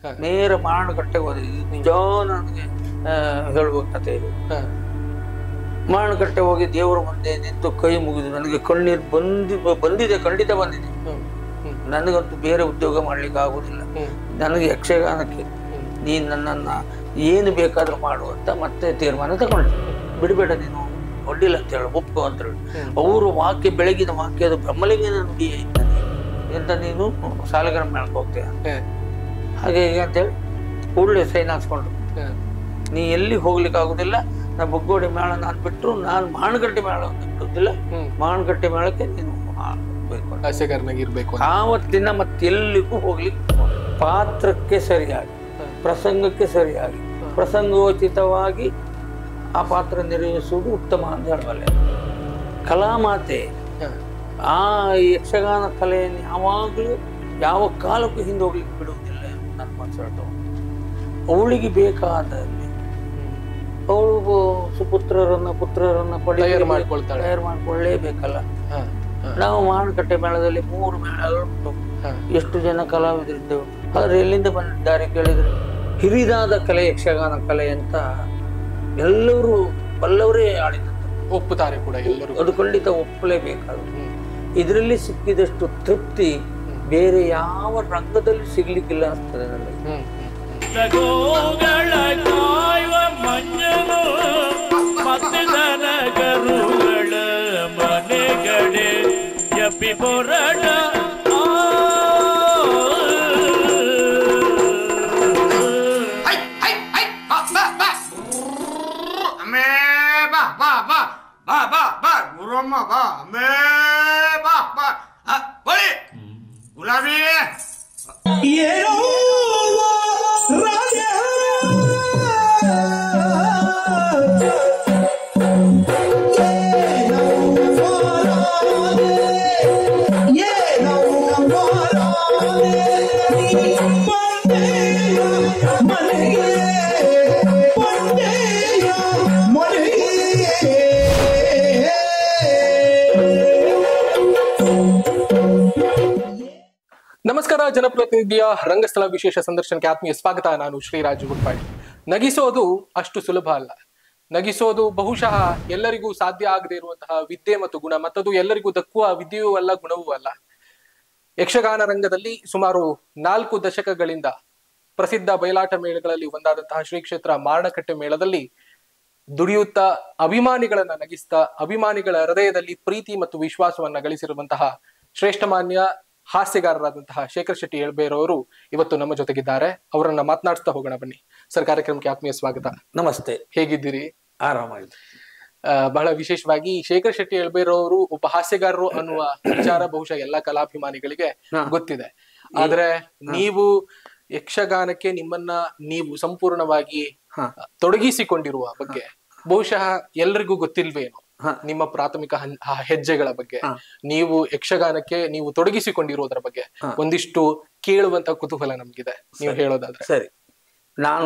ಹ. ನೇರ ಮಾರಣಕಟ್ಟೆಗೆ ಹೋದೆ ಇದು ನಿಜ ನನಗೆ ಆ, ಹೇಳುವ ಕಥೆ ಇದು ಹ. ಮಾರಣಕಟ್ಟೆ ಹೋಗಿ ದೇವರ ಮುಂದೆ ನಿಂತು ಕೈ ಮುಗಿದು ನನಗೆ ಕಣ್ಣೀರು ಬಂದಿ ಬಂದಿದೆ ಖಂಡಿತ ಬಂದಿದೆ ಹ್ಮ್. ಹ್ಮ್. ನನಗಂತೂ ಬೇರೆ ಉದ್ಯೋಗ ಮಾಡ್ಲಿಕ್ಕೆ ಆಗುದಿಲ್ಲ ಹ್ಮ್. ನನಗೆ ಯಕ್ಷಗಾನಕ್ಕೆ ಹ್ಮ್. ನೀನು ನನ್ನನ್ನ ಏನು ಬೇಕಾದ್ರೂ ಮಾಡು ಅಂತ ಮತ್ತೆ ತೀರ್ಮಾನ ತಗೊಂಡೆ ಬಿಡಬೇಡ ನೀನು ಒಡ್ಡಿಲ್ಲ ಅಂತ ಹೇಳು ಒಪ್ಪು ಅಂತ ಹೇಳಿ ಹ್ಮ್. ಅವರು ವಾಕ್ಯ ಬೆಳಗಿನ ವಾಕ್ಯ ಅದು ಬ್ರಹ್ಮಲಿಂಗನ ನುಡಿ ಇದ್ದಾನೆ ಎಂತ ನೀನು ಸಾಲಗ್ರಾಮ ಮೇಳಕ್ಕೆ ಹೋಗ್ತೀಯ ಹ. ಹಾಗೆ ಹಾಗೆ ಹೀಗೆ ಅಂತೇಳಿ ಕೂಡಲೇ ಸೈನ್ ಹಾಕ್ಸ್ಕೊಂಡು ಹ. ನೀ ಎಲ್ಲಿ ಹೋಗ್ಲಿಕ್ಕೆ ಆಗುದಿಲ್ಲ ನಾ ಬಗ್ಗೋಡಿ ಮೇಳ ನಾನು ಬಿಟ್ಟರು ನಾನು ಮಾಣಗಟ್ಟೆ ಮೇಳ ಅಂತ ಬಿಡುದಿಲ್ಲ ಹ್ಮ್. ಮಾಣಗಟ್ಟೆ ಮೇಳಕ್ಕೆ ನೀನು ಬೇಕು ಅಂತ. ಹಾಸ್ಯಗಾರನಾಗಿ ಇರ್ಬೇಕು ಅಂತ. ಆವತ್ತಿನ ಮತ್ತೆಲ್ಲಿಗೂ ಹೋಗ್ಲಿಕ್ಕೆ ಪಾತ್ರಕ್ಕೆ ಸರಿಯಾಗಿ ಹ. ಪ್ರಸಂಗಕ್ಕೆ ಸರಿಯಾಗಿ ಪ್ರಸಂಗೋಚಿತವಾಗಿ ಆ ಪಾತ್ರ ನಿರ್ವಹಿಸುವುದು ಉತ್ತಮ ಅಂತ ಹೇಳಬಲ್ಲೆ ಕಲಾಮಾತೆ ಹ. ಆ ಯಕ್ಷಗಾನ ಕಲೆಯನ್ನು ಯಾವಾಗಲೂ ಯಾವ ಕಾಲಕ್ಕೂ ಹಿಂದೆ ಹೋಗ್ಲಿಕ್ಕೆ ಬಿಡುವುದಿಲ್ಲ ಎಂದು ನನ್ನ ಮನಸ್ಸು ಹೇಳ್ತಾವ ಅವಳಿಗೆ ಬೇಕಾದಲ್ಲಿ ಹ್ಮ್. ಅವಳು ಸುಪುತ್ರರನ್ನ ಪುತ್ರರನ್ನ ಪಡಿ ತಯಾರು ಮಾಡ್ಕೊಳ್ತಾಳೆ. ತಯಾರು ಮಾಡ್ಕೊಳ್ಳೇಬೇಕಲ್ಲ ಹ. ಹ. ನಾವು ಮಾರುಕಟ್ಟೆ ಮೇಳದಲ್ಲಿ ಮೂರು ಮೇಳಗಳುಂಟು ಹ. ಎಷ್ಟು ಜನ ಕಲಾವಿದರಿದ್ದೆವು ಆದ್ರೆ ಎಲ್ಲಿಂದ ಬಂದಿದ್ದಾರೆ ಕೇಳಿದ್ರೆ ಹಿರಿದಾದ ಕಲೆ ಯಕ್ಷಗಾನ ಕಲೆ ಅಂತ ಎಲ್ಲರೂ ಬಲ್ಲವರೇ ಆಡಿದಂತ ಒಪ್ಪುತ್ತಾರೆ ಕೂಡ ಎಲ್ಲರೂ ಅದು ಖಂಡಿತ ಒಪ್ಪಲೇಬೇಕಾದ್ರು ಹ್ಮ್. ಇದರಲ್ಲಿ ಸಿಕ್ಕಿದಷ್ಟು ತೃಪ್ತಿ ಬೇರೆ ಯಾವ ರಂಗದಲ್ಲಿ ಸಿಗ್ಲಿಕ್ಕಿಲ್ಲ ಅನ್ಸ್ತದೆ ನನಗೆ ಹ್ಮ್. ಹ್ಮ್. ಗೋಗಳ ಕಾಯುವ ಮಂಜನು ಮತ್ತೆ ದನಗರುಗಳ ಮನೆಗಡೆ ಎಪ್ಪಿ ಹೊರಟ ಐ ಐ ಐ ಬಾ ಬಾ ಬಾ ಅಮ್ಮೇ ಬಾ ಬಾ ಬಾ ಬಾ ಬಾ ಬಾ ಗುರಮ್ಮ ಬಾ ಅಮ್ಮೇ ಬಾ ಬಾ ಆ, ಬಳಿ ಗುಲಾಬಿ ನಮಸ್ಕಾರ ಜನಪ್ರತಿನಿಧಿಯ ರಂಗಸ್ಥಳ ವಿಶೇಷ ಸಂದರ್ಶನಕ್ಕೆ ಆತ್ಮೀಯ ಸ್ವಾಗತ ನಾನು ಶ್ರೀರಾಜ್ ಗುಡ್ಪಾಡಿ ನಗಿಸೋದು ಅಷ್ಟು ಸುಲಭ ಅಲ್ಲ ನಗಿಸೋದು ಬಹುಶಃ ಎಲ್ಲರಿಗೂ ಸಾಧ್ಯ ಆಗದೆ ಇರುವಂತಹ ವಿದ್ಯೆ ಮತ್ತು ಗುಣ ಮತ್ತದು ಎಲ್ಲರಿಗೂ ದಕ್ಕುವ ವಿದ್ಯೆಯೂ ಅಲ್ಲ ಗುಣವೂ ಅಲ್ಲ ಯಕ್ಷಗಾನ ರಂಗದಲ್ಲಿ ಸುಮಾರು ನಾಲ್ಕು ದಶಕಗಳಿಂದ ಪ್ರಸಿದ್ಧ ಬಯಲಾಟ ಮೇಳಗಳಲ್ಲಿ ಒಂದಾದಂತಹ ಶ್ರೀ ಕ್ಷೇತ್ರ ಮಾರಣಕಟ್ಟೆ ಮೇಳದಲ್ಲಿ ದುಡಿಯುತ್ತಾ ಅಭಿಮಾನಿಗಳನ್ನ ನಗಿಸ್ತಾ ಅಭಿಮಾನಿಗಳ ಹೃದಯದಲ್ಲಿ ಪ್ರೀತಿ ಮತ್ತು ವಿಶ್ವಾಸವನ್ನ ಗಳಿಸಿರುವಂತಹ ಶ್ರೇಷ್ಠಮಾನ್ಯ ಹಾಸ್ಯಗಾರರಾದಂತಹ ಶೇಖರ್ ಶೆಟ್ಟಿ ಎಳ್ಬೇರವರು ಇವತ್ತು ನಮ್ಮ ಜೊತೆಗಿದ್ದಾರೆ ಅವರನ್ನ ಮಾತನಾಡಿಸ್ತಾ ಹೋಗೋಣ ಬನ್ನಿ ಸರ್ ಕಾರ್ಯಕ್ರಮಕ್ಕೆ ಆತ್ಮೀಯ ಸ್ವಾಗತ ನಮಸ್ತೆ ಹೇಗಿದ್ದೀರಿ ಆರಾಮಾಗಿದೆ ಆ, ಬಹಳ ವಿಶೇಷವಾಗಿ ಶೇಖರ್ ಶೆಟ್ಟಿ ಎಳ್ಬೇರವರು ಒಬ್ಬ ಹಾಸ್ಯಗಾರರು ಅನ್ನುವ ವಿಚಾರ ಬಹುಶಃ ಎಲ್ಲಾ ಕಲಾಭಿಮಾನಿಗಳಿಗೆ ಹಾ. ಗೊತ್ತಿದೆ ಆದ್ರೆ ನೀವು ಯಕ್ಷಗಾನಕ್ಕೆ ನಿಮ್ಮನ್ನ ನೀವು ಸಂಪೂರ್ಣವಾಗಿ ಹಾ. ತೊಡಗಿಸಿಕೊಂಡಿರುವ ಬಗ್ಗೆ ಬಹುಶಃ ಎಲ್ರಿಗೂ ಗೊತ್ತಿಲ್ವೇನೋ ಹಾ. ನಿಮ್ಮ ಪ್ರಾಥಮಿಕ ಹನ್- ಆ ಹೆಜ್ಜೆಗಳ ಬಗ್ಗೆ ಹಾ. ನೀವು ಯಕ್ಷಗಾನಕ್ಕೆ ನೀವು ತೊಡಗಿಸಿಕೊಂಡಿರುವುದರ ಬಗ್ಗೆ ಹಾ. ಒಂದಿಷ್ಟು ಕೇಳುವಂತ ಕುತೂಹಲ ನಮ್ಗಿದೆ ನೀವು ಹೇಳೋದಾದ್ರೆ ಸರಿ ನಾನು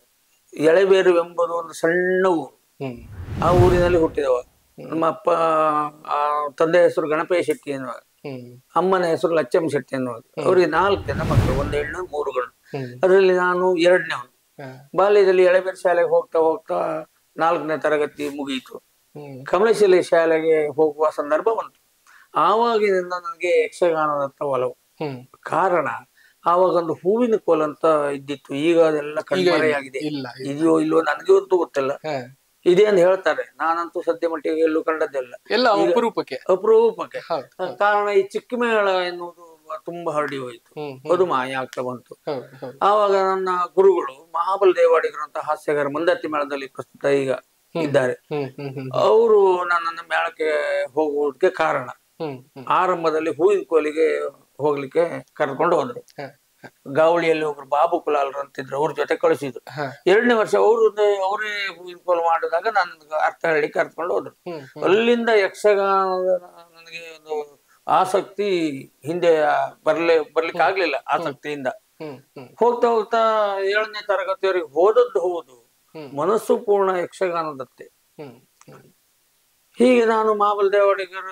ಎಳೆಬೇರು ಎಂಬುದು ಒಂದು ಸಣ್ಣ ಊರು ಹ್ಮ್ ಆ ಊರಿನಲ್ಲಿ ಹುಟ್ಟಿದವ ನಮ್ಮ ಅಪ್ಪ ಆ, ತಂದೆ ಹೆಸರು ಗಣಪೇಶ ಶೆಟ್ಟಿ ಎನ್ನುವ ಹ್ಮ್ ಅಮ್ಮನ ಹೆಸರು ಲಚ್ಚಮ್ಮ ಶೆಟ್ಟಿ ಎನ್ನುವುದು ಅವರಿಗೆ ನಾಲ್ಕು ಜನ ಮಕ್ಕಳು ಒಂದು ಹೆಣ್ಣು ಮೂರು ಗಂಡು ಹ್ಮ್ ಅದರಲ್ಲಿ ನಾನು ಎರಡನೇವನು ಹಾ. ಬಾಲ್ಯದಲ್ಲಿ ಎಳೆಬೇರು ಶಾಲೆಗೆ ಹೋಗ್ತಾ ಹೋಗ್ತಾ ನಾಲ್ಕನೇ ತರಗತಿ ಮುಗಿಯಿತು ಹ್ಮ್ ಕಮಲೇಶ್ವರಿ ಶಾಲೆಗೆ ಹೋಗುವ ಸಂದರ್ಭ ಬಂತು ಆವಾಗಿನಿಂದ ನನಗೆ ಯಕ್ಷಗಾನದತ್ತ ಒಲವು ಹ್ಮ್ ಕಾರಣ ಆವಾಗ ಒಂದು ಹೂವಿನ ಕೋಲ್ ಅಂತ ಇದ್ದಿತ್ತು ಈಗ ಅದೆಲ್ಲ ಈಗ ಕಣ್ಮರೆಯಾಗಿದೆ ಇಲ್ಲ ಇಲ್ಲ. ಇದೆಯೋ ಇಲ್ವೋ ನನಗೆ ಅಂತೂ ಗೊತ್ತಿಲ್ಲ ಹಾ. ಇದೆ ಅಂತ ಹೇಳ್ತಾರೆ ನಾನಂತೂ ಸದ್ಯ ಮಟ್ಟಿಗೆ ಎಲ್ಲೂ ಕಂಡದ್ದಿಲ್ಲ ಎಲ್ಲ ಅಪರೂಪಕ್ಕೆ ಅಪರೂಪಕ್ಕೆ ಹೌದು ಕಾರಣ ಈ ಚಿಕ್ಕ ಮೇಳ ಎನ್ನುವುದು ತುಂಬಾ ಹರಡಿ ಹೋಯಿತು ಹ್ಮ್ ಅದು ಮಾಯ ಆಗ್ತಾ ಬಂತು ಹೌದು ಹೌದು ಆವಾಗ ನನ್ನ ಗುರುಗಳು ಮಹಾಬಲ ದೇವಾಡಿಗರು ಅಂತ ಹಾಸ್ಯಗಾರ ಮುಂದತ್ತಿ ಮೇಳದಲ್ಲಿ ಪ್ರಸ್ತುತ ಈಗ ಇದ್ದಾರೆ ಹ್ಮ್ ಹ್ಮ್ ಹ್ಮ್ ಅವರು ನನ್ನನ್ನು ಮೇಳಕ್ಕೆ ಹೋಗುವುದಕ್ಕೆ ಕಾರಣ ಹ್ಮ್ ಹ್ಮ್ ಆರಂಭದಲ್ಲಿ ಹೂವಿನ ಕೋಲಿಗೆ ಹೋಗ್ಲಿಕ್ಕೆ ಕರ್ಕೊಂಡು ಹೋದ್ರು ಹ, ಗಾವಳಿಯಲ್ಲಿ ಒಬ್ರು ಬಾಬು ಕುಲಾಲ್ರು ಅಂತಿದ್ರು ಅವ್ರ ಜೊತೆ ಕಳಿಸಿದ್ರು ಹ. ಎರಡನೇ ವರ್ಷ ಅವರು ಅವರೇ ಹೂವಿನ ಕೋಲು ಮಾಡಿದಾಗ ನನ್ಗೆ ಅರ್ಥ ಹೇಳಿ ಕರ್ಕೊಂಡು ಹೋದ್ರು ಹ್ಮ್ ಹ್ಮ್ ಅಲ್ಲಿಂದ ಯಕ್ಷಗಾನದ ನನಗೆ ಒಂದು ಆಸಕ್ತಿ ಹಿಂದೆ ಬರ್ಲಿ ಬರ್ಲಿಕ್ಕೆ ಆಗ್ಲಿಲ್ಲ ಆಸಕ್ತಿಯಿಂದ ಹ್ಮ್ ಹ್ಮ್ ಹೋಗ್ತಾ ಹೋಗ್ತಾ ಏಳನೇ ತರಗತಿಯವರೆಗೆ ಹೋದದ್ದು ಹೌದು ಹ್ಮ್. ಮನಸ್ಸು ಪೂರ್ಣ ಯಕ್ಷಗಾನದತ್ತೆ ಹ್ಮ್ ಹ್ಮ್ ಹೀಗೆ ನಾನು ಮಾಬಲ್ ದೇವಾಡಿಗರ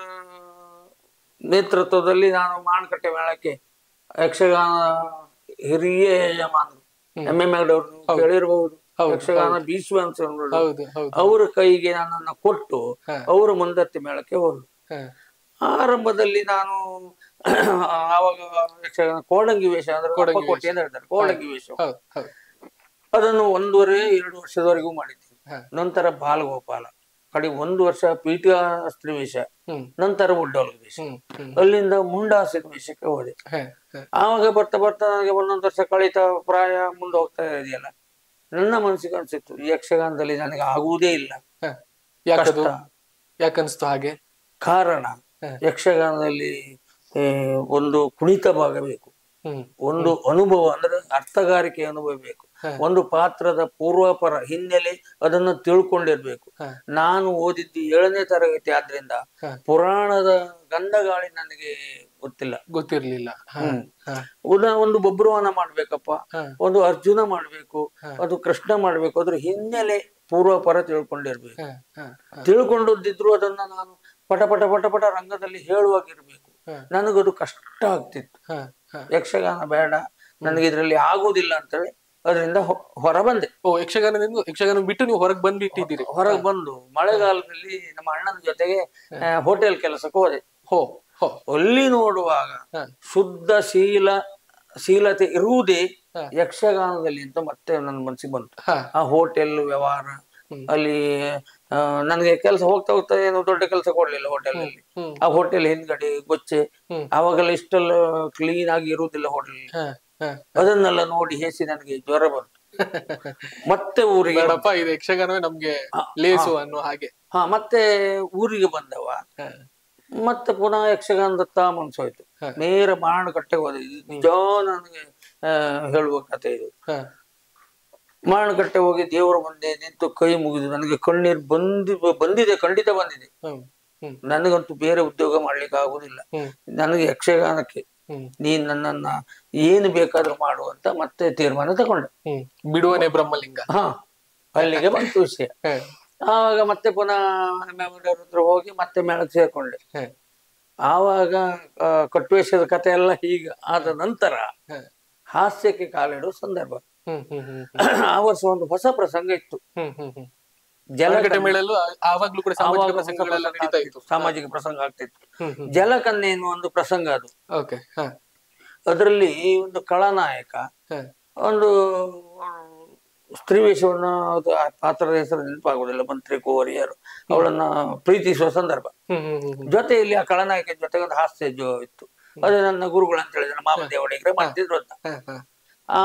ನೇತೃತ್ವದಲ್ಲಿ ನಾನು ಮಾಣಕಟ್ಟೆ ಮೇಳಕ್ಕೆ ಯಕ್ಷಗಾನ ಹಿರಿಯ ಯಜಮಾನರು ಎಂ ಎಂ ಅವರು ಕೇಳಿರಬಹುದು ಹೌದು, ಯಕ್ಷಗಾನ ಬೀಸುವ ಅಂತ ಅನ್ನೋರು. ಹೌದು ಹೌದು ಅವರ ಕೈಗೆ ನನ್ನನ್ನು ಕೊಟ್ಟು ಹಾ. ಅವರು ಮುಂದತ್ತಿ ಮೇಳಕ್ಕೆ ಹೋದ್ರು ಹಾ. ಆರಂಭದಲ್ಲಿ ನಾನು ಆವಾಗ ಯಕ್ಷಗಾನ ಕೋಡಂಗಿ ವೇಷ ಅಂದ್ರೆ ಕೋಡಂಗಿ ಅಪ್ಪಕೋಟಿ ಅಂತ ಹೇಳ್ತಾರೆ ಕೋಡಂಗಿ ವೇಷ ಹೌದು ಹೌದು ಅದನ್ನು ಒಂದೂವರೆ ಎರಡು ವರ್ಷದವರೆಗೂ ಮಾಡಿದ್ದೀನಿ ಹಾ. ನಂತರ ಬಾಲಗೋಪಾಲ ಕಡೆ ಒಂದು ವರ್ಷ ಪೀಠ ಸ್ತ್ರೀ ವೇಷ ಹ್ಮ್ ನಂತರ ಉಡ್ಡೋಲ ವೇಷ ಹ್ಮ್ ಹ್ಮ್ ಅಲ್ಲಿಂದ ಮುಂಡಾಸಿನ ವೇಷಕ್ಕೆ ಹೋದೆ ಹಾ, ಹಾ. ಆವಾಗ ಬರ್ತಾ ಬರ್ತಾ ನನಗೆ ಒಂದೊಂದು ವರ್ಷ ಕಳೀತಾ ಪ್ರಾಯ ಮುಂದೆ ಹೋಗ್ತಾ ಇದೆಯಲ್ಲ ನನ್ನ ಮನಸ್ಸಿಗೆ ಅನ್ಸಿತ್ತು ಈ ಯಕ್ಷಗಾನದಲ್ಲಿ ನನಗೆ ಆಗುವುದೇ ಇಲ್ಲ ಹಾ. ಯಾಕದು ಕಷ್ಟ ಯಾಕನ್ಸ್ತು ಹಾಗೆ ಕಾರಣ ಹಾ. ಯಕ್ಷಗಾನದಲ್ಲಿ ಆ, ಒಂದು ಕುಣಿತ ಭಾಗ ಬೇಕು ಹ್ಮ್ ಒಂದು ಅನುಭವ ಅಂದ್ರೆ ಅರ್ಥಗಾರಿಕೆ ಅನುಭವ ಬೇಕು ಹಾ. ಒಂದು ಪಾತ್ರದ ಪೂರ್ವಾಪರ ಹಿನ್ನೆಲೆ ಅದನ್ನು ತಿಳ್ಕೊಂಡಿರ್ಬೇಕು ಹಾ. ನಾನು ಓದಿದ್ದು ಏಳನೇ ತರಗತಿ ಆದ್ರಿಂದ ಹಾ. ಪುರಾಣದ ಗಂಧಗಾಳಿ ನನಗೆ ಗೊತ್ತಿಲ್ಲ ಗೊತ್ತಿರ್ಲಿಲ್ಲ ಹಾ, ಹ್ಮ್. ಹಾ, ಉದಾ ಒಂದು ಬಬ್ರುವನ ಮಾಡ್ಬೇಕಪ್ಪ ಹಾ. ಒಂದು ಅರ್ಜುನ ಮಾಡ್ಬೇಕು ಹಾ. ಅದು ಕೃಷ್ಣ ಮಾಡ್ಬೇಕು ಅದ್ರ ಹಿನ್ನೆಲೆ ಪೂರ್ವಾಪರ ತಿಳ್ಕೊಂಡಿರ್ಬೇಕು ಹಾ, ಹಾ, ಹಾ. ತಿಳ್ಕೊಂಡಿದ್ದಿದ್ರು ಅದನ್ನ ನಾನು ಪಟ ಪಟ ಪಟ ಪಟ ರಂಗದಲ್ಲಿ ಹೇಳುವಾಗಿರ್ಬೇಕು ಹಾ. ನನಗದು ಕಷ್ಟ ಆಗ್ತಿತ್ತು ಹಾ, ಹಾ. ಯಕ್ಷಗಾನ ಬೇಡ ನನಗೆ ಇದರಲ್ಲಿ ಆಗುವುದಿಲ್ಲ ಅಂತೇಳಿ ಅದರಿಂದ ಹೊ- ಹೊರ ಬಂದೆ ಓ ಯಕ್ಷಗಾನದಿಂದ ಯಕ್ಷಗಾನ ಬಿಟ್ಟು ನೀವು ಹೊರಗೆ ಬಂದ್ಬಿಟ್ಟಿದ್ದೀರಿ ಹೊರಗೆ ಬಂದು ಮಳೆಗಾಲದಲ್ಲಿ ನಮ್ಮ ಅಣ್ಣನ ಜೊತೆಗೆ ಹೋಟೆಲ್ ಕೆಲಸಕ್ಕೆ ಹೋದೆ ಹೋ ಹೋ ಅಲ್ಲಿ ನೋಡುವಾಗ ಹಾ. ಶುದ್ಧ ಶೀಲ ಶೀಲತೆ ಇರುವುದೇ ಹಾ. ಯಕ್ಷಗಾನದಲ್ಲಿ ಅಂತ ಮತ್ತೆ ನನ್ನ ಮನಸ್ಸಿಗೆ ಬಂತು ಹಾ ಆ ಹೋಟೆಲ್ ವ್ಯವಹಾರ ಹ್ಮ್. ಅಲ್ಲಿ ಆ, ನನಗೆ ಕೆಲಸ ಹೋಗ್ತಾ ಹೋಗ್ತಾ ಏನು ದೊಡ್ಡ ಕೆಲಸ ಕೊಡ್ಲಿಲ್ಲ ಹೋಟೆಲ್ ಅಲ್ಲಿ ಹ್ಮ್ ಆ ಹೋಟೆಲ್ ಹಿಂದ್ಗಡೆ ಗೊಚ್ಚೆ ಹ್ಮ್. ಅವಾಗೆಲ್ಲ ಇಷ್ಟೆಲ್ಲ ಕ್ಲೀನ್ ಆಗಿ ಇರುವುದಿಲ್ಲ ಹೋಟೆಲ್ ಹಾ ಹಾ ಅದನ್ನೆಲ್ಲ ನೋಡಿ ಹೇಸಿ ನನಗೆ ಜ್ವರ ಬಂತು ಮತ್ತೆ ಊರಿಗೆ ಬೇಡಪ್ಪ ಇದು ಯಕ್ಷಗಾನವೇ ನಮ್ಗೆ ಹಾ, ಲೇಸು ಅನ್ನೋ ಹಾಗೆ ಹಾ ಮತ್ತೆ ಊರಿಗೆ ಬಂದವ ಹಾ, ಮತ್ತೆ ಪುನಃ ಯಕ್ಷಗಾನದತ್ತ ಮನ್ಸೋಯ್ತು ಹಾ. ನೇರ ಮಾರಣಕಟ್ಟೆಗೆ ಹೋದೆ ಇದು ನಿಜ ನನಗೆ ಆ, ಹೇಳುವ ಕಥೆ ಇದು ಹಾ, ಮಾರಣಕಟ್ಟೆ ಹೋಗಿ ದೇವರ ಮುಂದೆ ನಿಂತು ಕೈ ಮುಗಿದು ನನಗೆ ಕಣ್ಣೀರು ಬಂದಿ ಬಂದಿದೆ ಖಂಡಿತ ಬಂದಿದೆ ಹ್ಮ್ ಹ್ಮ್ ನನಗಂತೂ ಬೇರೆ ಉದ್ಯೋಗ ಮಾಡ್ಲಿಕ್ಕೆ ಆಗುದಿಲ್ಲ ಹ್ಮ್ ನನಗೆ ಯಕ್ಷಗಾನಕ್ಕೆ ಹ್ಮ್ ನೀನ್ ನನ್ನನ್ನ ಏನು ಬೇಕಾದ್ರೂ ಮಾಡು ಅಂತ ಮತ್ತೆ ತೀರ್ಮಾನ ತಗೊಂಡೆ ಹ್ಮ್ ಬಿಡುವನೆ ಬ್ರಹ್ಮಲಿಂಗ ಹಾ ಅಲ್ಲಿಗೆ ಬಂತು ವಿಷಯ ಹಾ, ಆವಾಗ ಮತ್ತೆ ಪುನಃ ಮೆಮೊರಿಯವ್ರ ಹತ್ರ ಹೋಗಿ ಮತ್ತೆ ಮೇಳಕ್ಕೆ ಸೇರ್ಕೊಂಡೆ ಹಾ, ಆವಾಗ ಆ, ಕಟ್ಟುವೇಷದ ಕಥೆ ಎಲ್ಲ ಹೀಗೆ ಆದ ನಂತರ ಹಾ. ಹಾಸ್ಯಕ್ಕೆ ಕಾಲಿಡುವ ಸಂದರ್ಭ ಹ್ಮ್ ಹ್ಮ್ ಹ್ಮ್ ಆ ವರ್ಷ ಒಂದು ಹೊಸ ಪ್ರಸಂಗ ಇತ್ತು ಹ್ಮ್ ಹ್ಮ್ ಹ್ಮ್ ಜಲ ಮಾರುಕಟ್ಟೆ ಮೇಳಲ್ಲೂ ಆ- ಆವಾಗ್ಲೂ ಕೂಡ ಸಾಮಾಜಿಕ ಆವಾಗ ಹೊಸ ಪ್ರಸಂಗಗಳೆಲ್ಲ ಪ್ರಸಂಗ ನಡೀತಾ ಆಗ್ತಿತ್ತು. ಇತ್ತು ಸಾಮಾಜಿಕ ಪ್ರಸಂಗ ಆಗ್ತಿತ್ತು ಹ್ಮ್ ಹ್ಮ್ ಜಲಕನ್ಯೆ ಎನ್ನುವ ಒಂದು ಪ್ರಸಂಗ ಅದು ಓಕೆ ಹಾ ಅದರಲ್ಲಿ ಒಂದು ಖಳನಾಯಕ ಹಾ ಒಂದು ಆ, ಸ್ತ್ರೀ ವೇಷವನ್ನ ಅದು ಆ ಪಾತ್ರದ ಹೆಸರು ನೆನಪಾಗುದಿಲ್ಲ ಮಂತ್ರಿ ಕುವರಿಯರು ಅವಳನ್ನ ಪ್ರೀತಿಸುವ ಸಂದರ್ಭ ಹ್ಮ್ ಹ್ಮ್ ಹ್ಮ್ ಹ್ಮ್ ಜೊತೆಯಲ್ಲಿ ಆ ಖಳನಾಯಕ ಜೊತೆಗೆ ಒಂದು ಹಾಸ್ಯ ಜೋ ಇತ್ತು ಅದು ನನ್ನ ಗುರುಗಳು ಅಂತ ಹೇಳಿದ್ರೆ ಮಾಮದೇವ ಒಡೆಗರೆ ಮಾಡ್ತಿದ್ರು ಅಂತ ಹಾ ಹಾ ಆ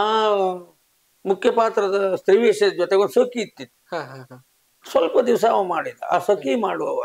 ಮುಖ್ಯ ಪಾತ್ರದ ಸ್ತ್ರೀ ವೇಷದ ಜೊತೆಗೆ ಒಂದು ಸಖಿ ಇತ್ತಿತ್ತು ಹಾ ಹಾ ಹಾ ಸ್ವಲ್ಪ ದಿವಸ ಅವ ಮಾಡಿದ ಆ ಸಖಿ ಮಾಡುವವ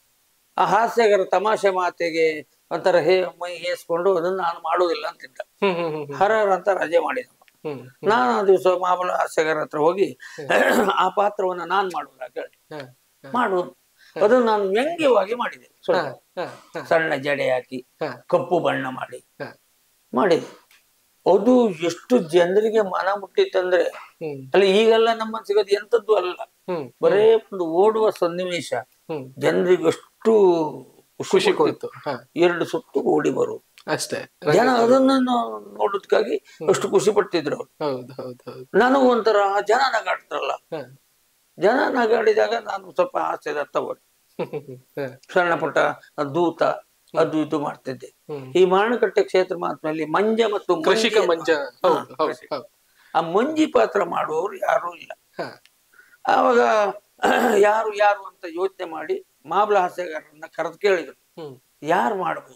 ಆ ಹಾಸ್ಯಗರ ತಮಾಷೆ ಮಾತಿಗೆ ಒಂಥರ ಹೇ ಮೈ ಹೇಸ್ಕೊಂಡು ಅದನ್ನ ನಾನು ಮಾಡುವುದಿಲ್ಲ ಅಂತಿದ್ದ ಹ್ಮ್ ಹ್ಮ್ ಹ್ಮ್ ಹರ ಹರ ಅಂತ ರಜೆ ಮಾಡಿದ ಹ್ಮ್ ನಾನು ಆ ದಿವಸ ಮಾಮೂಲ ಹಾಸ್ಯಗರ ಹತ್ರ ಹೋಗಿ ಆ ಪಾತ್ರವನ್ನ ನಾನ್ ಮಾಡುವುದ ಕೇಳಿ ಹಾ ಮಾಡು ಅದನ್ನು ನಾನು ವ್ಯಂಗ್ಯವಾಗಿ ಮಾಡಿದೆ ಸ್ವಲ್ಪ ಹಾ ಹಾ ಸಣ್ಣ ಜಡೆ ಹಾಕಿ ಹಾ ಕಪ್ಪು ಬಣ್ಣ ಮಾಡಿ ಹಾ ಮಾಡಿದೆ ಅದು ಎಷ್ಟು ಜನರಿಗೆ ಮನ ಮುಟ್ಟಿತ್ತಂದ್ರೆ ಹ್ಮ್ ಅಲ್ಲಿ ಈಗೆಲ್ಲ ನಮ್ಮ ಸಿಗೋದು ಎಂತದ್ದು ಅಲ್ಲ ಹ್ಮ್ ಬರೇ ಒಂದು ಓಡುವ ಸನ್ನಿವೇಶ ಹ್ಮ್ ಜನರಿಗೆ ಅಷ್ಟು ಖುಷಿ ಕೊಡ್ತು ಹಾ ಎರಡು ಸುತ್ತು ಓಡಿ ಬರು ಅಷ್ಟೇ ಜನ ಅದನ್ನ ನೋ- ನೋಡೋದಕ್ಕಾಗಿ ಅಷ್ಟು ಖುಷಿ ಪಡ್ತಿದ್ರು ಅವ್ರು ಹೌದು ಹೌದು ಹೌದು ನನಗೂ ಒಂಥರ ಜನ ನಗಾಡ್ತಾರಲ್ಲ ಹಾ ಜನ ನಗಾಡಿದಾಗ ನಾನು ಸ್ವಲ್ಪ ಹಾಸ್ಯದ ತಗೊಂಡೆ ಹಾ ಸಣ್ಣ ಪುಟ್ಟ ದೂತ ಅದು ಇದು ಮಾಡ್ತಿದ್ದೆ ಹ್ಮ್ ಈ ಮಾರಣಕಟ್ಟೆ ಕ್ಷೇತ್ರ ಮಹಾತ್ಮೆಯಲ್ಲಿ ಮಂಜ ಮತ್ತು ಮಂಜಿ ಕೃಷಿಕ ಅಂತ- ಮಂಜ ಹಾ, ಹೌದು ಹೌದು ಕೃಷಿ. ಹೌದು ಆ ಮಂಜಿ ಪಾತ್ರ ಮಾಡುವವರು ಯಾರೂ ಇಲ್ಲ ಹಾ ಆವಾಗ ಯಾರು ಯಾರು ಅಂತ ಯೋಚನೆ ಮಾಡಿ ಮಾಬ್ಲ ಹಾಸ್ಯಗಾರರನ್ನ ಕರೆದು ಕೇಳಿದ್ರು ಹ್ಮ್ ಯಾರು ಮಾಡಬಹುದು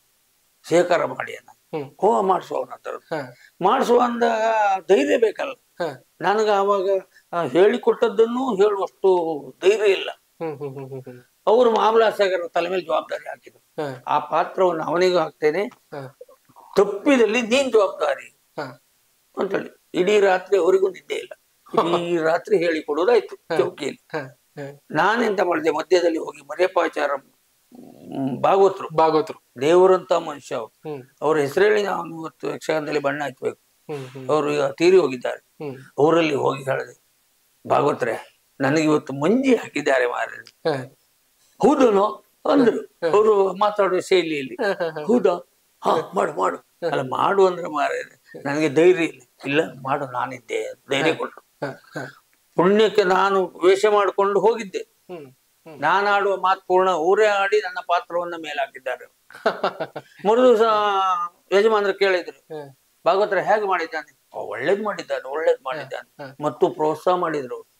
ಶೇಖರ ಮಾಡಿ ಅನ್ನ ಹ್ಮ್ ಹೋ ಮಾಡಿಸುವ ಅವನ ಹತ್ರ ಹಾ ಮಾಡಿಸುವ ಅಂದಾಗ ಧೈರ್ಯ ಬೇಕಲ್ಲ ಹಾ ನನಗೆ ಆವಾಗ ಆ, ಹೇಳಿಕೊಟ್ಟದ್ದನ್ನು ಹೇಳುವಷ್ಟು ಧೈರ್ಯ ಇಲ್ಲ ಹ್ಮ್ ಹ್ಮ್ ಹ್ಮ್ ಹ್ಮ್ ಹ್ಮ್ ಅವರು ಮಾಮಲ ಹಾಸ್ಯಗಾರರ ತಲೆ ಮೇಲೆ ಜವಾಬ್ದಾರಿ ಹಾಕಿದ್ರು ಹಾ ಆ ಪಾತ್ರವನ್ನು ಅವನಿಗೂ ಹಾಕ್ತೇನೆ ಹಾ ತಪ್ಪಿದಲ್ಲಿ ನೀನ್ ಜವಾಬ್ದಾರಿ ಹಾ ಅಂತೇಳಿ ಇಡೀ ರಾತ್ರಿ ಅವರಿಗೂ ನಿದ್ದೆ ಇಲ್ಲ ಇಡೀ ರಾತ್ರಿ ಹೇಳಿಕೊಡೋದಾಯ್ತು ಚೌಕಿಯಲ್ಲಿ ಹಾ ಹಾ ನಾನೆಂತ ಮಾಡಿದೆ ಮಧ್ಯದಲ್ಲಿ ಹೋಗಿ ಮರ್ಯಪಾಚಾರ ಮ್, ಭಾಗವತರು ಭಾಗವತರು ದೇವರಂತ ಮನುಷ್ಯ ಅವರು ಹ್ಮ್ ಅವ್ರ ಹೆಸರೇಳಿ ನಾವು ಇವತ್ತು ಯಕ್ಷಗಾನದಲ್ಲಿ ಬಣ್ಣ ಹಚ್ಚಬೇಕು ಹ್ಮ್ ಹ್ಮ್ ಅವರು ಈಗ ತೀರಿ ಹೋಗಿದ್ದಾರೆ ಹ್ಮ್ ಅವರಲ್ಲಿ ಹೋಗಿ ಹೇಳಿದೆ ಭಾಗವತ್ರೆ ನನಗೆ ಇವತ್ತು ಮಂಜಿ ಹಾಕಿದ್ದಾರೆ ಮಾರ ಹಾ ಹೌದನೋ ಅಂದ್ರು ಅವರು ಮಾತಾಡುವ ಶೈಲಿಯಲ್ಲಿ ಹೌದಾ ಹಾ ಮಾಡು ಮಾಡು ಅಲ್ಲ ಮಾಡು ಅಂದ್ರೆ ಮಾರ ನನಗೆ ಧೈರ್ಯ ಇಲ್ಲ ಇಲ್ಲ ಮಾಡು ನಾನಿದ್ದೆ ಧೈರ್ಯ ಕೊಟ್ಟರು ಹ, ಹ. ಪುಣ್ಯಕ್ಕೆ ನಾನು ವೇಷ ಮಾಡಿಕೊಂಡು ಹೋಗಿದ್ದೆ ಹ್ಮ್ ಹ್ಮ್ ನಾನು ಆಡುವ ಮಾತು ಪೂರ್ಣ ಊರೇ ಆಡಿ ನನ್ನ ಪಾತ್ರವನ್ನ ಮೇಲಾಕಿದ್ದಾರೆ ಮೂರು ದಿವಸ ಯಜಮಾನರು ಕೇಳಿದ್ರು ಹ್ಮ್. ಭಾಗವತರ ಹೇಗೆ ಮಾಡಿದ್ದಾನೆ "ಓ, ಒಳ್ಳೇದ್ ಮಾಡಿದ್ದಾನೆ ಒಳ್ಳೇದ್ ಮಾಡಿದ್ದಾನೆ ಹ. ಮತ್ತು ಪ್ರೋತ್ಸಾಹ ಮಾಡಿದ್ರು ಅವ್ರು.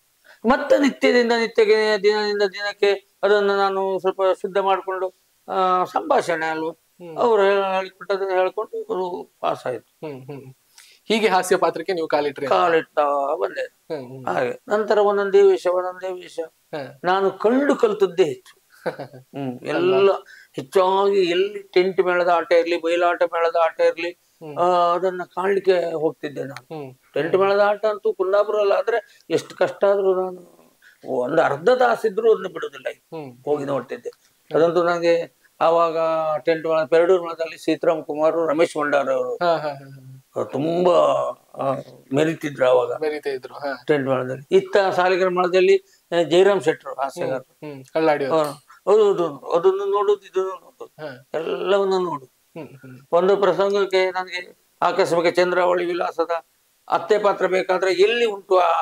ಮತ್ತೆ ನಿತ್ಯದಿಂದ ನಿತ್ಯಕ್ಕೆ ದಿನದಿಂದ ದಿನಕ್ಕೆ ಅದನ್ನು ನಾನು ಸ್ವಲ್ಪ ಶುದ್ಧ ಮಾಡಿಕೊಂಡು ಆ ಸಂಭಾಷಣೆ ಅಲ್ವಾ ಹ್ಮ್. ಅವ್ರು ಹೇಳಿಕೊಟ್ಟದನ್ನ ಹೇಳ್ಕೊಂಡು ಅದು ಪಾಸ್ ಆಯ್ತು ಹ್ಮ್ ಹ್ಮ್ ಹೀಗೆ ಹಾಸ್ಯ ಪಾತ್ರಕ್ಕೆ ನೀವು ಕಾಲಿಟ್ರಿ ಕಾಲಿಡ್ತಾ ಬಂದೆ ಹ್ಮ್ ಹ್ಮ್ ಹಾಗೆ ನಂತರ ಒಂದೊಂದೇ ವಿಷಯ ಒಂದೊಂದೇ ವಿಷಯ ಹ. ನಾನು ಕಂಡು ಕಲ್ತದ್ದೇ ಹೆಚ್ಚು ಹ್ಮ್ ಎಲ್ಲ ಹೆಚ್ಚಾಗಿ ಎಲ್ಲಿ ಟೆಂಟ್ ಮೇಳದ ಆಟ ಇರ್ಲಿ ಬಯಲಾಟ ಮೇಳದ ಆಟ ಇರ್ಲಿ ಹ್ಮ್. ಆ, ಅದನ್ನ ಕಾಣ್ಲಿಕ್ಕೆ ಹೋಗ್ತಿದ್ದೆ ನಾನು ಹ್ಮ್ ಟೆಂಟ್ ಮೇಳದ ಆಟ ಅಂತೂ ಕುಂದಾಪುರ ಆದ್ರೆ ಎಷ್ಟು ಕಷ್ಟ ಆದ್ರೂ ನಾನು ಒಂದು ಅರ್ಧ ತಾಸಿದ್ರು ಅದನ್ನ ಬಿಡುದಿಲ್ಲ ಹ್ಮ್ ಹೋಗಿ ನೋಡ್ತಿದ್ದೆ ಅದಂತೂ ನನಗೆ ಆವಾಗ ಟೆಂಟ್ ಮೇಳ ಪೆರಡೂರು ಮೇಳದಲ್ಲಿ ಸೀತಾರಾಮ್ ಕುಮಾರ್ ರಮೇಶ್ ಭಂಡಾರ್ ಅವರು ಹ ಹ ಹ ಹ. ತುಂಬಾ ಆ, ಮೆರೀತಿದ್ರು ಆವಾಗ ಮೆರೀತಾ ಇದ್ರು ಹ ಟೆಂಟ್ ಮೇಳದಲ್ಲಿ ಇತ್ತ ಸಾಲಿಗರ ಮೇಳದಲ್ಲಿ ಆ, ಜಯರಾಮ್ ಶೆಟ್ರು ಹಾಸ್ಯಗಾರ ಹ್ಮ್ ಕಳ್ಳಾಡಿ ಹಾ, ಹೌದು ಹೌದು ಅದನ್ನು ನೋಡುದು ಇದನ್ನು ನೋಡುದು ಹ ಎಲ್ಲವನ್ನ ನೋಡು ಹ್ಮ್ ಹ್ಮ್ ಒಂದು ಪ್ರಸಂಗಕ್ಕೆ ನನಗೆ ಆಕಸ್ಮಿಕ ಚಂದ್ರಾವಳಿ ವಿಲಾಸದ ಅತ್ತೆ ಪಾತ್ರ ಬೇಕಾದ್ರೆ ಎಲ್ಲಿ ಉಂಟು ಆ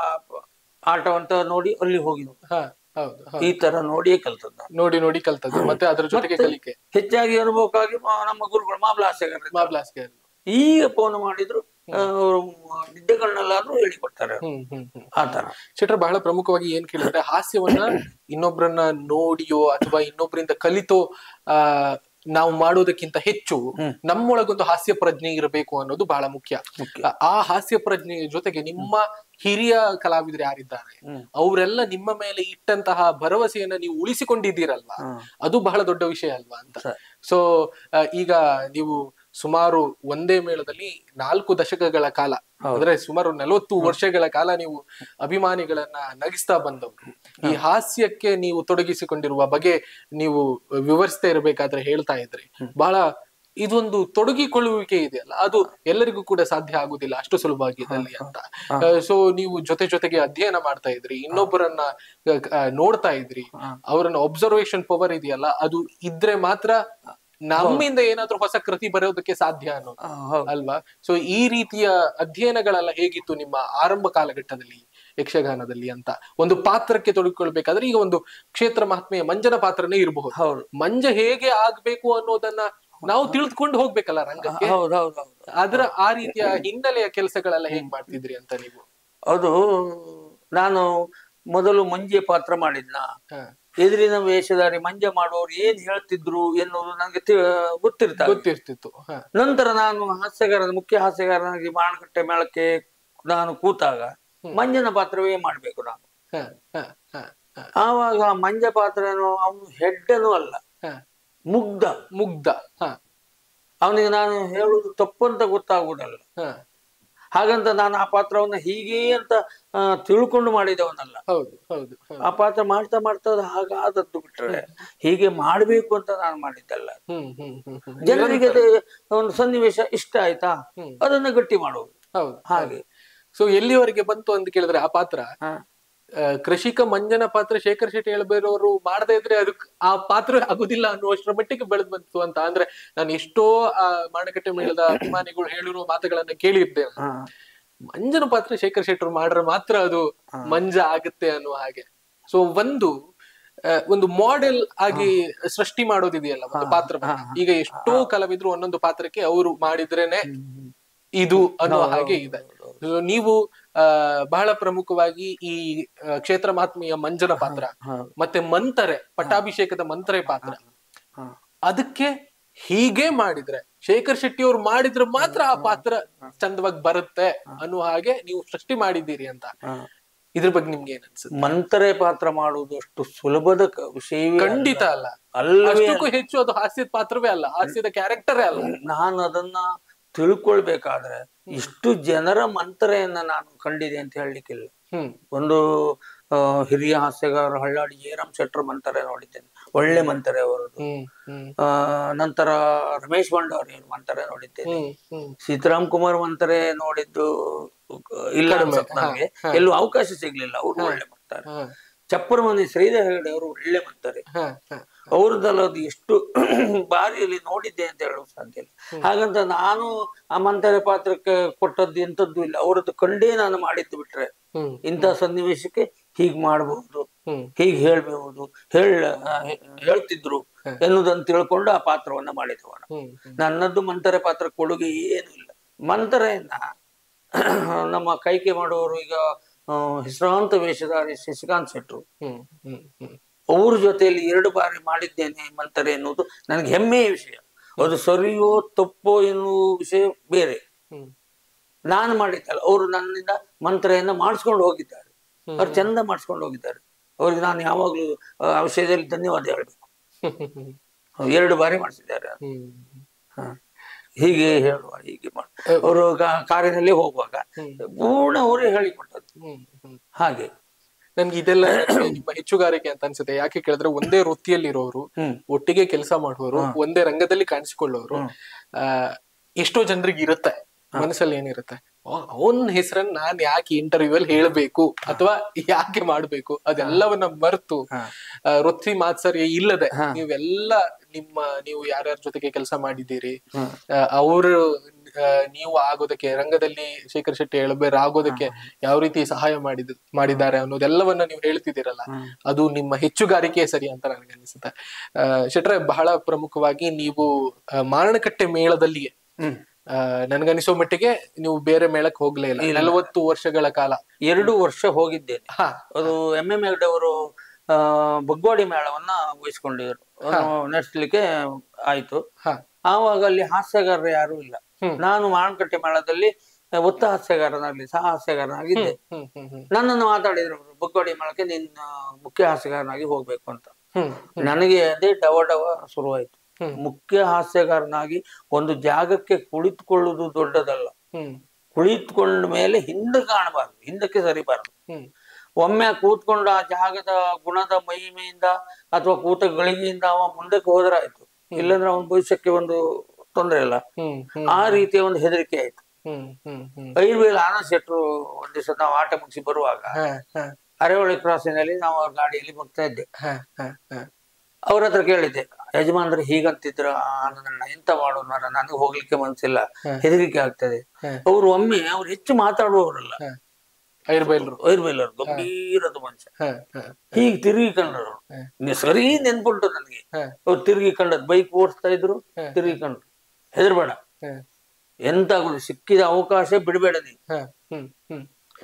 ಆಟವಂತ ನೋಡಿ ಅಲ್ಲಿ ಹೋಗಿ ನೋಡು. ಹ ಹೌದು ಹೌದು. ಈ ತರ ನೋಡಿಯೇ ಕಲ್ತದ್ದು ನಾನು ನೋಡಿ ನೋಡಿ ಕಲ್ತದ್ದು ಮತ್ತೆ ಅದ್ರ ಜೊತೆಗೆ ಮತ್ತೆ ಕಲಿಕೆ ಹೆಚ್ಚಾಗಿ ಅನುಭವಕ್ಕಾಗಿ ಮಾ- ನಮ್ಮ ಗುರುಗಳು ಮಾಬ್ಲ ಹಾಸ್ಯಗಾರ ಮಾಬ್ಲಾಸ್ಗೆ ಈಗ ಫೋನ್ ಮಾಡಿದ್ರು ಅವರು ನಿದ್ದೆಗಳನ್ನೆಲ್ಲಾದ್ರೂ ಹೇಳಿಕೊಡ್ತಾರೆ ಅವ್ರು. ಹ್ಮ್ ಹ್ಮ್ ಹ್ಮ್ ಆ ತರ ಶೆಟ್ರ ಬಹಳ ಪ್ರಮುಖವಾಗಿ ಏನ್ ಕೇಳಿದ್ರೆ ಹಾಸ್ಯವನ್ನ ಇನ್ನೊಬ್ರನ್ನ ನೋಡಿಯೋ ಅಥವಾ ಇನ್ನೊಬ್ರಿಂದ ಕಲಿತೋ ಆ ನಾವು ಮಾಡೋದಕ್ಕಿಂತ ಹೆಚ್ಚು ಹ್ಮ್. ನಮ್ಮೊಳಗೊಂದು ಹಾಸ್ಯ ಪ್ರಜ್ಞೆ ಇರಬೇಕು ಅನ್ನೋದು ಬಹಳ ಮುಖ್ಯ ಮುಖ್ಯ. ಆ- ಆ ಹಾಸ್ಯ ಪ್ರಜ್ಞೆಯ ಜೊತೆಗೆ ನಿಮ್ಮ ಹಿರಿಯ ಕಲಾವಿದರು ಯಾರಿದ್ದಾರೆ ಹ್ಮ್. ಅವರೆಲ್ಲ ನಿಮ್ಮ ಮೇಲೆ ಇಟ್ಟಂತಹ ಭರವಸೆಯನ್ನ ನೀವು ಉಳಿಸಿಕೊಂಡಿದ್ದೀರಲ್ವಾ ಹ್ಮ್. ಅದು ಬಹಳ ದೊಡ್ಡ ವಿಷಯ ಅಲ್ವಾ ಅಂತ ಸರಿ. ಸೊ ಈಗ ನೀವು ಸುಮಾರು ಒಂದೇ ಮೇಳದಲ್ಲಿ ನಾಲ್ಕು ದಶಕಗಳ ಕಾಲ ಹೌದು. ಅಂದ್ರೆ ಸುಮಾರು ನಲವತ್ತು ವರ್ಷಗಳ ಕಾಲ ನೀವು ಅಭಿಮಾನಿಗಳನ್ನ ನಗಿಸ್ತಾ ಬಂದವರು ಈ ಹಾಸ್ಯಕ್ಕೆ ನೀವು ತೊಡಗಿಸಿಕೊಂಡಿರುವ ಬಗೆ ನೀವು ವಿವರಿಸ್ತಾ ಇರಬೇಕಾದ್ರೆ ಹೇಳ್ತಾ ಇದ್ರಿ ಬಹಳ ಇದೊಂದು ತೊಡಗಿಕೊಳ್ಳುವಿಕೆ ಇದೆಯಲ್ಲ ಅದು ಎಲ್ಲರಿಗೂ ಕೂಡ ಸಾಧ್ಯ ಆಗುದಿಲ್ಲ ಅಷ್ಟು ಸುಲಭವಾಗಿದ್ದಲ್ಲಿ ಅಂತ ಸೊ ನೀವು ಜೊತೆ ಜೊತೆಗೆ ಅಧ್ಯಯನ ಮಾಡ್ತಾ ಇದ್ರಿ ಇನ್ನೊಬ್ಬರನ್ನ ಆ, ಆ, ನೋಡ್ತಾ ಇದ್ರಿ ಹಾ. ಅವರನ್ನ ಒಬ್ಸರ್ವೇಷನ್ ಪವರ್ ಇದೆಯಲ್ಲ ಅದು ಇದ್ರೆ ಮಾತ್ರ ನಮ್ಮಿಂದ ಏನಾದ್ರೂ ಹೊಸ ಕೃತಿ ಬರೋದಕ್ಕೆ ಸಾಧ್ಯ ಅನ್ನೋದು ಆ, ಹೌದು. ಅಲ್ವಾ ಸೊ ಈ ರೀತಿಯ ಅಧ್ಯಯನಗಳೆಲ್ಲ ಹೇಗಿತ್ತು ನಿಮ್ಮ ಆರಂಭ ಕಾಲಘಟ್ಟದಲ್ಲಿ ಯಕ್ಷಗಾನದಲ್ಲಿ ಅಂತ ಒಂದು ಪಾತ್ರಕ್ಕೆ ತೊಡಗಿಕೊಳ್ಬೇಕಾದ್ರೆ ಈಗ ಒಂದು ಕ್ಷೇತ್ರ ಮಹಾತ್ಮೆಯ ಮಂಜನ ಪಾತ್ರನೇ ಇರಬಹುದು ಹೌದು ಮಂಜ ಹೇಗೆ ಆಗ್ಬೇಕು ಅನ್ನೋದನ್ನ ನಾವು ತಿಳಿದುಕೊಂಡು ಹೋಗ್ಬೇಕಲ್ಲ ರಂಗಕ್ಕೆ ಹೌದು ಹೌದು ಹೌದು ಅದರ ಆ ರೀತಿಯ ಹಿನ್ನೆಲೆಯ ಕೆಲಸಗಳೆಲ್ಲ ಹೇಗ್ ಮಾಡ್ತಿದ್ರಿ ಅಂತ ನೀವು ಅದು ನಾನು ಮೊದಲು ಮಂಜೆ ಪಾತ್ರ ಮಾಡಿದ್ನ ಹ. ಎದುರಿನ ವೇಷಧಾರಿ ಮಂಜ ಮಾಡುವವರು ಏನ್ ಹೇಳ್ತಿದ್ರು ಎನ್ನುವುದು ನನಗೆ ತಿ- ಗೊತ್ತಿರ್ತ ಗೊತ್ತಿರ್ತಿತ್ತು ಹ ನಂತರ ನಾನು ಹಾಸ್ಯಗಾರ ಮುಖ್ಯ ಹಾಸ್ಯಗಾರನಾಗಿ ಮಾಣಕಟ್ಟೆ ಮೇಳಕ್ಕೆ ನಾನು ಕೂತಾಗ ಮಂಜನ ಪಾತ್ರವೇ ಮಾಡ್ಬೇಕು ನಾನು ಹ ಹ ಹ ಹ ಆವಾಗ ಮಂಜ ಪಾತ್ರನು ಅವನು ಹೆಡ್ಡನು ಅಲ್ಲ ಹ ಮುಗ್ಧ ಮುಗ್ಧ ಹ ಅವನಿಗೆ ನಾನು ಹೇಳುವುದು ತಪ್ಪಂತ ಗೊತ್ತಾಗುವುದಲ್ಲ ಹ ಹಾಗಂತ ನಾನು ಆ ಪಾತ್ರವನ್ನ ಹೀಗೆ ಅಂತ ಆ, ತಿಳ್ಕೊಂಡು ಮಾಡಿದವನಲ್ಲ ಹೌದು ಹೌದು ಹ. ಆ ಪಾತ್ರ ಮಾಡ್ತಾ ಮಾಡ್ತಾ ಅದು ಹಾಗಾದದ್ದು ಬಿಟ್ರೆ ಹೀಗೆ ಮಾಡ್ಬೇಕು ಅಂತ ನಾನು ಮಾಡಿದ್ದಲ್ಲ ಹ್ಮ್ ಹ್ಮ್ ಹ್ಮ್ ಹ್ಮ್ ಜನರಿಗೆ ಅದು ಒಂದು ಸನ್ನಿವೇಶ ಇಷ್ಟ ಆಯ್ತಾ ಹ್ಮ್. ಅದನ್ನ ಗಟ್ಟಿ ಮಾಡುವುದು ಹೌದು ಹಾಗೆ ಸೊ ಎಲ್ಲಿವರೆಗೆ ಬಂತು ಅಂತ ಕೇಳಿದ್ರೆ ಆ ಪಾತ್ರ ಹಾ. ಆ, ಕೃಷಿಕ ಮಂಜನ ಪಾತ್ರ ಶೇಖರ್ ಶೆಟ್ಟಿ ಹೇಳ್ಬೇರೋರು ಮಾಡದೇ ಇದ್ರೆ ಅದಕ್ ಆ ಪಾತ್ರ ಆಗುದಿಲ್ಲ ಅನ್ನುವಷ್ಟರ ಮಟ್ಟಿಗೆ ಬೆಳೆದ್ ಬಂತು ಅಂತ ಅಂದ್ರೆ ನಾನು ಎಷ್ಟೋ ಆ ಮಾಣಕಟ್ಟೆ ಮೇಳದ ಅಭಿಮಾನಿಗಳು ಹೇಳಿರೋ ಮಾತುಗಳನ್ನ ಕೇಳಿರ್ತೇನೆ ಹಾ. ಮಂಜನ ಪಾತ್ರ ಶೇಖರ್ ಶೆಟ್ಟರು ಮಾಡ್ರೆ ಮಾತ್ರ ಅದು ಮಂಜ ಆಗುತ್ತೆ ಅನ್ನುವ ಹಾಗೆ ಸೊ ಒಂದು ಆ, ಒಂದು ಮಾಡೆಲ್ ಆಗಿ ಸೃಷ್ಟಿ ಮಾಡೋದಿದೆಯಲ್ಲ ಒಂದು ಪಾತ್ರವನ್ನ ಈಗ ಎಷ್ಟೋ ಕಲಾವಿದ್ರು ಒಂದೊಂದು ಪಾತ್ರಕ್ಕೆ ಅವರು ಮಾಡಿದ್ರೇನೆ ಇದು ಅನ್ನೋ ಹಾಗೆ ಇದೆ So, ನೀವು ಆ ಬಹಳ ಪ್ರಮುಖವಾಗಿ ಈ ಆ, ಕ್ಷೇತ್ರ ಮಹಾತ್ಮೆಯ ಮಂಜನ ಪಾತ್ರ ಹೌದು. ಮತ್ತೆ ಮಂತರೆ ಪಟ್ಟಾಭಿಷೇಕದ ಮಂತ್ರೆ ಪಾತ್ರ ಹಾ. ಅದಕ್ಕೆ ಹೀಗೆ ಮಾಡಿದ್ರೆ ಶೇಖರ್ ಶೆಟ್ಟಿ ಅವ್ರು ಮಾಡಿದ್ರೆ ಮಾತ್ರ ಆ ಪಾತ್ರ ಚಂದವಾಗಿ ಬರುತ್ತೆ ಅನ್ನೋ ಹಾಗೆ ನೀವು ಸೃಷ್ಟಿ ಮಾಡಿದ್ದೀರಿ ಅಂತ ಹಾ. ಇದ್ರ ಬಗ್ಗೆ ನಿಮ್ಗೆ ಏನ್ ಅನ್ಸುತ್ತೆ ಮಂತ್ರೆ ಪಾತ್ರ ಮಾಡುವುದು ಅಷ್ಟು ಸುಲಭದ ಕ- ವಿಷಯವೇ ಅಲ್ಲ. ಖಂಡಿತ ಅಲ್ಲ ಅಲ್ಲವೇ ಅಷ್ಟಕ್ಕೂ ಹೆಚ್ಚು ಅದು ಹಾಸ್ಯದ ಪಾತ್ರವೇ ಅಲ್ಲ ಹಾಸ್ಯದ ಕ್ಯಾರೆಕ್ಟರೇ ಅಲ್ಲ ನಾನು ಅದನ್ನ ತಿಳ್ಕೊಳ್ಬೇಕಾದ್ರೆ ಇಷ್ಟು ಜನರ ಮಂತ್ರೆಯನ್ನ ನಾನು ಕಂಡಿದೆ ಅಂತ ಹೇಳಲಿಕ್ಕಿಲ್ಲ ಹ್ಮ್ ಒಂದು ಆ, ಹಿರಿಯ ಹಾಸ್ಯಗಾರ ಹಳ್ಳಾಡಿ ಜಯರಾಮ್ ಶೆಟ್ರ್ ಮಂತ್ರೆ ನೋಡಿದ್ದೇನೆ ಒಳ್ಳೆ ಮಂತ್ರೆ ಅವರದು ಹ್ಮ್ ಹ್ಮ್ ಆ, ನಂತರ ರಮೇಶ್ ಭಂಡಾರಿ ಮಂತ್ರೆ ನೋಡಿದ್ದೇನೆ ಹ್ಮ್ ಹ್ಮ್ ಸೀತಾರಾಮ್ ಕುಮಾರ್ ಮಂತ್ರೆ ನೋಡಿದ್ದು ಇಲ್ಲ ಕಡಿಮೆ. ಅನ್ಸುತ್ತೆ ನನಗೆ ಹಾ, ಹಾ. ಎಲ್ಲೂ ಅವಕಾಶ ಸಿಗ್ಲಿಲ್ಲ ಅವರು ಒಳ್ಳೆ ಮಾಡ್ತಾರೆ ಹ, ಚಪ್ಪರ ಮನೆ ಶ್ರೀಧರ ಹೆಗಡೆ ಅವರು ಒಳ್ಳೆ ಮಾಡ್ತಾರೆ ಹ, ಹ, ಅವ್ರದ್ದಲ್ಲ ಅದು ಎಷ್ಟು ಬಾರಿಯಲ್ಲಿ ನೋಡಿದ್ದೆ ಅಂತ ಹೇಳೋಕೆ ಸಾಧ್ಯ ಇಲ್ಲ ಹಾಗಂತ ನಾನು ಆ ಮಂತ್ರೆ ಪಾತ್ರಕ್ಕೆ ಕೊಟ್ಟದ್ದು ಎಂತದ್ದು ಇಲ್ಲ ಅವರದ್ದು ಕಂಡೇ ನಾನು ಮಾಡಿದ್ದು ಬಿಟ್ರೆ ಹ್ಮ್ ಇಂಥ ಸನ್ನಿವೇಶಕ್ಕೆ ಹೀಗ್ ಮಾಡಬಹುದು ಹ್ಮ್ ಹೀಗೆ ಹೇಳ್ಬಹುದು ಹೇಳ ಹೇಳ್ತಿದ್ರು ಎನ್ನುವುದನ್ನು ತಿಳ್ಕೊಂಡು ಆ ಪಾತ್ರವನ್ನ ಮಾಡಿದವನು ಹ್ಮ್ ಹ್ಮ್ ನನ್ನದ್ದು ಮಂತ್ರೆ ಪಾತ್ರ ಕೊಡುಗೆ ಏನು ಇಲ್ಲ ಮಂತ್ರೆಯನ್ನ ನಮ್ಮ ಕೈಕೆ ಮಾಡುವವರು ಈಗ ಆ, ಹೆಸರಾಂತ ವೇಷಧಾರಿ ಶಶಿಕಾಂತ್ ಶೆಟ್ರು ಹ್ಮ್ ಹ್ಮ್ ಹ್ಮ್ ಅವ್ರ ಜೊತೆಯಲ್ಲಿ ಎರಡು ಬಾರಿ ಮಾಡಿದ್ದೇನೆ ಮಂತ್ರೆ ಎನ್ನುವುದು ನನಗೆ ಹೆಮ್ಮೆಯ ವಿಷಯ ಅದು ಸರಿಯೋ ತಪ್ಪೋ ಎನ್ನುವ ವಿಷಯ ಬೇರೆ ಹ್ಮ್ ನಾನು ಮಾಡಿದ್ದಲ್ಲ ಅವರು ನನ್ನಿಂದ ಮಂತ್ರೆಯನ್ನ ಮಾಡಿಸ್ಕೊಂಡು ಹೋಗಿದ್ದಾರೆ ಹ್ಮ್. ಅವ್ರು ಚಂದ ಮಾಡಿಸ್ಕೊಂಡು ಹೋಗಿದ್ದಾರೆ ಅವ್ರಿಗೆ ನಾನು ಯಾವಾಗ್ಲೂ ಆ ವಿಷಯದಲ್ಲಿ ಧನ್ಯವಾದ ಹೇಳ್ಬೇಕು ಹ್ಮ್ ಹ್ಮ್ ಅವ್ರು ಎರಡು ಬಾರಿ ಮಾಡಿಸಿದ್ದಾರೆ ಹ್ಮ್ ಹ. ಹೀಗೆ ಹೇಳುವ ಹೀಗೆ ಮಾಡು ಅವರು ಕಾರಿನಲ್ಲಿ ಹೋಗುವಾಗ ಹ್ಮ್. ಪೂರ್ಣ ಅವರೇ ಹೇಳಿಕೊಟ್ಟದ್ದು ಹ್ಮ್ ಹ್ಮ್ ಹಾಗೆ ನನ್ಗೆ ಇದೆಲ್ಲ ನಿಮ್ಮ ಹೆಚ್ಚುಗಾರಿಕೆ ಅಂತ ಅನ್ಸುತ್ತೆ ಯಾಕೆ ಕೇಳಿದ್ರೆ ಒಂದೇ ವೃತ್ತಿಯಲ್ಲಿರೋರು ಹ್ಮ್ ಒಟ್ಟಿಗೆ ಕೆಲಸ ಮಾಡುವವರು ಒಂದೇ ರಂಗದಲ್ಲಿ ಕಾಣಿಸಿಕೊಳ್ಳೋರು ಆ ಎಷ್ಟೋ ಜನರಿಗೆ ಇರುತ್ತೆ ಮನಸ್ಸಲ್ಲಿ ಏನಿರುತ್ತೆ ಅವನ್ ಹೆಸರನ್ನ ನಾನ್ ಯಾಕೆ ಇಂಟರ್ವ್ಯೂ ಅಲ್ಲಿ ಹೇಳ್ಬೇಕು ಅಥವಾ ಯಾಕೆ ಮಾಡ್ಬೇಕು ಅದೆಲ್ಲವನ್ನ ಮರೆತು ಹಾ. ಆ, ವೃತ್ತಿ ಮಾತ್ಸರ್ಯ ಇಲ್ಲದೆ ನೀವೆಲ್ಲ ನಿಮ್ಮ ನೀವು ಯಾರ್ಯಾರ ಜೊತೆಗೆ ಕೆಲಸ ಮಾಡಿದ್ದೀರಿ ಹ್ಮ್. ಅವರು ನೀವು ಆಗೋದಕ್ಕೆ ರಂಗದಲ್ಲಿ ಶೇಖರ್ ಶೆಟ್ಟಿ ಎಳಬೇರ್ ಆಗೋದಕ್ಕೆ ಯಾವ ರೀತಿ ಸಹಾಯ ಮಾಡಿದ ಮಾಡಿದ್ದಾರೆ ಅನ್ನೋದೆಲ್ಲವನ್ನ ನೀವು ಹೇಳ್ತಿದ್ದೀರಲ್ಲ ಅದು ನಿಮ್ಮ ಹೆಚ್ಚುಗಾರಿಕೆ ಸರಿ ಅಂತ ನನಗೆ ಅನಿಸುತ್ತೆ ಆ, ಶೆಟ್ರೆ ಬಹಳ ಪ್ರಮುಖವಾಗಿ ನೀವು ಆ, ಮಾರಣಕಟ್ಟೆ ಮೇಳದಲ್ಲಿಯೇ ಹ್ಮ್ ಆ, ನನ್ಗನಿಸೋ ಮಟ್ಟಿಗೆ ನೀವು ಬೇರೆ ಮೇಳಕ್ಕೆ ಹೋಗ್ಲೇ ಇಲ್ಲ ನಲವತ್ತು ವರ್ಷಗಳ ಕಾಲ ಎರಡು ವರ್ಷ ಹೋಗಿದ್ದೇನೆ ಹಾ ಅದು ಎಂ ಎಂ ಅವರು ಆ ಬಗ್ವಾಡಿ ಮೇಳವನ್ನ ವಹಿಸ್ಕೊಂಡಿದ್ರು ಅದನ್ನು ನಡೆಸ್ಲಿಕ್ಕೆ ಆಯ್ತು ಹಾ ಆವಾಗ ಅಲ್ಲಿ ಹಾಸ್ಯಗಾರರು ಯಾರು ಇಲ್ಲ ಹ್ಮ್. ನಾನು ಮಾರಣಕಟ್ಟೆ ಮೇಳದಲ್ಲಿ ಒತ್ತ ಹಾಸ್ಯಗಾರನಾಗ್ಲಿ ಸಹ ಹಾಸ್ಯಗಾರನಾಗಿದ್ದೆ ಹ್ಮ್ ಹ್ಮ್ ಹ್ಮ್ ನನ್ನನ್ನು ಮಾತಾಡಿದ್ರು ಅವರು ಬಗ್ವಾಡಿ ಮೇಳಕ್ಕೆ ನಿನ್ನ ಮುಖ್ಯ ಹಾಸ್ಯಗಾರನಾಗಿ ಹೋಗ್ಬೇಕು ಅಂತ ಹ್ಮ್ ನನಗೆ ಅದೇ ಡವ ಡವ ಶುರುವಾಯ್ತು ಹ್ಮ್. ಮುಖ್ಯ ಹಾಸ್ಯಗಾರನಾಗಿ ಒಂದು ಜಾಗಕ್ಕೆ ಕುಳಿತುಕೊಳ್ಳುವುದು ದೊಡ್ಡದಲ್ಲ ಹ್ಮ್ ಕುಳಿತುಕೊಂಡ ಮೇಲೆ ಹಿಂದೆ ಕಾಣಬಾರ್ದು ಹಿಂದಕ್ಕೆ ಸರಿಬಾರ್ದು ಹ್ಮ್ ಒಮ್ಮೆ ಕೂತ್ಕೊಂಡು ಆ ಜಾಗದ ಗುಣದ ಮಹಿಮೆಯಿಂದ ಅಥವಾ ಕೂತ ಗಳಿಗೆಯಿಂದ ಅವ ಮುಂದಕ್ಕೆ ಹೋದ್ರೆ ಆಯ್ತು ಇಲ್ಲಂದ್ರೆ ಅವನ ಭವಿಷ್ಯಕ್ಕೆ ಒಂದು ತೊಂದರೆ ಇಲ್ಲ ಹ್ಮ್ ಹ್ಮ್ ಆ ರೀತಿಯ ಒಂದು ಹೆದರಿಕೆ ಆಯ್ತು ಹ್ಮ್ ಹ್ಮ್ ಹ್ಮ್ ಐರ್ವೇಲ್ ಆನಂದ್ ಶೆಟ್ರು ಒಂದ್ ದಿವಸ ನಾವು ಆಟ ಮುಗಿಸಿ ಬರುವಾಗ ಹ, ಹ, ಅರೆಹೊಳೆ ಕ್ರಾಸಿನಲ್ಲಿ ನಾವು ಅವ್ರ ಗಾಡಿಯಲ್ಲಿ ಬರ್ತಾ ಇದ್ದೆ ಹ, ಹ, ಹ. ಅವ್ರ ಹತ್ರ ಕೇಳಿದ್ದೆ ಯಜಮಾನ್ರು ಹೀಗಂತಿದ್ರ ಆನಂದಣ್ಣ ಎಂತ ಮಾಡೋದು ಮಾರ ನನಗೆ ಹೋಗ್ಲಿಕ್ಕೆ ಮನ್ಸಿಲ್ಲ ಹೆದರಿಕೆ ಆಗ್ತದೆ ಹ. ಅವ್ರು ಒಮ್ಮೆ ಅವ್ರು ಹೆಚ್ಚು ಮಾತಾಡುವವರಲ್ಲ ಹ. ಐರ್ಬೈಲ್ರು ಐರ್ವೇಲರು ಗಂಭೀರದ ಮನುಷ್ಯ ಹ, ಹ, ಹೀಗೆ ತಿರುಗಿ ಕಂಡ್ರು ನೀ ಸರಿ ನೆನ್ಪುಂಟು ನನಗೆ ಹ, ಅವ್ರು ತಿರುಗಿ ಕಂಡದ್ ಬೈಕ್ ಓಡಿಸ್ತಾ ಇದ್ರು ತಿರುಗಿ ಕಂಡ್ರು ಹೆದರ್ಬೇಡ ಹ, ಎಂತ ಆಗುದು ಸಿಕ್ಕಿದ ಅವಕಾಶ ಬಿಡಬೇಡ ನೀನು ಹ, ಹ್ಮ್ ಹ್ಮ್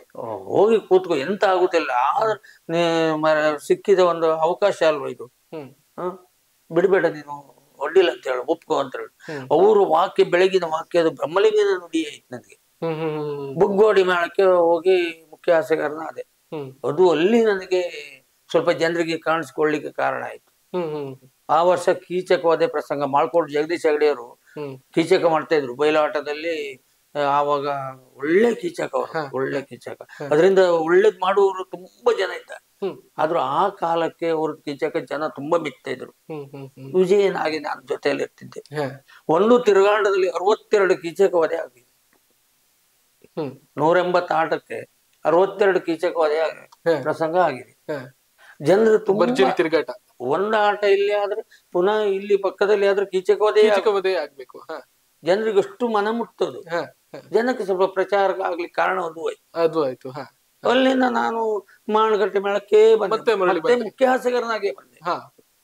ಹೋಗಿ ಕೂತ್ಕೋ ಎಂತ ಆಗುದಿಲ್ಲ ಆದ್ರೆ ನೀ ಮ- ಸಿಕ್ಕಿದ ಒಂದು ಅವಕಾಶ ಅಲ್ವಾ ಇದು ಹ್ಮ್ ಹ? ಬಿಡಬೇಡ ನೀನು ಒಡ್ಡಿಲ್ಲ ಅಂತ ಹೇಳು ಒಪ್ಕೋ ಅಂತ ಹೇಳಿ ಹ್ಮ್. ಅವರು ವಾಕ್ಯ ಬೆಳಗಿನ ವಾಕ್ಯ ಅದು ಬ್ರಹ್ಮಲಿಂಗದ ನುಡಿ ಆಯ್ತು ನನಗೆ ಹ್ಮ್ ಹ್ಮ್ ಹ್ಮ್ ಬುಗ್ಗೋಡಿ ಮೇಳಕ್ಕೆ ಹೋಗಿ ಮುಖ್ಯ ಹಾಸ್ಯಗಾರನ ಅದೇ ಹ್ಮ್ ಅದು ಅಲ್ಲಿ ನನಗೆ ಸ್ವಲ್ಪ ಜನರಿಗೆ ಕಾಣಿಸ್ಕೊಳ್ಳಿಕ್ಕೆ ಕಾರಣ ಆಯ್ತು ಹ್ಮ್ ಹ್ಮ್ ಆ ವರ್ಷ ಕೀಚಕವಾದ ಪ್ರಸಂಗ ಮಾಳ್ಕೋಟ್ ಜಗದೀಶ್ ಹೆಗಡೆಯವರು ಹ್ಮ್ ಕೀಚಕ ಮಾಡ್ತಾ ಇದ್ರು ಬಯಲಾಟದಲ್ಲಿ ಆ, ಆವಾಗ ಒಳ್ಳೆ ಕೀಚಕ ಅವರು ಒಳ್ಳೆ ಕೀಚಕ ಅದರಿಂದ ಒಳ್ಳೇದ್ ಮಾಡುವವರು ತುಂಬಾ ಜನ ಇದ್ದಾರೆ ಹ್ಮ್ ಆದ್ರೂ ಆ ಕಾಲಕ್ಕೆ ಅವ್ರ ಕೀಚಕ ಜನ ತುಂಬಾ ಮೆಚ್ತಾ ಇದ್ರು ಹ್ಮ್ ಹ್ಮ್ ಹ್ಮ್ ವಿಜಯನಾಗಿ ನಾನು ಜೊತೆಯಲ್ಲಿ ಇರ್ತಿದ್ದೆ ಹ, ಒಂದು ತಿರುಗಾಟದಲ್ಲಿ ಅರವತ್ತೆರಡು ಕೀಚಕ ವಧೆ ಆಗಿದೆ ಹ್ಮ್ ನೂರ ಎಂಬತ್ತು ಆಟಕ್ಕೆ ಅರವತ್ತೆರಡು ಕೀಚಕ ವಧೆ ಆಗಿದೆ ಹ, ಪ್ರಸಂಗ ಆಗಿದೆ ಹ. ಜನರು ತುಂಬಾ ಭರ್ಜರಿ ತಿರುಗಾಟ ಒಂದು ಆಟ ಇಲ್ಲಿ ಆದ್ರೆ ಪುನಃ ಇಲ್ಲಿ ಪಕ್ಕದಲ್ಲಿ ಆದ್ರೆ ಕೀಚಕ ವಧೆ ಕೀಚಕವಧೆ ಆಗ್ಬೇಕು ಹ ಜನರಿಗೆ ಅಷ್ಟು ಮನ ಮುಟ್ತದು ಹ ಹ. ಜನಕ್ಕೆ ಸ್ವಲ್ಪ ಪ್ರಚಾರ ಆಗ್ಲಿಕ್ಕೆ ಕಾರಣ ಅದು ಆಯ್ತು ಅದು ಆಯ್ತು ಹ ಅಲ್ಲಿಂದ ನಾನು ಮಾಣಗಟ್ಟೆ ಮೇಳಕ್ಕೆ ಬಂದೆ ಮತ್ತೆ ಮರಳಿ ಮತ್ತೆ ಮುಖ್ಯ ಹಾಸ್ಯಗಾರನಾಗೆ ಬಂದೆ ಹ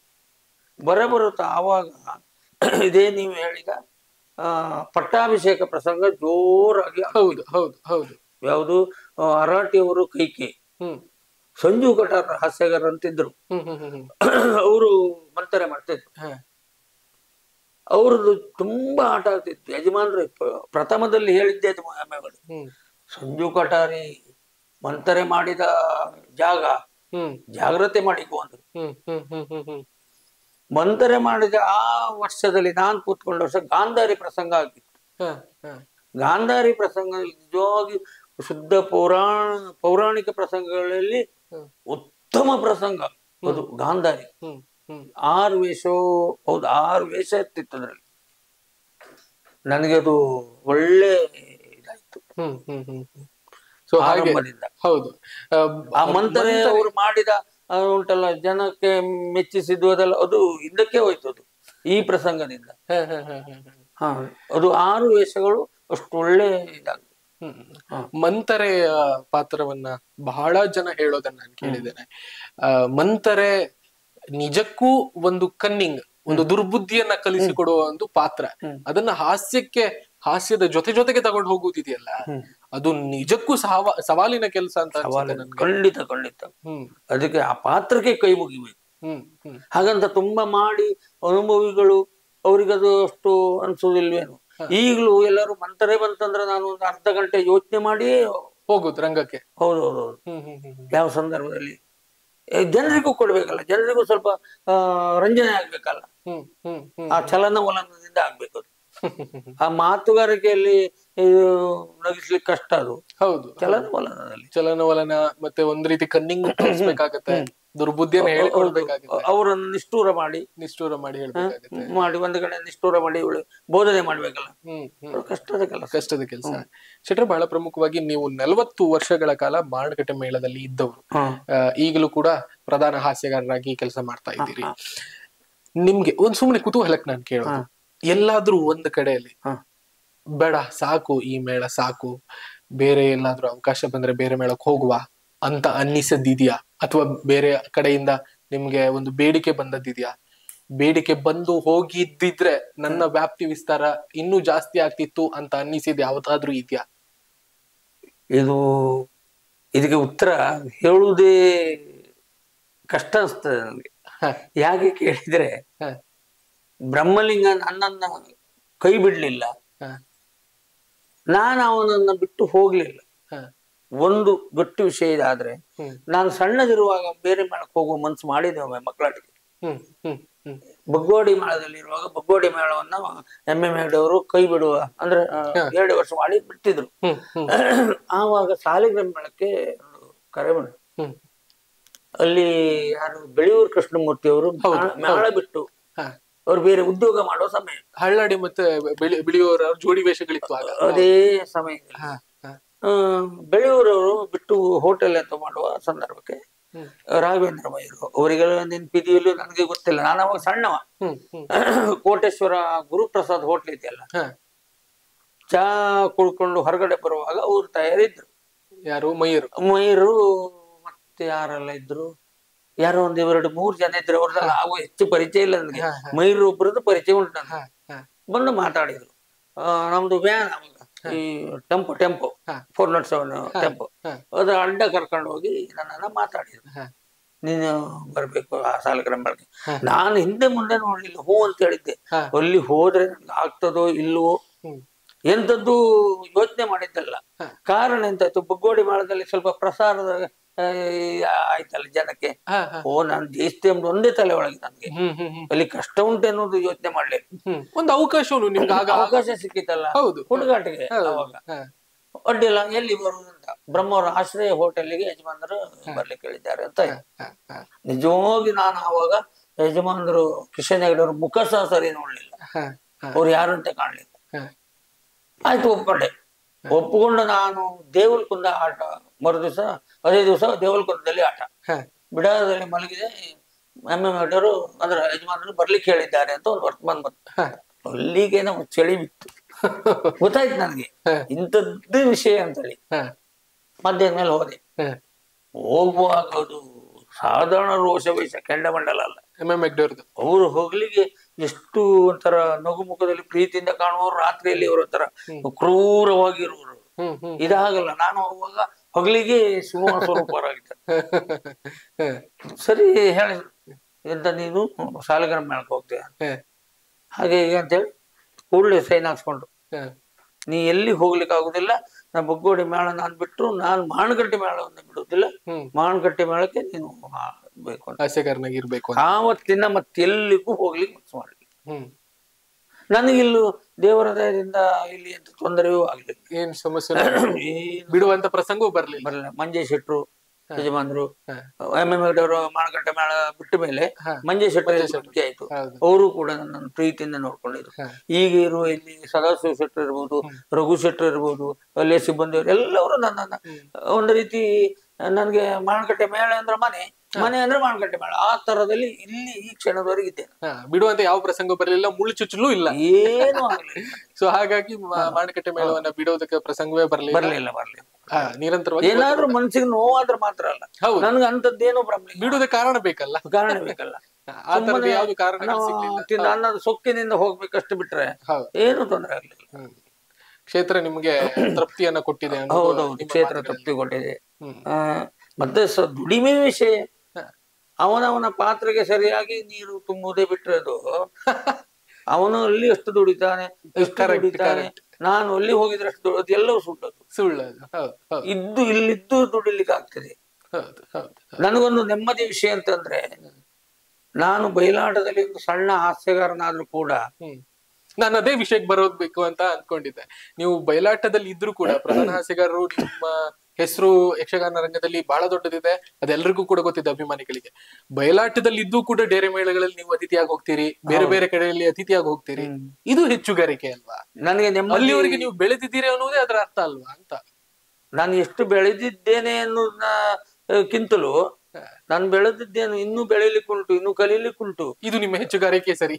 ಬರ ಬರುತ್ತಾ ಆವಾಗ ಇದೇ ನೀವು ಹೇಳಿದ ಆ ಪಟ್ಟಾಭಿಷೇಕ ಪ್ರಸಂಗ ಜೋರಾಗಿ ಆಗ್- ಹೌದು ಹೌದು ಹೌದು ಯಾವುದು ಆ, ಅರಾಟಿಯವರು ಕೈಕೆ ಹ್ಮ್ ಸಂಜು ಕಟಾರ್ ಹಾಸ್ಯಗಾರ ಅಂತಿದ್ರು ಹ್ಮ್ ಹ್ಮ್ ಹ್ಮ್ ಹ್ಮ್ ಅವರು ಮಂತರೆ ಮಾಡ್ತಿದ್ರು ಹ ಅವ್ರದ್ದು ತುಂಬಾ ಆಟ ಆಗ್ತಿತ್ತು ಯಜಮಾನ್ರು ಪ್ರ- ಪ್ರಥಮದಲ್ಲಿ ಹೇಳಿದ್ದೆ ಅದು ಆಮೇಲೆ ಹ್ಮ್ ಸಂಜು ಕಟಾರಿ ಮಂತರೆ ಮಾಡಿದ ಜಾಗ ಹ್ಮ್ ಜಾಗ್ರತೆ ಮಾಡಿಕೊ ಅಂದ್ರು ಹ್ಮ್ ಹ್ಮ್ ಹ್ಮ್ ಹ್ಮ್ ಹ್ಮ್ ಮಂತರೆ ಮಾಡಿದ ಆ ವರ್ಷದಲ್ಲಿ ನಾನು ಕೂತ್ಕೊಂಡ ವರ್ಷ ಗಾಂಧಾರಿ ಪ್ರಸಂಗ ಆಗಿತ್ತು ಹ ಹ ಗಾಂಧಾರಿ ಪ್ರಸಂಗ ನಿಜವಾಗಿ ಶುದ್ಧ ಪೌರಾಣ ಪೌರಾಣಿಕ ಪ್ರಸಂಗಗಳಲ್ಲಿ ಹ್ಮ್. ಉತ್ತಮ ಪ್ರಸಂಗ ಅದು ಗಾಂಧಾರಿ ಹ್ಮ್ ಹ್ಮ್ ಆರು ವೇಷ ಹೌದು ಆರು ವೇಷ ಇರ್ತಿತ್ತು ಅದ್ರಲ್ಲಿ ನನಗೆ ಅದು ಒಳ್ಳೆ ಇದಾಯ್ತು ಹ್ಮ್ ಹ್ಮ್ ಹ್ಮ್ ಸೊ ಹಾಗೆ ಆರಂಭದಿಂದ ಹೌದು ಆ, ಆ ಮಂತ್ರೆ ಅವರು ಮಾಡಿದ ಅದು ಉಂಟಲ್ಲ ಜನಕ್ಕೆ ಮೆಚ್ಚಿಸಿದ್ದು ಅದೆಲ್ಲ ಅದು ಹಿಂದಕ್ಕೆ ಹೋಯ್ತು ಅದು ಈ ಪ್ರಸಂಗದಿಂದ ಹ, ಹ, ಹ, ಹ, ಹ. ಹಾ ಅದು ಆರು ವೇಷಗಳು ಅಷ್ಟು ಒಳ್ಳೆ ಇದಾಗ್ತದೆ ಹ್ಮ್. ಮಂತರೆಯ ಪಾತ್ರವನ್ನ ಬಹಳ ಜನ ಹೇಳೋದನ್ನ ನಾನು ಕೇಳಿದ್ದೇನೆ ಆ, ಮಂತರೆ ನಿಜಕ್ಕೂ ಒಂದು ಕನ್ನಿಂಗ್ ಒಂದು ದುರ್ಬುದ್ಧಿಯನ್ನ ಕಲಿಸಿಕೊಡುವ ಒಂದು ಪಾತ್ರ ಅದನ್ನ ಹಾಸ್ಯಕ್ಕೆ ಹಾಸ್ಯದ ಜೊತೆ ಜೊತೆಗೆ ತಗೊಂಡು ಹೋಗುವುದಿದೆಯಲ್ಲ ಅದು ನಿಜಕ್ಕೂ ಸವ ಸವಾಲಿನ ಕೆಲಸ ಅಂತ ಅನ್ಸುತ್ತೆ ನನ್ಗೆ ಖಂಡಿತ ಖಂಡಿತ ಹ್ಮ್ ಅದಕ್ಕೆ ಆ ಪಾತ್ರಕ್ಕೆ ಕೈ ಮುಗಿಬೇಕು ಹ್ಮ್ ಹ್ಮ್ ಹಾಗಂತ ತುಂಬಾ ಮಾಡಿ ಅನುಭವಿಗಳು ಅವ್ರಿಗದು ಅಷ್ಟು ಅನ್ಸೋದಿಲ್ವೇನು ಈಗಲೂ ಎಲ್ಲರೂ ಮಂತರೇ ಬಂತಂದ್ರೆ ನಾನು ಒಂದು ಅರ್ಧ ಗಂಟೆ ಯೋಚನೆ ಮಾಡಿ ಹೋಗುದು ರಂಗಕ್ಕೆ ಹೌದು ಹೌದು ಹೌದು ಹ್ಮ್ ಹ್ಮ್ ಹ್ಮ್ ಯಾವ ಸಂದರ್ಭದಲ್ಲಿ ಏ, ಜನರಿಗೂ ಕೊಡ್ಬೇಕಲ್ಲ ಜನರಿಗೂ ಸ್ವಲ್ಪ ಆ ರಂಜನೆ ಆಗ್ಬೇಕಲ್ಲ ಹ್ಮ್ ಹ್ಮ್ ಹ್ಮ್ ಆ ಚಲನವಲನದಿಂದ ಆಗ್ಬೇಕು ಅದು ಆ ಮಾತುಗಾರಿಕೆಯಲ್ಲಿ ಇದು ನಗಿಸ್ಲಿಕ್ಕೆ ಕಷ್ಟ ಅದು ಹೌದು ಚಲನವಲನದಲ್ಲಿ ಚಲನವಲನ ಮತ್ತೆ ಒಂದ್ ರೀತಿ ಕನ್ನಿಂಗ್ ತೋರಿಸ್ಬೇಕಾಗತ್ತೆ ದುರ್ಬುದ್ಧಿಯನ್ನ ಹೇಳ್ಕೊಡ್ಬೇಕಾಗತ್ತೆ ಅವರನ್ನು ನಿಷ್ಠೂರ ಮಾಡಿ ನಿಷ್ಠೂರ ಮಾಡಿ ಹೇಳ್ಬೇಕಾಗತ್ತೆ ಮಾಡಿ ಒಂದು ಕಡೆ ನಿಷ್ಠೂರ ಮಾಡಿ ಇವಳು ಬೋಧನೆ ಮಾಡ್ಬೇಕಲ್ಲ ಹ್ಮ್ ಹ್ಮ್ ಅದು ಕಷ್ಟದ ಕೆಲಸ ಕಷ್ಟದ ಕೆಲಸ ಶೆಟ್ರ ಬಹಳ ಪ್ರಮುಖವಾಗಿ ನೀವು ನಲವತ್ತು ವರ್ಷಗಳ ಕಾಲ ಮಾರುಕಟ್ಟೆ ಮೇಳದಲ್ಲಿ ಇದ್ದವರು ಹಾ. ಆ, ಈಗಲೂ ಕೂಡ ಪ್ರಧಾನ ಹಾಸ್ಯಗಾರರಾಗಿ ಕೆಲಸ ಮಾಡ್ತಾ ಇದ್ದೀರಿ ನಿಮ್ಗೆ ಒಂದ್ ಸುಮ್ನೆ ಕುತೂಹಲಕ್ಕೆ ನಾನು ಕೇಳೋದು ಎಲ್ಲಾದ್ರೂ ಒಂದ್ ಕಡೆಯಲ್ಲಿ ಹಾ. ಬೇಡ ಸಾಕು ಈ ಮೇಳ ಸಾಕು ಬೇರೆ ಎಲ್ಲಾದ್ರೂ ಅವಕಾಶ ಬಂದ್ರೆ ಬೇರೆ ಮೇಳಕ್ಕೆ ಹೋಗುವ ಅಂತ ಅನ್ನಿಸದಿದ್ಯಾ ಅಥವಾ ಬೇರೆ ಕಡೆಯಿಂದ ನಿಮ್ಗೆ ಒಂದು ಬೇಡಿಕೆ ಬಂದದ್ದಿದ್ಯಾ ಬೇಡಿಕೆ ಬಂದು ಹೋಗಿದ್ದಿದ್ರೆ ನನ್ನ ವ್ಯಾಪ್ತಿ ವಿಸ್ತಾರ ಇನ್ನೂ ಜಾಸ್ತಿ ಆಗ್ತಿತ್ತು ಅಂತ ಅನ್ನಿಸಿದ್ ಯಾವತ್ತಾದ್ರೂ ಇದ್ಯಾ ಇದು ಇದಕ್ಕೆ ಉತ್ತರ ಹೇಳುವುದೇ ಕಷ್ಟ ಅನಿಸ್ತದೆ ನನಗೆ ಹ, ಯಾಕೆ ಕೇಳಿದ್ರೆ ಹ, ಬ್ರಹ್ಮಲಿಂಗ ನನ್ನನ್ನ ಕೈ ಬಿಡ್ಲಿಲ್ಲ ಹ, ನಾನು ಅವನನ್ನ ಬಿಟ್ಟು ಹೋಗ್ಲಿಲ್ಲ ಹ. ಒಂದು ಗಟ್ಟಿ ವಿಷಯ ಇದಾದ್ರೆ ಹ್ಮ್. ನಾನು ಸಣ್ಣದಿರುವಾಗ ಬೇರೆ ಮೇಳಕ್ಕೆ ಹೋಗುವ ಮನ್ಸು ಮಾಡಿದ್ದೆ ಒಮ್ಮೆ ಮಕ್ಕಳಾಟಿಗೆ ಹ್ಮ್ ಹ್ಮ್ ಹ್ಮ್ ಬಗ್ಗೋಡಿ ಮೇಳದಲ್ಲಿರುವಾಗ ಬಗ್ಗೋಡಿ ಮೇಳವನ್ನ ಎಂ ಎಂ ಅವರು ಕೈ ಬಿಡುವ ಅಂದ್ರೆ ಆ, ಎರಡು ವರ್ಷ ಮಾಡಿ ಬಿಟ್ಟಿದ್ರು ಹ್ಮ್ ಹ್ಮ್ ಆವಾಗ ಸಾಲಿಗ್ರಾಮ ಮೇಳಕ್ಕೆ ಒಂದು ಕರೆ ಬಂತು ಹ್ಮ್ ಅಲ್ಲಿ ಯಾರು ಬೆಳೆಯೂರು ಕೃಷ್ಣಮೂರ್ತಿ ಅವರು ಮೇಳ ಬಿಟ್ಟು ಹ. ಅವ್ರು ಬೇರೆ ಉದ್ಯೋಗ ಮಾಡೋ ಸಮಯ ಹಳ್ಳಾಡಿ ಮತ್ತೆ ಬಿಳಿ ಬಿಳಿಯವರ ಜೋಡಿ ವೇಷಗಳಿತ್ತು ಆಗ ಅದೇ ಸಮಯದಲ್ಲಿ ಹ, ಹ, ಆ, ಬೆಳೆಯೂರವರು ಬಿಟ್ಟು ಹೋಟೆಲ್ ಅಂತ ಮಾಡುವ ಸಂದರ್ಭಕ್ಕೆ ಹ್ಮ್. ರಾಘವೇಂದ್ರ ಮೈರು ಅವರಿಗೆಲ್ಲ ನೆನಪಿದೆಯಲ್ಲೂ ನನಗೆ ಗೊತ್ತಿಲ್ಲ ನಾನು ಅವಾಗ ಸಣ್ಣವ ಹ್ಮ್ ಹ್ಮ್ ಕೋಟೇಶ್ವರ ಗುರುಪ್ರಸಾದ್ ಹೋಟ್ಲ್ ಇದೆಯಲ್ಲ ಹ. ಚಾ ಕುಡ್ಕೊಂಡು ಹೊರಗಡೆ ಬರುವಾಗ ಅವ್ರು ತಯಾರಿದ್ರು ಯಾರು ಮಯೂರ್ ಮೈರು ಮತ್ತೆ ಯಾರೆಲ್ಲ ಇದ್ರು ಯಾರೋ ಒಂದ್ ಎರಡು ಮೂರ್ ಜನ ಇದ್ರು ಅವ್ರದ್ದೆಲ್ಲ ಆಗ ಹೆಚ್ಚು ಪರಿಚಯ ಇಲ್ಲ ನನಗೆ ಹ, ಮೈರು ಒಬ್ಬರದ್ದು ಪರಿಚಯ ಉಂಟು ನನಗೆ ಹ, ಹ, ಬಂದು ಮಾತಾಡಿದ್ರು ಆ, ನಮ್ದು ವ್ಯಾನ್ ಅವಾಗ ಈ ಟೆಂಪೋ ಟೆಂಪೋ ಹ. ಫೋರ್ ನಾಟ್ ಸೆವೆನ್ ಟೆಂಪೋ ಹ. ಅದ್ರ ಅಡ್ಡ ಕರ್ಕೊಂಡು ಹೋಗಿ ನನ್ನನ್ನ ಮಾತಾಡಿದ್ರು ಹ. ನೀನು ಬರ್ಬೇಕು ಆ ಸಾಲಗ್ರಾಮ ಬೆಳಗ್ಗೆ ಹ. ನಾನು ಹಿಂದೆ ಮುಂದೆ ನೋಡ್ಲಿಲ್ಲ ಹೂ ಅಂತ ಹೇಳಿದ್ದೆ ಹ. ಅಲ್ಲಿ ಹೋದ್ರೆ ನನ್ಗೆ ಆಗ್ತದೋ ಇಲ್ವೋ ಹ್ಮ್ ಎಂತದ್ದು ಯೋಚನೆ ಮಾಡಿದ್ದಲ್ಲ ಹ. ಕಾರಣ ಎಂತಾಯ್ತು ಬುಗ್ಗೋಡಿ ಮೇಳದಲ್ಲಿ ಸ್ವಲ್ಪ ಪ್ರಸಾರದ ಆ, ಆಯ್ತಲ್ಲ ಜನಕ್ಕೆ ಹ, ಹ. ಓ ನಾನು ದೇಶತೆ ಎಂಬುದು ಒಂದೇ ತಲೆ ಒಳಗೆ ನನಗೆ ಹ್ಮ್ ಹ್ಮ್ ಹ್ಮ್ ಅಲ್ಲಿ ಕಷ್ಟ ಉಂಟು ಅನ್ನೋದು ಯೋಚನೆ ಮಾಡ್ಲಿಲ್ಲ ಹ್ಮ್ ಒಂದು ಅವಕಾಶವನ್ನು ನಿಮ್ಗೆ ಆಗ ಅವಕಾಶ ಸಿಕ್ಕಿತ್ತಲ್ಲ ಹೌದು ಹುಡುಗಾಟಿಗೆ ಹೌದು. ಅವಾಗ ಹ, ಅಡ್ಡಿಲ್ಲ ಎಲ್ಲಿ ಬರುವುದಂತ ಬ್ರಹ್ಮವರ ಆಶ್ರಯ ಹೋಟೆಲ್ಗೆ ಯಜಮಾನರು ಬರ್ಲಿಕ್ಕೆ ಹೇಳಿದ್ದಾರೆ ಅಂತ ಆಯ್ತು. ಹ, ಹ, ನಿಜವಾಗಿ ನಾನು ಆವಾಗ ಯಜಮಾನರು ಕಿಶನ್ ಹೆಗಡೆ ಮುಖ ಸಹ ಸರಿ ನೋಡ್ಲಿಲ್ಲ ಹ, ಹ, ಅವ್ರು ಯಾರು ಅಂತ ಕಾಣ್ಲಿಲ್ಲ ಹ. ಆಯ್ತು ಒಪ್ಕೊಂಡೆ ಒಪ್ಪಿಕೊಂಡು ನಾನು ದೇವಲ್ಕುಂದ ಆಟ ಮರು ದಿವಸ ಅದೇ ದಿವಸ ದೇವಲ್ಕುಂದದಲ್ಲಿ ಆಟ ಹ, ಬಿಡಾರದಲ್ಲಿ ಮಲಗಿದೆ ಎಮ್ ಎಂ ಹೆಗಡೆಯವರು ಅಂದ್ರೆ ಯಜಮಾನರು ಬರ್ಲಿಕ್ಕೆ ಹೇಳಿದ್ದಾರೆ ಅಂತ ಒಂದು ವರ್ತಮಾನ ಬಂತು ಹ. ಅಲ್ಲಿಗೆ ನಾವು ಚಳಿ ಬಿತ್ತು ಗೊತ್ತಾಯ್ತು ನನಗೆ ಹ. ಇಂಥದ್ದೇ ವಿಷಯ ಅಂತೇಳಿ ಹ, ಮಧ್ಯಾಹ್ನ ಮೇಲೆ ಹೋದೆ ಹ. ಹೋಗುವಾಗ ಅದು ಸಾಧಾರಣ ರೋಷ ವಯಸ್ಸ ಕೆಂಡಮಂಡಲ ಅಲ್ಲ ಎಂ ಎಂ ಹೆಗ್ಡೆಯವ್ರದ್ದು ಅವರು ಹೋಗ್ಲಿಗೆ ಎಷ್ಟು ಒಂಥರ ನಗು ಮುಖದಲ್ಲಿ ಪ್ರೀತಿಯಿಂದ ಕಾಣುವವರು ರಾತ್ರಿಯಲ್ಲಿ ಅವರು ಒಂಥರ ಕ್ರೂರವಾಗಿರುವರು ಹ್ಮ್ ಹ್ಮ್ ಇದಾಗಲ್ಲ ನಾನು ಹೋಗುವಾಗ ಹೊಗಳಿಗೆ ಸಿಂಹ ಸ್ವರೂಪರಾಗಿದ್ದೆ ಹ, ಸರಿ ಹೇಳಿದ್ರು ಎಂತ ನೀನು ಸಾಲಿಗ್ರಾಮ ಮೇಳಕ್ಕೆ ಹೋಗ್ತೀಯ ಹ, ಹಾಗೆ ಹೀಗೆ ಅಂತೇಳಿ ಕೂಡಲೇ ಸೈನ್ ಹಾಕ್ಸ್ಕೊಂಡು ಹ. ನೀ ಎಲ್ಲಿ ಹೋಗ್ಲಿಕ್ಕೆ ಆಗುದಿಲ್ಲ ನಾ ಬಗ್ಗೋಡಿ ಮೇಳ ನಾನು ಬಿಟ್ಟರು ನಾನು ಮಾಣಗಟ್ಟಿ ಮೇಳವನ್ನು ಬಿಡುವುದಿಲ್ಲ ಹ್ಮ್ ಮಾಣಗಟ್ಟಿ ಮೇಳಕ್ಕೆ ನೀನು ಆ, ಬೇಕು ಅಂತ ಹಾಸ್ಯಗಾರನಾಗಿ ಇರ್ಬೇಕು ಅಂತ ಆವತ್ತಿನ ಮತ್ತೆಲ್ಲಿಗೂ ಹೋಗ್ಲಿಕ್ಕೆ ಮನಸ್ಸು ಮಾಡಲಿಲ್ಲ ಹ್ಮ್ ನನಗಿಲ್ಲು ದೇವರ ದಯದಿಂದ ಇಲ್ಲಿ ಎಂತ ತೊಂದರೆಯೂ ಆಗ್ಲಿಲ್ಲ ಏನ್ ಸಮಸ್ಯೆ ಏನು ಬಿಡುವಂತ ಪ್ರಸಂಗವೂ ಬರ್ಲಿಲ್ಲ ಬರಲಿಲ್ಲ ಮಂಜೆ ಶೆಟ್ರು ಯಜಮಾನರು ಹ. ಎಂ ಎಂ ಅವರು ಮಾಣಗಟ್ಟೆ ಮೇಳ ಬಿಟ್ಟ ಮೇಲೆ ಹ. ಮಂಜೆ ಶೆಟ್ರು ಮಂಜೆ ಯಜಮಾನಿಕೆ ಆಯ್ತು ಹೌದು ಅವರು ಕೂಡ ನನ್ನನ್ನು ಪ್ರೀತಿಯಿಂದ ನೋಡ್ಕೊಂಡಿದ್ರು ಹ. ಈಗ ಇರುವ ಇಲ್ಲಿ ಸದಾಶಿವ ಶೆಟ್ರು ಇರ್ಬೋದು ರಘು ಶೆಟ್ರು ಇರ್ಬೋದು ಅಲ್ಲೇ ಸಿಬ್ಬಂದಿಯವರು ಎಲ್ಲರೂ ನನ್ನನ್ನ ಒಂದು ರೀತಿ ನನಗೆ ಮಾಣಕಟ್ಟೆ ಮೇಳ ಅಂದ್ರೆ ಮನೆ ಮನೆ ಅಂದ್ರೆ ಮಾನಕಟ್ಟೆ ಮೇಳ ಆ ತರದಲ್ಲಿ ಇಲ್ಲಿ ಈ ಕ್ಷಣದವರೆಗೆ ಇದ್ದೇನೆ ಹಾ, ಬಿಡುವಂತ ಯಾವ ಪ್ರಸಂಗ ಬರಲಿಲ್ಲ ಮುಳ್ಳು ಚುಚ್ಚಲು ಇಲ್ಲ ಏನು ಆಗ್ಲಿಲ್ಲ ಸೊ ಹಾಗಾಗಿ ಮ- ಮಾಣಕಟ್ಟೆ ಮೇಳವನ್ನ ಬಿಡೋದಕ್ಕೆ ಪ್ರಸಂಗವೇ ಬರಲಿಲ್ಲ ಬರ್ಲಿಲ್ಲ ಬರ್ಲಿಲ್ಲ ಹಾ, ನಿರಂತರವಾಗಿ ಏನಾದ್ರೂ ಮನ್ಸಿಗೆ ನೋವಾದ್ರೆ ಮಾತ್ರ ಅಲ್ಲ ಹೌದು ನನ್ಗೆ ಅಂತದ್ದೇನೋ ಪ್ರಾಬ್ಲಮ್ ಬಿಡುವುದಕ್ಕೆ ಕಾರಣ ಬೇಕಲ್ಲ ಕಾರಣ ಬೇಕಲ್ಲ ಆ ತರದ ಯಾವ್ದು ಕಾರಣ ನಾವು ಸಿಗ್ಲಿಲ್ಲ ತಿಂದ ಅನ್ನದ ಸೊಕ್ಕಿನಿಂದ ಹೋಗ್ಬೇಕಷ್ಟು ಬಿಟ್ರೆ ಹೌದು ಏನು ತೊಂದರೆ ಆಗ್ಲಿಲ್ಲ ಹ್ಮ್. ಕ್ಷೇತ್ರ ನಿಮ್ಗೆ ತೃಪ್ತಿಯನ್ನ ಕೊಟ್ಟಿದೆ ಅನ್ನೋದು ಹೌದೌದು ನಿಮ್ಮ ಕ್ಷೇತ್ರ ಮಾತುಗಳಲ್ಲಿ. ತೃಪ್ತಿ ಕೊಟ್ಟಿದೆ ಹ್ಮ್. ಆ, ಮತ್ತೆ ಸ ದುಡಿಮೆ ವಿಷಯ ಹ. ಅವನವನ ಪಾತ್ರೆಗೆ ಸರಿಯಾಗಿ ನೀರು ತುಂಬುವುದೇ ಬಿಟ್ರೆ ಅದು ಅವನು ಅಲ್ಲಿ ಎಷ್ಟು ದುಡಿತಾನೆ ಎಷ್ಟು Correct, ದುಡಿತಾನೆ ನಾನು ಅಲ್ಲಿ ಹೋಗಿದ್ರೆ ಅಷ್ಟು ದುಡಿ- ಅದೆಲ್ಲವೂ ಸುಳ್ಳದು ಸುಳ್ಳು ಅದು. ಹೌದು ಹೌದು ಇದ್ದು ಇಲ್ಲಿದ್ದು ದುಡಿಲಿಕ್ಕೆ ಆಗ್ತದೆ ಹೌದು ಹೌದು ನನಗೊಂದು ನೆಮ್ಮದಿ ವಿಷಯ ಅಂತಂದ್ರೆ ನಾನು ಬಯಲಾಟದಲ್ಲಿ ಒಂದು ಸಣ್ಣ ಹಾಸ್ಯಗಾರನಾದ್ರೂ ಕೂಡ ಹ್ಮ್ ನಾನು ಅದೇ ವಿಷಯಕ್ಕೆ ಬರೋದ್ಬೇಕು ಅಂತ ಅನ್ಕೊಂಡಿದ್ದೆ ನೀವು ಬಯಲಾಟದಲ್ಲಿ ಇದ್ರು ಕೂಡ ಪ್ರಧಾನ ಹಾಸ್ಯಗಾರರು ನಿಮ್ಮ ಹೆಸರು ಯಕ್ಷಗಾನ ರಂಗದಲ್ಲಿ ಬಹಳ ದೊಡ್ಡದಿದೆ ಅದೆಲ್ಲರಿಗೂ ಕೂಡ ಗೊತ್ತಿದೆ ಅಭಿಮಾನಿಗಳಿಗೆ ಬಯಲಾಟದಲ್ಲಿ ಇದ್ದು ಕೂಡ ಡೇರೆ ಮೇಳಗಳಲ್ಲಿ ನೀವು ಅತಿಥಿಯಾಗಿ ಹೋಗ್ತೀರಿ ಬೇರೆ ಬೇರೆ ಕಡೆಯಲ್ಲಿ ಅತಿಥಿಯಾಗಿ ಹೋಗ್ತೀರಿ ಇದು ಹೆಚ್ಚುಗಾರಿಕೆ ಅಲ್ವಾ ನನಗೆ ನೆಮ್ಮದಿ ಅಲ್ಲಿವರೆಗೆ ನೀವು ಬೆಳೆದಿದ್ದೀರಿ ಅನ್ನೋದೇ ಅದರ ಅರ್ಥ ಅಲ್ವಾ ಅಂತ ನಾನು ಎಷ್ಟು ಬೆಳೆದಿದ್ದೇನೆ ಅನ್ನೋದನ್ನ ಕಿಂತಲೂ ನಾನು ಬೆಳೆದಿದ್ದೇನು ಇನ್ನೂ ಬೆಳೆಯಲಿಕ್ಕುಂಟು ಇನ್ನೂ ಕಲೀಲಿಕ್ಕುಂಟು ಇದು ನಿಮ್ಮ ಹೆಚ್ಚುಗಾರಿಕೆ ಸರಿ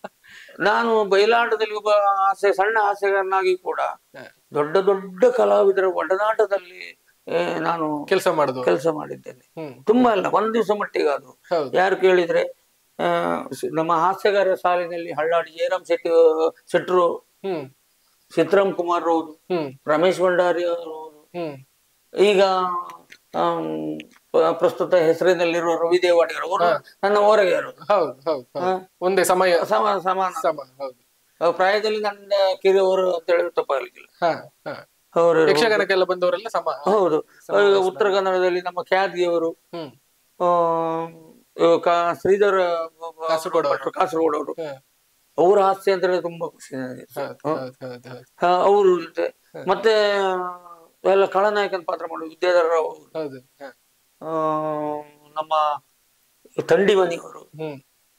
ನಾನು ಬಯಲಾಟದಲ್ಲಿ ಒಬ್ಬ ಆಸೆ ಸಣ್ಣ ಆಸೆಗಾರನಾಗಿ ಕೂಡ ಹ. ದೊಡ್ಡ ದೊಡ್ಡ ಕಲಾವಿದರ ಒಡನಾಟದಲ್ಲಿ ಆ, ನಾನು ಕೆಲಸ ಮಾಡುದು ಕೆಲಸ ಮಾಡಿದ್ದೇನೆ ಹ್ಮ್ ತುಂಬಾ ಅಲ್ಲ ಒಂದ್ ದಿವಸ ಮಟ್ಟಿಗೆ ಅದು ಹೌದು ಯಾರು ಕೇಳಿದ್ರೆ ಆ, ಸ- ನಮ್ಮ ಹಾಸ್ಯಗಾರ ಸಾಲಿನಲ್ಲಿ ಹಳ್ಳಾಡಿ ಜಯರಾಮ್ ಶೆಟ್ಟಿ ಶೆಟ್ರು ಹ್ಮ್ ಸಿದ್ದರಾಮ್ ಕುಮಾರ್ ಅವರು ಹ್ಮ್ ರಮೇಶ್ ಭಂಡಾರಿ ಅವರು ಹ್ಮ್ ಈಗ ಆಮ್, ಪ- ಪ್ರಸ್ತುತ ಹೆಸರಿನಲ್ಲಿರುವ ರವಿ ದೇವಾಡಿಗರು ಅವರು ನನ್ನ ಓರಗೆಯರು ಹೌದು ಹೌದು ಹೌದು ಒಂದೇ ಸಮಯ ಸಮಾನ ಸಮಾನ ಸಮ ಹೌದು ಅವ್ರ ಪ್ರಾಯದಲ್ಲಿ ನನ್ನ ಕಿರಿಯವರು ಅಂತ ಹೇಳಿದ್ರೆ ತಪ್ಪಾಗಲಿಕ್ಕಿಲ್ಲ ಹಾ ಹಾ ಅವರು ಯಕ್ಷಗಾನಕ್ಕೆಲ್ಲ ಬಂದವರೆಲ್ಲ ಸಮ ಹೌದು ಈಗ ಉತ್ತರ ಕನ್ನಡದಲ್ಲಿ ನಮ್ಮ ಖ್ಯಾತಿಯವರು ಹ್ಮ್ ಆ, ಇವ್ ಕಾ- ಶ್ರೀಧರ ಕಾಸರಗೋಡು ಅವರು. ಭಟ್ರು, ಕಾಸರಗೋಡು ಅವರು ಹಾ, ಅವ್ರ ಹಾಸ್ಯ ಅಂತ ಹೇಳಿದ್ರೆ ತುಂಬಾ ಖುಷಿ ನನಗೆ ಹೌದು ಹೌದು ಹೌದು ಹೌದು ಹಾ, ಅವರು ಜೊತೆ ಮತ್ತೆ ಎಲ್ಲ ಖಳನಾಯಕನ ಪಾತ್ರ ಮಾಡುವ ವಿದ್ಯಾಧರ ರಾವ್ ಅವರು ಹೌದು ಹಾ, ಆ, ನಮ್ಮ ತಂಡಿಮನಿಯವರು ಹ್ಮ್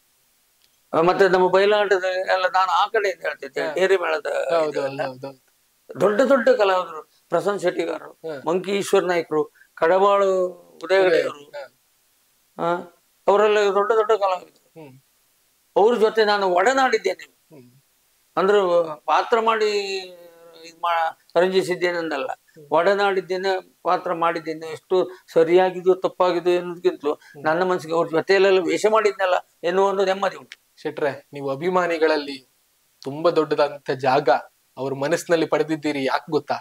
ಆ, ಮತ್ತೆ ನಮ್ಮ ಬಯಲಾಟದ ಎಲ್ಲ ನಾನು ಆ ಕಡೆಯಿಂದ ಹೇಳ್ತಿದ್ದೆ ಡೇರಿ ಮೇಳದ ಹೌದು ಇದೆಲ್ಲ. ಹೌದು ಹೌದು ದೊಡ್ಡ ದೊಡ್ಡ ಕಲಾವಿದರು ಪ್ರಸನ್ನ ಶೆಟ್ಟಿಗಾರರು ಹ. ಮಂಕಿ ಈಶ್ವರ್ ನಾಯ್ಕರು ಕಡಬಾಳು ಉದಯಗಡೆಯವರು ಹಾ, ಆ, ಅವರೆಲ್ಲ ದೊಡ್ಡ ದೊಡ್ಡ ಕಲಾವಿದರು ಹ್ಮ್ ಅವ್ರ ಜೊತೆ ನಾನು ಒಡನಾಡಿದ್ದೇನೆ ಹ್ಮ್ ಅಂದ್ರೆ ಪಾತ್ರ ಮಾಡಿ ಇದ್ ಮಾ ರಂಜಿಸಿದ್ದೇನೆಂದಲ್ಲ ಒಡನಾಡಿದ್ದೇನೆ ಪಾತ್ರ ಮಾಡಿದ್ದೇನೆ ಎಷ್ಟು ಸರಿಯಾಗಿದೆಯೋ ತಪ್ಪಾಗಿದೆಯೋ ಅನ್ನೋದಕ್ಕಿಂತಲೂ ನನ್ನ ಮನಸ್ಸಿಗೆ ಅವ್ರ ಜೊತೆಯಲ್ಲೆಲ್ಲ ವೇಷ ಮಾಡಿದ್ನಲ್ಲ ಎನ್ನುವ ಒಂದು ನೆಮ್ಮದಿ ಉಂಟು ಶೆಟ್ರೆ ನೀವು ಅಭಿಮಾನಿಗಳಲ್ಲಿ ತುಂಬಾ ದೊಡ್ಡದಾದಂತ ಜಾಗ ಅವ್ರ ಮನಸ್ಸಿನಲ್ಲಿ ಪಡೆದಿದ್ದೀರಿ ಯಾಕೆ ಗೊತ್ತಾ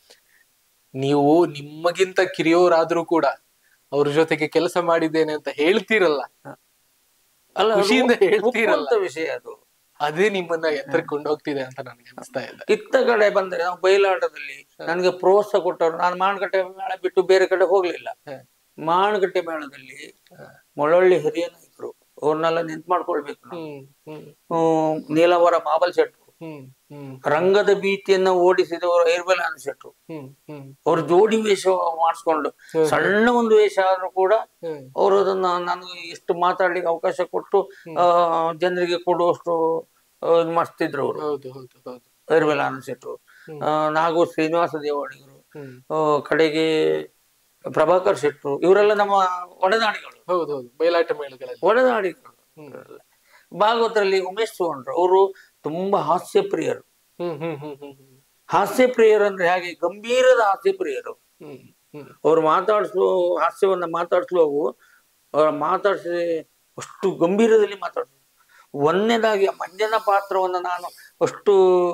ನೀವು ನಿಮ್ಮಗಿಂತ ಕಿರಿಯೋರಾದ್ರೂ ಕೂಡ ಅವ್ರ ಜೊತೆಗೆ ಕೆಲಸ ಮಾಡಿದ್ದೇನೆ ಅಂತ ಹೇಳ್ತೀರಲ್ಲ ಅಲ್ಲ ಅದು ಖುಷಿಯಿಂದ ಹೇಳ್ತೀರಲ್ಲ. ಒಪ್ಪುವಂತ ವಿಷಯ ಅದು ಅದೇ ನಿಮ್ಮನ್ನ ಎತ್ತರಕ್ಕೆ ಕೊಂಡೋಗ್ತಿದೆ ಅಂತ ನನಗೆ ಅನಿಸ್ತಾ ಇದೆ ಇತ್ತ ಕಡೆ ಬಂದ್ರೆ ನಾವು ಬಯಲಾಟದಲ್ಲಿ ನನಗೆ ಪ್ರೋತ್ಸಾಹ ಕೊಟ್ಟವರು ನಾನು ಮಾಣಕಟ್ಟೆ ಮೇಳ ಬಿಟ್ಟು ಬೇರೆ ಕಡೆ ಹೋಗ್ಲಿಲ್ಲ ಹ. ಮಾಣಕಟ್ಟೆ ಮೇಳದಲ್ಲಿ ಮೊಳಳ್ಳಿ ಹಿರಿಯ ನಾಯಕರು ಅವ್ರನ್ನೆಲ್ಲ ನೆನ್ಪು ಮಾಡ್ಕೊಳ್ಬೇಕು ನಾವು ಹ್ಮ್ ಹ್ಮ್ ಹ್ಮ್, ನೀಲವರ ಮಾಬಲ್ ಶೆಟ್ರು ಹ್ಮ್ ಹ್ಮ್ ರಂಗದ ಭೀತಿಯನ್ನ ಓಡಿಸಿದವರು ಐರ್ಬಲಾನ್ ಶೆಟ್ರು ಹ್ಮ್ ಹ್ಮ್ ಅವ್ರು ಜೋಡಿ ವೇಷ ಮಾಡಿಸ್ಕೊಂಡು ಹ್ಮ್. ಸಣ್ಣ ಒಂದು ವೇಷ ಆದ್ರೂ ಕೂಡ ಹ್ಮ್ ಅವರು ಅದನ್ನ ನನಗೆ ಎಷ್ಟು ಮಾತಾಡ್ಲಿಕ್ಕೆ ಅವಕಾಶ ಕೊಟ್ಟು ಆ ಜನರಿಗೆ ಕೊಡುವಷ್ಟು ಆ, ಇದ್ ಮಾಡಿಸ್ತಿದ್ರು ಅವರು ಹೌದು ಹೌದು ಹೌದು ಐರ್ಬಲಾನ್ ಶೆಟ್ರು ಹ್ಮ್. ಆ, ನಾಗು ಶ್ರೀನಿವಾಸ ದೇವಾಡಿಗರು ಹ್ಮ್ ಆ, ಕಡೆಗೆ ಪ್ರಭಾಕರ್ ಶೆಟ್ರು ಇವರೆಲ್ಲ ನಮ್ಮ ಒಡನಾಡಿಗಳು ಹೌದು ಹೌದು ಬಯಲಾಟ ಮೇಳಗಳಲ್ಲಿ ಒಡನಾಡಿಗಳು ಹ್ಮ್. ಇವರೆಲ್ಲ. ಭಾಗವತರಲ್ಲಿ ಉಮೇಶ್ ಸುವರ್ಣರು ಅವರು ತುಂಬಾ ಹಾಸ್ಯ ಪ್ರಿಯರು ಹ್ಮ್ ಹ್ಮ್ ಹ್ಮ್ ಹ್ಮ್ ಹ್ಮ್ ಹಾಸ್ಯ ಪ್ರಿಯರು ಅಂದ್ರೆ ಹಾಗೆ ಗಂಭೀರದ ಹಾಸ್ಯ ಪ್ರಿಯರು ಹ್ಮ್ ಹ್ಮ್ ಅವ್ರು ಮಾತಾಡಿಸುವ ಹಾಸ್ಯವನ್ನ ಮಾತಾಡಿಸುವವು ಅವ್ರ ಮಾತಾಡಿಸಿ ಅಷ್ಟು ಗಂಭೀರದಲ್ಲಿ ಮಾತಾಡಿಸುವ ಒಂದನೇದಾಗಿ ಆ ಮಂಜನ ಪಾತ್ರವನ್ನ ನಾನು ಅಷ್ಟು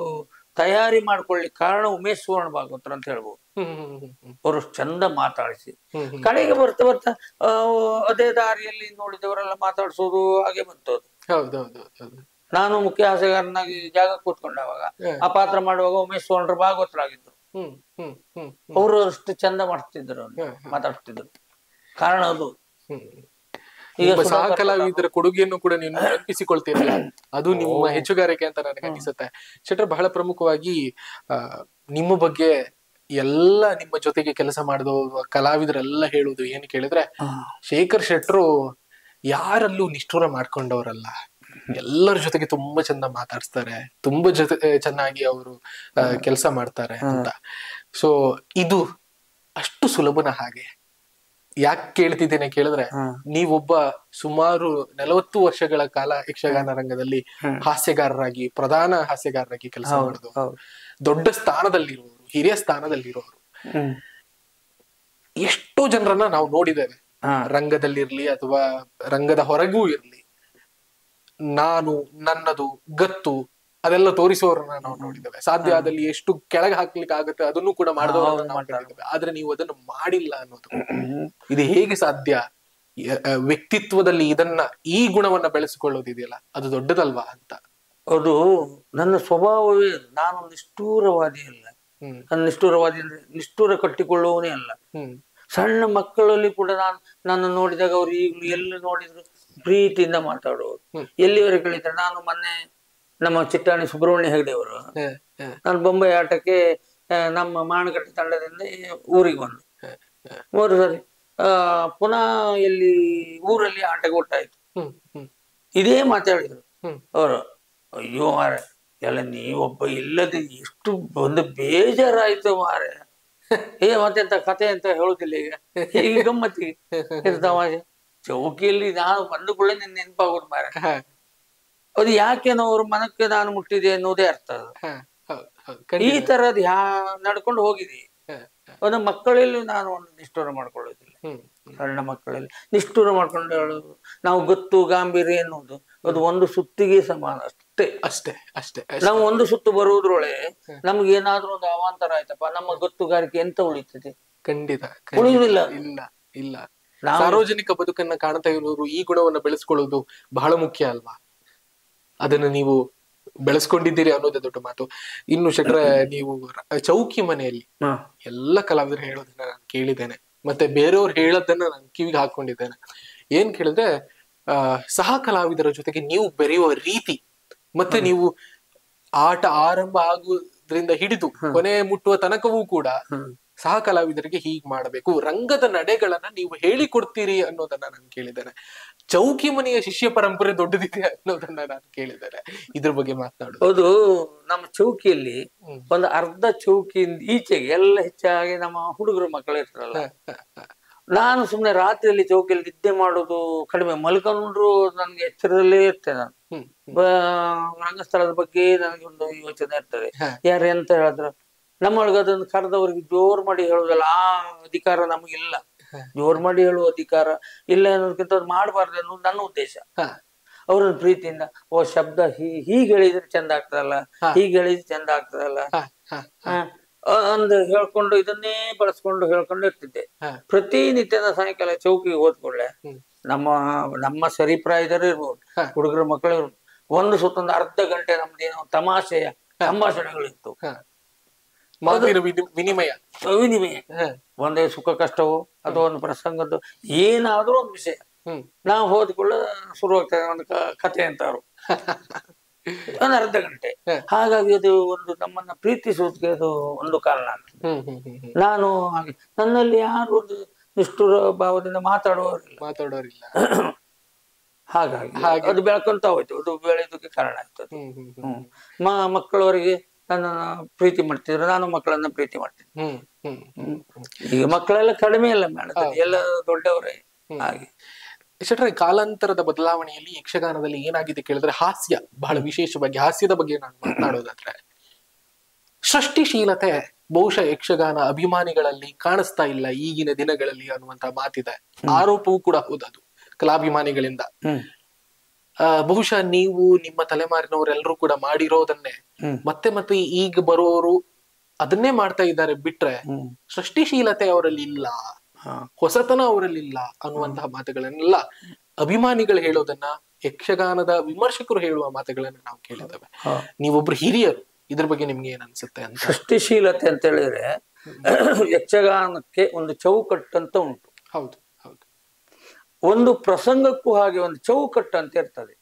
ತಯಾರಿ ಮಾಡ್ಕೊಳ್ಳಿಕ್ಕೆ ಕಾರಣ ಉಮೇಶ್ ಸುವರ್ಣ ಭಾಗವತರು ಅಂತ ಹೇಳ್ಬೋದು ಹ್ಮ್ ಹ್ಮ್ ಹ್ಮ್ ಹ್ಮ್ ಅವರು ಅಷ್ಟು ಚಂದ ಮಾತಾಡಿಸಿ ಹ್ಮ್ ಹ್ಮ್ ಕಡೆಗೆ ಬರ್ತಾ ಬರ್ತಾ ಆ, ಅದೇ ದಾರಿಯಲ್ಲಿ ನೋಡಿದವರೆಲ್ಲ ಮಾತಾಡಿಸೋದು ಹಾಗೆ ಬಂತು ಅದು ಹೌದು ಹೌದು ಹೌದು ನಾನು ಮುಖ್ಯ ಹಾಸ್ಯಗಾರನಾಗಿ ಜಾಗ ಕೂತ್ಕೊಂಡಾಗ ಹ್ಮ್. ಆ ಪಾತ್ರ ಮಾಡುವಾಗ ಉಮೇಶ್ ಸುವರ್ಣರು ಭಾಗವತರಾಗಿದ್ರು ಹ್ಮ್ ಹ್ಮ್ ಹ್ಮ್ ಹ್ಮ್ ಅವರು ಅಷ್ಟು ಚಂದ ಮಾಡ್ತಿದ್ರು ಅವ್ರು, ಹ್ಮ್. ಮಾತಾಡ್ತಿದ್ರು ಕಾರಣ ಅದು ಹ್ಮ್. ಈಗ ಒಬ್ಬ ಸಹ ಸುಧಾಕರ್ ಕಲಾವಿದರ ಕೊಡುಗೆಯನ್ನು ಕೂಡ ನೀವು ನೆನಪಿಸಿಕೊಳ್ತೀರಲ್ಲ ಅದು ನಿಮ್ಮ ಹೆಚ್ಚುಗಾರಿಕೆ ಅಂತ ನನಗೆ ಅನಿಸುತ್ತೆ ಶೆಟ್ರ್ ಬಹಳ ಪ್ರಮುಖವಾಗಿ ಆ, ನಿಮ್ಮ ಬಗ್ಗೆ ಎಲ್ಲ ನಿಮ್ಮ ಜೊತೆಗೆ ಕೆಲಸ ಮಾಡಿದ ಕಲಾವಿದರೆಲ್ಲ ಹೇಳುವುದು ಏನು ಕೇಳಿದ್ರೆ ಶೇಖರ್ ಶೆಟ್ರು ಯಾರಲ್ಲೂ ನಿಷ್ಠುರ ಮಾಡ್ಕೊಂಡವರಲ್ಲ ಎಲ್ಲರ ಜೊತೆಗೆ ತುಂಬಾ ಚಂದ ಮಾತಾಡ್ಸ್ತಾರೆ ತುಂಬಾ ಜೊತೆ ಚೆನ್ನಾಗಿ ಅವರು ಕೆಲಸ ಮಾಡ್ತಾರೆ ಅಂತ ಸೊ ಇದು ಅಷ್ಟು ಸುಲಭನ ಹಾಗೆ ಯಾಕೆ ಕೇಳ್ತಿದ್ದೇನೆ ಕೇಳಿದ್ರೆ ನೀವೊಬ್ಬ ಸುಮಾರು ನಲವತ್ತು ವರ್ಷಗಳ ಕಾಲ ಯಕ್ಷಗಾನ ರಂಗದಲ್ಲಿ ಹಾಸ್ಯಗಾರರಾಗಿ ಪ್ರಧಾನ ಹಾಸ್ಯಗಾರರಾಗಿ ಕೆಲಸ ಮಾಡಿದ್ರು ಹೌದು ದೊಡ್ಡ ಸ್ಥಾನದಲ್ಲಿರುವವರು ಹಿರಿಯ ಸ್ಥಾನದಲ್ಲಿರುವವರು ಹ್ಮ್ ಎಷ್ಟೋ ಜನರನ್ನ ನಾವು ನೋಡಿದ್ದೇವೆ ಹಾ. ರಂಗದಲ್ಲಿರ್ಲಿ ಅಥವಾ ರಂಗದ ಹೊರಗೂ ಇರ್ಲಿ ನಾನು ನನ್ನದು ಗತ್ತು ಅದೆಲ್ಲ ತೋರಿಸುವವರನ್ನ ನಾವು ನೋಡಿದ್ದೇವೆ ಸಾಧ್ಯ ಆದಲ್ಲಿ ಎಷ್ಟು ಕೆಳಗೆ ಹಾಕ್ಲಿಕ್ಕೆ ಆಗುತ್ತೆ ಅದನ್ನು ಕೂಡ ಮಾಡಿದವರನ್ನ ನಾವು ನೋಡಿದ್ದೇವೆ ಆದ್ರೆ ನೀವು ಅದನ್ನು ಮಾಡಿಲ್ಲ ಅನ್ನೋದು ಇದು ಹೇಗೆ ಸಾಧ್ಯ ಯ- ಆ, ವ್ಯಕ್ತಿತ್ವದಲ್ಲಿ ಇದನ್ನ ಈ ಗುಣವನ್ನ ಬೆಳೆಸಿಕೊಳ್ಳೋದಿದೆಯಲ್ಲ ಅದು ದೊಡ್ಡದಲ್ವಾ ಅಂತ ಅದು ನನ್ನ ಸ್ವಭಾವವೇ ಅದು. ನಾನು ನಿಷ್ಠೂರವಾದಿ ಅಲ್ಲ ಹ್ಮ್ ನಾನು ನಿಷ್ಠೂರವಾದಿ ಅಂದ್ರೆ ನಿಷ್ಠೂರ ಕಟ್ಟಿಕೊಳ್ಳುವವನೇ ಅಲ್ಲ ಹ್ಮ್ ಸಣ್ಣ ಮಕ್ಕಳಲ್ಲಿ ಕೂಡ ನಾನು ನನ್ನ ನೋಡಿದಾಗ ಅವ್ರು ಈಗಲೂ ಎಲ್ಲಿ ನೋಡಿದ್ರು ಪ್ರೀತಿಯಿಂದ ಮಾತಾಡುವರು ಹ್ಮ್. ಎಲ್ಲಿವರೆಗೆ ಕಳೀತಾರೆ ನಾನು ಮೊನ್ನೆ ನಮ್ಮ ಚಿಟ್ಟಾಣಿ ಸುಬ್ರಹ್ಮಣ್ಯ ಹೆಗಡೆ ಅವರು ಹ, ಹ, ನಾನು ಬೊಂಬೈ ಆಟಕ್ಕೆ ಆ, ನಮ್ಮ ಮಾಣಕಟ್ಟೆ ತಂಡದಿಂದ ಊರಿಗೆ ಬಂದು ಮೂರು ಸರಿ ಆ, ಪುನಃ ಎಲ್ಲಿ ಊರಲ್ಲಿ ಆಟಕ್ಕೆ ಒಟ್ಟಾಯ್ತು ಹ್ಮ್ ಹ್ಮ್ ಇದೇ ಮಾತಾಡಿದ್ರು ಹ್ಮ್. ಅವರು ಅಯ್ಯೋ ಮಾರ ಎಲ್ಲ ನೀವೊಬ್ಬ ಇಲ್ಲದೆ ಎಷ್ಟು ಒಂದು ಬೇಜಾರಾಯ್ತು ಮಾರ ಏ ಮತ್ತೆಂತ ಕತೆ ಅಂತ ಹೇಳುದಿಲ್ಲ ಈಗ ಈಗ ಗಮ್ಮತ್ತಿಗೆ ಇದು ತಮಾಷೆ ಚೌಕಿಯಲ್ಲಿ ನಾನು ಬಂದು ಕೂಡ ನಿನ್ನ ನೆನಪಾಗೋದು ಮಾರ ಹ, ಅದು ಯಾಕೇನೋ ಅವ್ರ ಮನಕ್ಕೆ ನಾನು ಮುಟ್ಟಿದೆ ಅನ್ನೋದೇ ಅರ್ಥ ಅದು ಹ, ಹೌದು, ಹೌದು, ಈ ಖಂಡಿತ. ತರದ್ ಯಾ ನಡ್ಕೊಂಡು ಹೋಗಿದೆ ಹ, ಹ, ಒಂದು ಮಕ್ಕಳಲ್ಲಿ ನಾನು ಒಂದು ನಿಷ್ಠೂರ ಮಾಡ್ಕೊಳ್ಳೋದಿಲ್ಲ ಹ್ಮ್ ಹ್ಮ್. ಸಣ್ಣ ಮಕ್ಕಳಲ್ಲಿ ನಿಷ್ಠೂರ ಮಾಡ್ಕೊಂಡು ಹೇಳೋದು ನಾವು ಗೊತ್ತು ಗಾಂಭೀರ್ಯ ಎನ್ನುವುದು ಅದು ಒಂದು ಸುತ್ತಿಗೆ ಸಮಾನ ಅಷ್ಟೇ ಅಷ್ಟೇ ಅಷ್ಟೇ ನಾವು ಒಂದು ಸುತ್ತು ಬರುವುದ್ರೊಳಗೆ ನಮ್ಗೆ ಏನಾದ್ರೂ ಒಂದು ಅವಾಂತರ ಆಯ್ತಪ್ಪ ನಮ್ಮ ಗೊತ್ತುಗಾರಿಕೆ ಎಂತ ಉಳಿತದೆ ಖಂಡಿತ ಉಳಿಯುವುದಿಲ್ಲ. ಇಲ್ಲ ಇಲ್ಲ ನಾವು- ಸಾರ್ವಜನಿಕ ಬದುಕನ್ನ ಕಾಣ್ತಾ ಇರೋರು ಈ ಗುಣವನ್ನ ಬೆಳೆಸ್ಕೊಳ್ಳೋದು ಬಹಳ ಮುಖ್ಯ ಅಲ್ವಾ ಅದನ್ನ ನೀವು ಬೆಳೆಸ್ಕೊಂಡಿದ್ದೀರಿ ಅನ್ನೋದೇ ದೊಡ್ಡ ಮಾತು ಇನ್ನು ಶೆಟ್ರ ನೀವು ರ- ಚೌಕಿ ಮನೆಯಲ್ಲಿ ಹ. ಎಲ್ಲ ಕಲಾವಿದರು ಹೇಳೋದನ್ನ ನಾನು ಕೇಳಿದ್ದೇನೆ ಮತ್ತೆ ಬೇರೆಯವ್ರು ಹೇಳೋದನ್ನ ನಾನು ಕಿವಿಗೆ ಹಾಕೊಂಡಿದ್ದೇನೆ ಏನ್ ಕೇಳಿದ್ರೆ ಆ ಸಹ ಕಲಾವಿದರ ಜೊತೆಗೆ ನೀವು ಬೆರೆಯುವ ರೀತಿ ಮತ್ತೆ ನೀವು ಆಟ ಆರಂಭ ಆಗುವುದರಿಂದ ಹಿಡಿದು ಕೊನೆ ಮುಟ್ಟುವ ತನಕವೂ ಕೂಡ ಸಹ ಕಲಾವಿದರಿಗೆ ಹೀಗ್ ಮಾಡಬೇಕು ರಂಗದ ನಡೆಗಳನ್ನ ನೀವು ಹೇಳಿಕೊಡ್ತೀರಿ ಅನ್ನೋದನ್ನ ನಾನು ಕೇಳಿದ್ದೇನೆ ಚೌಕಿ ಮನೆಯ ಶಿಷ್ಯ ಪರಂಪರೆ ದೊಡ್ಡದಿದೆ ಅನ್ನೋದನ್ನ ನಾನು ಕೇಳಿದ್ದೇನೆ ಇದ್ರ ಬಗ್ಗೆ ಮಾತನಾಡುದು ಹೌದು ನಮ್ಮ ಚೌಕಿಯಲ್ಲಿ ಹ್ಮ್. ಒಂದು ಅರ್ಧ ಚೌಕಿಯಿಂದ ಈಚೆಗೆ ಎಲ್ಲ ಹೆಚ್ಚಾಗಿ ನಮ್ಮ ಹುಡುಗರು ಮಕ್ಕಳು ಇರ್ತಾರಲ್ಲ ನಾನು ಸುಮ್ನೆ ರಾತ್ರಿಯಲ್ಲಿ ಚೌಕಿಯಲ್ಲಿ ನಿದ್ದೆ ಮಾಡೋದು ಕಡಿಮೆ ಮಲ್ಕೊಂಡ್ರು ನನ್ಗೆ ಎಚ್ಚರದಲ್ಲೇ ಇರ್ತೇನೆ ನಾನು ಹ್ಮ್ ಬ- ರಂಗಸ್ಥಳದ ಬಗ್ಗೆ ನನಗೆ ಒಂದು ಯೋಚನೆ ಇರ್ತದೆ ಹ. ಯಾರು ಎಂತ ಹೇಳಿದ್ರು ನಮ್ಮೊಳಗೆ ಅದನ್ನು ಕರೆದವರಿಗೆ ಜೋರ್ ಮಾಡಿ ಹೇಳುದಲ್ಲ ಆ ಅಧಿಕಾರ ನಮಗಿಲ್ಲ ಜೋರ್ ಮಾಡಿ ಹೇಳುವ ಅಧಿಕಾರ ಇಲ್ಲ ಅನ್ನೋದಕ್ಕಿಂತ ಅದು ಮಾಡಬಾರ್ದು ಅನ್ನೋದು ನನ್ನ ಉದ್ದೇಶ ಹ. ಅವ್ರನ್ನ ಪ್ರೀತಿಯಿಂದ ಓ ಶಬ್ದ ಹೀ ಹೀಗೆ ಹೇಳಿದ್ರೆ ಚಂದ ಆಗ್ತದಲ್ಲ ಹ. ಹೀಗೆ ಹೇಳಿದ್ರೆ ಚಂದ ಆಗ್ತದಲ್ಲ ಹ, ಹ, ಹ. ಅ- ಅಂದು ಹೇಳ್ಕೊಂಡು ಇದನ್ನೇ ಬಳಸ್ಕೊಂಡು ಹೇಳ್ಕೊಂಡು ಇರ್ತಿದ್ದೆ ಹ. ಪ್ರತಿನಿತ್ಯದ ಸಾಯಂಕಾಲ ಚೌಕಿಗೆ ಹೋದ್ಕೊಳ್ಳೆ ಹ್ಮ್. ನಮ್ಮ ನಮ್ಮ ಸರಿಪ್ರಾಯದರು ಇರ್ಬೋದು ಹ. ಹುಡುಗರ ಮಕ್ಕಳು ಇರ್ಬೋದು ಒಂದು ಸುತ್ತೊಂದು ಅರ್ಧ ಗಂಟೆ ನಮ್ದೇನೋ ತಮಾಷೆಯ ಸಂಭಾಷಣೆಗಳಿತ್ತು ಹ. ಮಾತಿನ ವಿನಿ- ವಿನಿಮಯ ವಿನಿಮಯ ಹ, ಒಂದೇ ಸುಖ ಕಷ್ಟವೋ ಅಥವಾ ಒಂದು ಪ್ರಸಂಗದ್ದು ಏನಾದ್ರೂ ಒಂದು ವಿಷಯ ಹ್ಮ್ ನಾವು ಹೋದ್ಕೊಳ್ಳ ಶುರುವಾಗ್ತದೆ ಒಂದು ಕ- ಕಥೆ ಅಂತಾರು ಒಂದು ಅರ್ಧ ಗಂಟೆ ಹ. ಹಾಗಾಗಿ ಅದು ಒಂದು ನಮ್ಮನ್ನ ಪ್ರೀತಿಸುವುದಕ್ಕೆ ಅದು ಒಂದು ಕಾರಣ ಅಂತ ಹ್ಮ್ ಹ್ಮ್ ಹ್ಮ್ ಹ್ಮ್ ನಾನು ಹಾಗೆ ನನ್ನಲ್ಲಿ ಯಾರು ಒಂದು ನಿಷ್ಠುರ ಭಾವದಿಂದ ಮಾತಾಡುವವರಿಲ್ಲ ಮಾತಾಡೋರಿಲ್ಲ ಹಾಗಾಗಿ ಹಾಗೆ. ಅದು ಬೆಳ್ಕೊಂತ ಹೋಯ್ತು ಅದು ಬೆಳೆಯೋದಕ್ಕೆ ಕಾರಣ ಆಯ್ತು ಅದು. ಹ್ಮ್ ಹ್ಮ್ ಹ್ಮ್ ಹ್ಮ್ ಮ ಮಕ್ಕಳವರಿಗೆ ನನ್ನನ್ನ ಪ್ರೀತಿ ಮಾಡ್ತಿದ್ರು ನಾನು ಮಕ್ಕಳನ್ನ ಪ್ರೀತಿ ಮಾಡ್ತೀನಿ ಹ್ಮ್ ಹ್ಮ್ ಹ್ಮ್ ಈಗ ಮಕ್ಕಳೆಲ್ಲ ಕಡಿಮೆ ಇಲ್ಲ ಮೇಡಮ್ ಎಲ್ಲ ದೊಡ್ಡವರೇ ಹಾಗೆ ಶೆಟ್ರೆ ಕಾಲಾಂತರದ ಬದಲಾವಣೆಯಲ್ಲಿ ಯಕ್ಷಗಾನದಲ್ಲಿ ಏನಾಗಿದೆ ಕೇಳಿದ್ರೆ ಹಾಸ್ಯ ಬಹಳ ವಿಶೇಷವಾಗಿ ಹಾಸ್ಯದ ಬಗ್ಗೆ ನಾನು ಮಾತನಾಡೋದಾದ್ರೆ ಸೃಷ್ಟಿಶೀಲತೆ ಬಹುಶಃ ಯಕ್ಷಗಾನ ಅಭಿಮಾನಿಗಳಲ್ಲಿ ಕಾಣಿಸ್ತಾ ಇಲ್ಲ ಈಗಿನ ದಿನಗಳಲ್ಲಿ ಅನ್ನುವಂತ ಮಾತಿದೆ ಆರೋಪವೂ ಕೂಡ ಹೌದದು ಕಲಾಭಿಮಾನಿಗಳಿಂದ ಹ್ಮ್ ಆ, ಬಹುಶಃ ನೀವು ನಿಮ್ಮ ತಲೆಮಾರಿನವರೆಲ್ಲರೂ ಕೂಡ ಮಾಡಿರೋದನ್ನೇ ಹ್ಮ್. ಮತ್ತೆ ಮತ್ತೆ ಈಗ ಬರುವವರು ಅದನ್ನೇ ಮಾಡ್ತಾ ಇದ್ದಾರೆ ಬಿಟ್ರೆ ಹ್ಮ್ ಸೃಷ್ಟಿಶೀಲತೆ ಅವರಲ್ಲಿ ಇಲ್ಲ ಹಾ ಹೊಸತನ ಅವರಲ್ಲಿ ಇಲ್ಲ ಅನ್ನುವಂತಹ ಮಾತುಗಳನ್ನೆಲ್ಲ ಅಭಿಮಾನಿಗಳು ಹೇಳೋದನ್ನ ಯಕ್ಷಗಾನದ ವಿಮರ್ಶಕರು ಹೇಳುವ ಮಾತುಗಳನ್ನ ನಾವು ಕೇಳಿದ್ದೇವೆ ಹಾ. ನೀವೊಬ್ರು ಹಿರಿಯರು ಇದ್ರ ಬಗ್ಗೆ ನಿಮ್ಗೆ ಏನ್ ಅನ್ಸುತ್ತೆ ಅಂತ ಸೃಷ್ಟಿಶೀಲತೆ ಅಂತ ಹೇಳಿದ್ರೆ ಯಕ್ಷಗಾನಕ್ಕೆ ಒಂದು ಚೌಕಟ್ಟು ಅಂತ ಉಂಟು ಹೌದು ಹೌದು ಒಂದು ಪ್ರಸಂಗಕ್ಕೂ ಹಾಗೆ ಒಂದು ಚೌಕಟ್ಟು ಅಂತ ಇರ್ತದೆ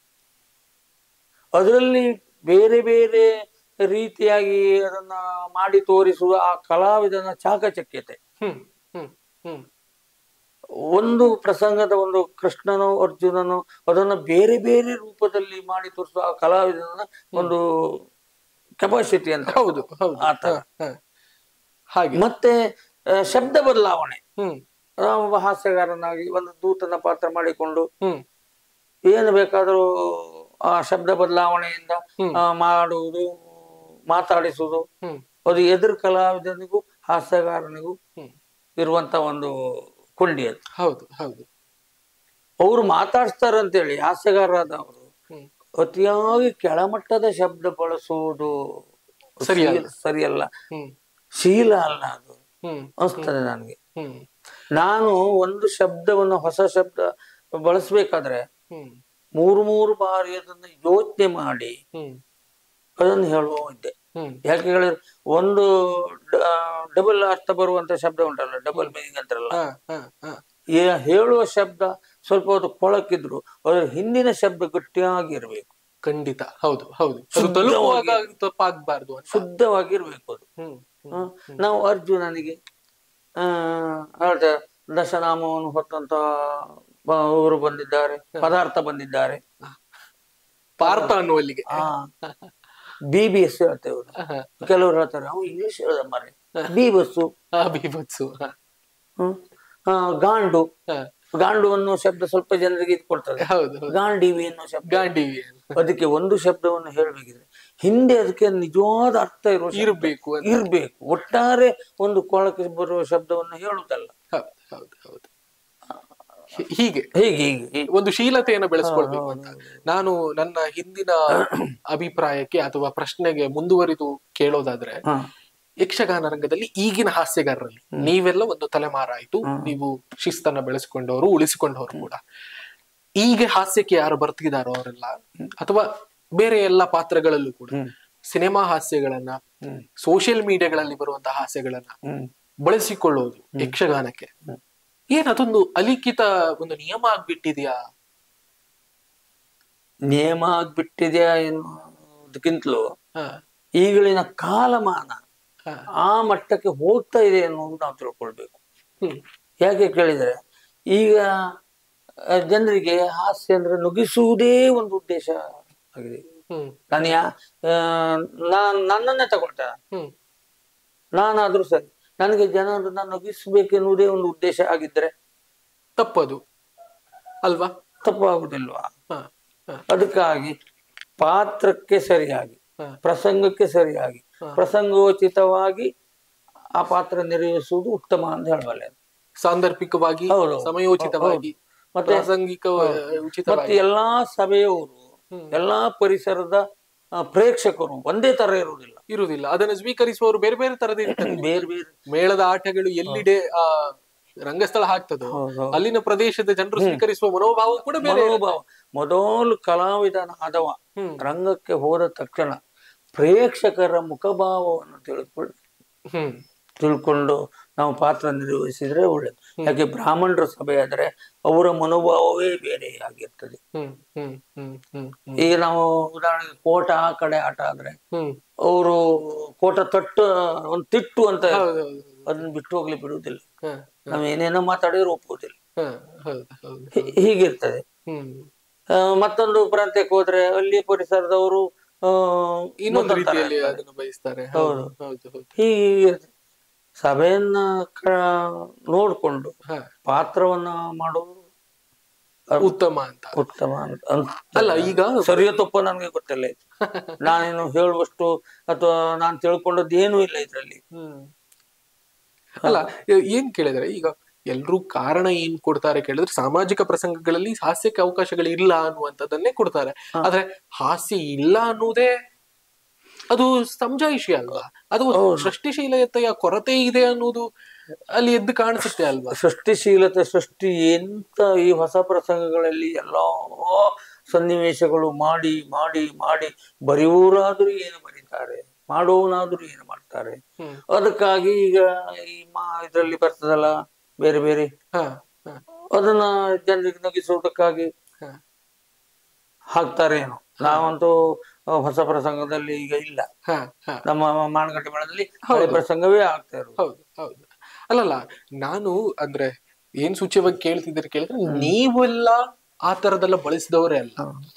ಅದರಲ್ಲಿ ಬೇರೆ ಬೇರೆ ರೀತಿಯಾಗಿ ಅದನ್ನ ಮಾಡಿ ತೋರಿಸುವ ಆ ಕಲಾವಿದನ ಚಾಕಚಕ್ಯತೆ ಹ್ಮ್ ಹ್ಮ್ ಹ್ಮ್ ಒಂದು ಪ್ರಸಂಗದ ಒಂದು ಕೃಷ್ಣನೋ ಅರ್ಜುನನೋ ಅದನ್ನ ಬೇರೆ ಬೇರೆ ರೂಪದಲ್ಲಿ ಮಾಡಿ ತೋರಿಸುವ ಆ ಕಲಾವಿದನ ಒಂದು ಕೆಪಾಸಿಟಿ ಅಂತ ಹೌದು ಹೌದು ಆ ತರ. ಹ, ಹ. ಹಾಗೆ ಮತ್ತೆ ಆ, ಶಬ್ದ ಬದಲಾವಣೆ ಹ್ಮ್ ನಾವು ಒಬ್ಬ ಹಾಸ್ಯಗಾರನಾಗಿ ಒಂದು ದೂತನ ಪಾತ್ರ ಮಾಡಿಕೊಂಡು ಹ್ಮ್ ಏನು ಬೇಕಾದರೂ ಆ ಶಬ್ದ ಬದಲಾವಣೆಯಿಂದ ಹ್ಮ್. ಆ, ಮಾಡುವುದು ಮಾತಾಡಿಸುವುದು ಹ್ಮ್ ಅದು ಎದುರು ಕಲಾವಿದನಿಗೂ ಹಾಸ್ಯಗಾರನಿಗೂ ಹ್ಮ್ ಇರುವಂತ ಒಂದು ಕೊಂಡಿ ಅದು ಹೌದು ಹೌದು ಅವರು ಮಾತಾಡ್ತಾರಂತೇಳಿ ಹಾಸ್ಯಗಾರರಾದವರು ಹ್ಮ್ ಅತಿಯಾಗಿ ಕೆಳಮಟ್ಟದ ಶಬ್ದ ಬಳಸುವುದು ಸರಿಯಲ್ಲ. ಶೀಲ- ಸರಿಯಲ್ಲ ಹ್ಮ್ ಶೀಲ ಅಲ್ಲ ಅದು ಹ್ಮ್ ಅನಿಸ್ತದೆ ನನಗೆ ಹ್ಮ್ ನಾನು ಒಂದು ಶಬ್ದವನ್ನು ಹೊಸ ಶಬ್ದ ಬಳಸ್ಬೇಕಾದ್ರೆ ಹ್ಮ್ ಮೂರು ಮೂರು ಬಾರಿ ಅದನ್ನ ಯೋಚನೆ ಮಾಡಿ ಹ್ಮ್ ಅದನ್ನು ಹೇಳುವ ಇದ್ದೆ ಹ್ಮ್ ಯಾಕೆ ಹೇಳಿದ್ರೆ ಒಂದು ಡಬಲ್ ಅರ್ಥ ಬರುವಂತ ಶಬ್ದ ಉಂಟಲ್ಲ ಡಬಲ್ ಮೀನಿಂಗ್ ಅಂತಾರಲ್ಲ ಹಾ ಹಾ ಹಾ ಏ- ಹೇಳುವ ಶಬ್ದ ಸ್ವಲ್ಪ ಹೊತ್ತು ಕೊಳಕಿದ್ರು ಅದರ ಹಿಂದಿನ ಶಬ್ದ ಗಟ್ಟಿಯಾಗಿರ್ಬೇಕು ಖಂಡಿತ ಹೌದು ಹೌದು ಅದು ಶುದ್ಧವಾಗಿ- ತಲುಪುವಾಗ ತಪ್ಪಾಗ್ಬಾರ್ದು ಅಂತ ಶುದ್ಧವಾಗಿರ್ಬೇಕು ಅದು ಹ್ಮ್ ಹ? ನಾವು ಅರ್ಜುನನಿಗೆ ಆ ಹೇಳ್ತಾರೆ ದಶನಾಮವನ್ನು ಹೊತ್ತಂತ ಬ- ಅವರು ಬಂದಿದ್ದಾರೆ ಪದಾರ್ಥ ಬಂದಿದ್ದಾರೆ ಪಾರ್ಥ ಅನ್ನುವಲ್ಲಿಗೆ ಆ ಬಿ ಬಿ ಎಸ್ ಹೇಳ್ತೇವೆ ನಾವು. ಹಾ, ಕೆಲವರು ಹೇಳ್ತಾರೆ ಅವು ಇಂಗ್ಲಿಷ್ ಹೇಳ್ದ ಮಾರೆ ಬಿ ಬಸ್ಸು ಹಾ, ಬೀಭತ್ಸು ಹಾ, ಹ್ಮ್. ಆ, ಗಾಂಡು ಹಾ. ಗಾಂಡು ಅನ್ನೋ ಶಬ್ದ ಸ್ವಲ್ಪ ಜನರಿಗೆ ಇದು ಕೊಡ್ತದೆ ಹೌದು ಹೌದು ಗಾಂಡೀವಿ ಅನ್ನೋ ಶಬ್ದ ಗಾಂಡೀವಿ ಅದಕ್ಕೆ ಒಂದು ಶಬ್ದವನ್ನು ಹೇಳ್ಬೇಕಿದ್ರೆ ಹಿಂದೆ ಅದಕ್ಕೆ ನಿಜವಾದ ಅರ್ಥ ಇರುವ ಶಬ್ದ ಇರ್ಬೇಕು ಅಂತ ಇರ್ಬೇಕು ಒಟ್ಟಾರೆ ಒಂದು ಕೊಳಕ್ಕೆ ಬರುವ ಶಬ್ದವನ್ನು ಹೇಳುದಲ್ಲ ಹೌದು ಹೌದು ಹೌದು ಹೀ- ಹೀಗೆ ಹೀಗೆ ಹೀಗೆ ಹೀಗೆ. ಒಂದು ಶೀಲತೆಯನ್ನು ಬೆಳೆಸ್ಕೊಳ್ಬೇಕು ಅಂತ ನಾನು ನನ್ನ ಹಿಂದಿನ ಅಭಿಪ್ರಾಯಕ್ಕೆ ಅಥವಾ ಪ್ರಶ್ನೆಗೆ ಮುಂದುವರಿದು ಕೇಳೋದಾದ್ರೆ ಹ. ಯಕ್ಷಗಾನ ರಂಗದಲ್ಲಿ ಈಗಿನ ಹಾಸ್ಯಗಾರರಲ್ಲಿ ನೀವೆಲ್ಲ ಒಂದು ತಲೆಮಾರಾಯ್ತು ನೀವು ಶಿಸ್ತನ್ನ ಬೆಳೆಸ್ಕೊಂಡವರು ಉಳಿಸಿಕೊಂಡವರು ಕೂಡ ಈಗ ಹಾಸ್ಯಕ್ಕೆ ಯಾರು ಬರ್ತಿದಾರೋ ಅವರೆಲ್ಲ ಅಥವಾ ಬೇರೆ ಎಲ್ಲ ಪಾತ್ರಗಳಲ್ಲೂ ಕೂಡ ಸಿನಿಮಾ ಹಾಸ್ಯಗಳನ್ನ ಸೋಷಿಯಲ್ ಮೀಡಿಯಾಗಳಲ್ಲಿ ಬರುವಂತಹ ಹಾಸ್ಯಗಳನ್ನ ಹ್ಮ್. ಬಳಸಿಕೊಳ್ಳೋದು ಯಕ್ಷಗಾನಕ್ಕೆ ಏನ್ ಅದೊಂದು ಅಲಿಖಿತ ಒಂದು ನಿಯಮ ಆಗ್ಬಿಟ್ಟಿದ್ಯಾ ನಿಯಮ ಆಗ್ಬಿಟ್ಟಿದೆಯಾ ಎನ್ನುವುದಕ್ಕಿಂತಲೂ ಹ, ಈಗಳಿನ ಕಾಲಮಾನ ಹ, ಆ ಮಟ್ಟಕ್ಕೆ ಹೋಗ್ತಾ ಇದೆ ಅನ್ನೋದು ನಾವು ತಿಳ್ಕೊಳ್ಬೇಕು ಹ್ಮ್, ಯಾಕೆ ಕೇಳಿದ್ರೆ ಈಗ ಆ, ಜನರಿಗೆ ಹಾಸ್ಯ ಅಂದ್ರೆ ನುಗ್ಗಿಸುವುದೇ ಒಂದು ಉದ್ದೇಶ ಆಗಿದೆ ಹ್ಮ್, ನಾನು ಯಾ ಆ, ನಾನ್ ನನ್ನನ್ನೇ ತಗೊಳ್ತೇನೆ ಹ್ಮ್, ನಾನಾದ್ರೂ ಸರಿ ನನಗೆ ಜನರನ್ನ ನಗಿಸ್ಬೇಕೆನ್ನುವುದೇ ಒಂದು ಉದ್ದೇಶ ಆಗಿದ್ರೆ ತಪ್ಪದು ಅಲ್ವಾ ತಪ್ಪಾಗುದಿಲ್ವಾ ಹ, ಹ, ಅದಕ್ಕಾಗಿ ಪಾತ್ರಕ್ಕೆ ಸರಿಯಾಗಿ ಹ. ಪ್ರಸಂಗಕ್ಕೆ ಸರಿಯಾಗಿ ಪ್ರಸಂಗೋಚಿತವಾಗಿ ಆ ಪಾತ್ರ ನಿರ್ವಹಿಸುವುದು ಉತ್ತಮ ಅಂತ ಹೇಳಬಲ್ಲೆ ಸಾಂದರ್ಭಿಕವಾಗಿ ಹೌದು. ಸಮಯೋಚಿತವಾಗಿ ಮತ್ತೆ- ಪ್ರಾಸಂಗಿಕ ಮತ್ತೆ ಉಚಿತವಾಗಿ ಎಲ್ಲಾ ಸಭೆಯವರು ಹ್ಮ್. ಎಲ್ಲಾ ಪರಿಸರದ ಆ, ಪ್ರೇಕ್ಷಕರು ಒಂದೇ ತರ ಇರುವುದಿಲ್ಲ ಇರುವುದಿಲ್ಲ ಅದನ್ನು ಸ್ವೀಕರಿಸುವವರು ಬೇರೆ ಬೇರೆ ತರದ ಇರ್ತಾರೆ ಬೇರೆ ಬೇರೆ ಮೇಳದ ಆಟಗಳು ಎಲ್ಲಿಡೆ ಆ ರಂಗಸ್ಥಳ ಹಾಕ್ತದೋ ಹೌದು. ಅಲ್ಲಿನ ಪ್ರದೇಶದ ಜನರು ಸ್ವೀಕರಿಸುವ ಮನೋಭಾವ ಕೂಡ ಬೇರೆ ಇರುತ್ತೆ. ಮನೋಭಾವ ಮೊದಲು ಕಲಾವಿದನ ಆದವ ಹ್ಮ್. ರಂಗಕ್ಕೆ ಹೋದ ತಕ್ಷಣ ಪ್ರೇಕ್ಷಕರ ಮುಖಭಾವವನ್ನು ತಿಳ್ಕೊಳ್ಳಿ ಹ್ಮ್ ತಿಳ್ಕೊಂಡು ನಾವು ಪಾತ್ರ ನಿರ್ವಹಿಸಿದ್ರೆ ಒಳ್ಳೇದು ಯಾಕೆ ಬ್ರಾಹ್ಮಣರ ಸಭೆ ಆದ್ರೆ ಅವರ ಮನೋಭಾವವೇ ಬೇರೆ ಆಗಿರ್ತದೆ ಹ್ಮ್ ಹ್ಮ್ ಹ್ಮ್ ಹ್ಮ್ ಹ್ಮ್ ಈಗ ನಾವು ಉದಾಹರಣೆಗೆ ಕೋಟ ಆ ಕಡೆ ಆಟ ಆದ್ರೆ ಹ್ಮ್ ಅವರು ಕೋಟ ತಟ್ಟು ಒಂದು ತಿಟ್ಟು ಅಂತ ಹೌದು ಹೌದು ಅದನ್ನ ಬಿಟ್ಟು ಹೋಗ್ಲಿ ಬಿಡುವುದಿಲ್ಲ ಹ, ನಾವು ಏನೇನೋ ಮಾತಾಡಿದ್ರೆ ಒಪ್ಪುವುದಿಲ್ಲ ಹ, ಹೌದು ಹೌದು ಹೀ- ಹೀಗಿರ್ತದೆ ಹ್ಮ್ ಆ, ಮತ್ತೊಂದು ಪ್ರಾಂತ್ಯಕ್ಕೆ ಹೋದ್ರೆ ಅಲ್ಲಿ ಪರಿಸರದವರು ಆ, ಇನ್ನೊಂದು ಮತ್ತೊಂದ್ ತರ ರೀತಿಯಲ್ಲಿ ಇರ್ತಾರೆ. ಅದನ್ನು ಬಯಸ್ತಾರೆ ಹೌದು ಹೌದು ಹೌದು ಹೀಗೆ ಸಭೆಯನ್ನ ಕ- ನೋಡ್ಕೊಂಡು ಹ, ಪಾತ್ರವನ್ನ ಮಾಡೋದು ಉತ್ತಮ ಅಂತ ಉತ್ತಮ ಅಂತ ಅಂತ- ಅಲ್ಲ ಈಗ ಸರಿಯೋ ತಪ್ಪು ನನಗೆ ಗೊತ್ತಿಲ್ಲ ಇದು ನಾನೇನು ಹೇಳುವಷ್ಟು ಅಥವಾ ನಾನು ತಿಳ್ಕೊಂಡದ್ದು ಏನೂ ಇಲ್ಲ ಇದರಲ್ಲಿ ಹ್ಮ್ ಅಲ್ಲ ಏ- ಏನ್ ಕೇಳಿದ್ರೆ ಈಗ ಎಲ್ರೂ ಕಾರಣ ಏನ್ ಕೊಡ್ತಾರೆ ಕೇಳಿದ್ರೆ ಸಾಮಾಜಿಕ ಪ್ರಸಂಗಗಳಲ್ಲಿ ಹಾಸ್ಯಕ್ಕೆ ಅವಕಾಶಗಳು ಇಲ್ಲ ಅನ್ನುವಂಥದ್ದನ್ನೇ ಕೊಡ್ತಾರೆ ಆದ್ರೆ ಹಾಸ್ಯ ಇಲ್ಲ ಅನ್ನುವುದೇ ಅದು ಸಮಜಾಯಿಷಿ ಅಲ್ವಾ ಅದು ಸೃಷ್ಟಿಶೀಲತೆಯ ಕೊರತೆ ಇದೆ ಅನ್ನೋದು ಅಲ್ಲಿ ಎದ್ದು ಕಾಣಿಸುತ್ತೆ ಅಲ್ವಾ ಸೃಷ್ಟಿಶೀಲತೆ ಸೃಷ್ಟಿ ಎಂತ ಈ ಹೊಸ ಪ್ರಸಂಗಗಳಲ್ಲಿ ಎಲ್ಲಾ ಸನ್ನಿವೇಶಗಳು ಮಾಡಿ ಮಾಡಿ ಮಾಡಿ ಬರೆಯುವರಾದ್ರೂ ಏನು ಬರೀತಾರೆ ಮಾಡೋನಾದ್ರೂ ಏನು ಮಾಡ್ತಾರೆ ಹ್ಮ್. ಅದಕ್ಕಾಗಿ ಈಗ ಈ ಮಾ ಇದರಲ್ಲಿ ಬರ್ತದಲ್ಲ ಬೇರೆ ಬೇರೆ ಹ, ಹ, ಅದನ್ನ ಜನರಿಗೆ ನಗಿಸುವುದಕ್ಕಾಗಿ ಹ. ಹಾಕ್ತಾರೇನೋ ನಾವಂತೂ ಆ, ಹೊಸ ಪ್ರಸಂಗದಲ್ಲಿ ಈಗ ಇಲ್ಲ ಹ, ಹ. ನಮ್ಮ ಮಾನಗಟ್ಟೆ ಮೇಳದಲ್ಲಿ ಹಳೆ ಪ್ರಸಂಗವೇ ಆಗ್ತಾ ಇರೋದು ಹೌದು ಹೌದು ಅಲ್ಲಲ್ಲ ನಾನು ಅಂದ್ರೆ ಏನ್ ಸೂಚ್ಯವಾಗಿ ಕೇಳ್ತಿದ್ದೀರಿ ಕೇಳಿದ್ರೆ ನೀವೆಲ್ಲ ಆ ತರದೆಲ್ಲ ಬಳಸಿದವರೇ ಅಲ್ಲ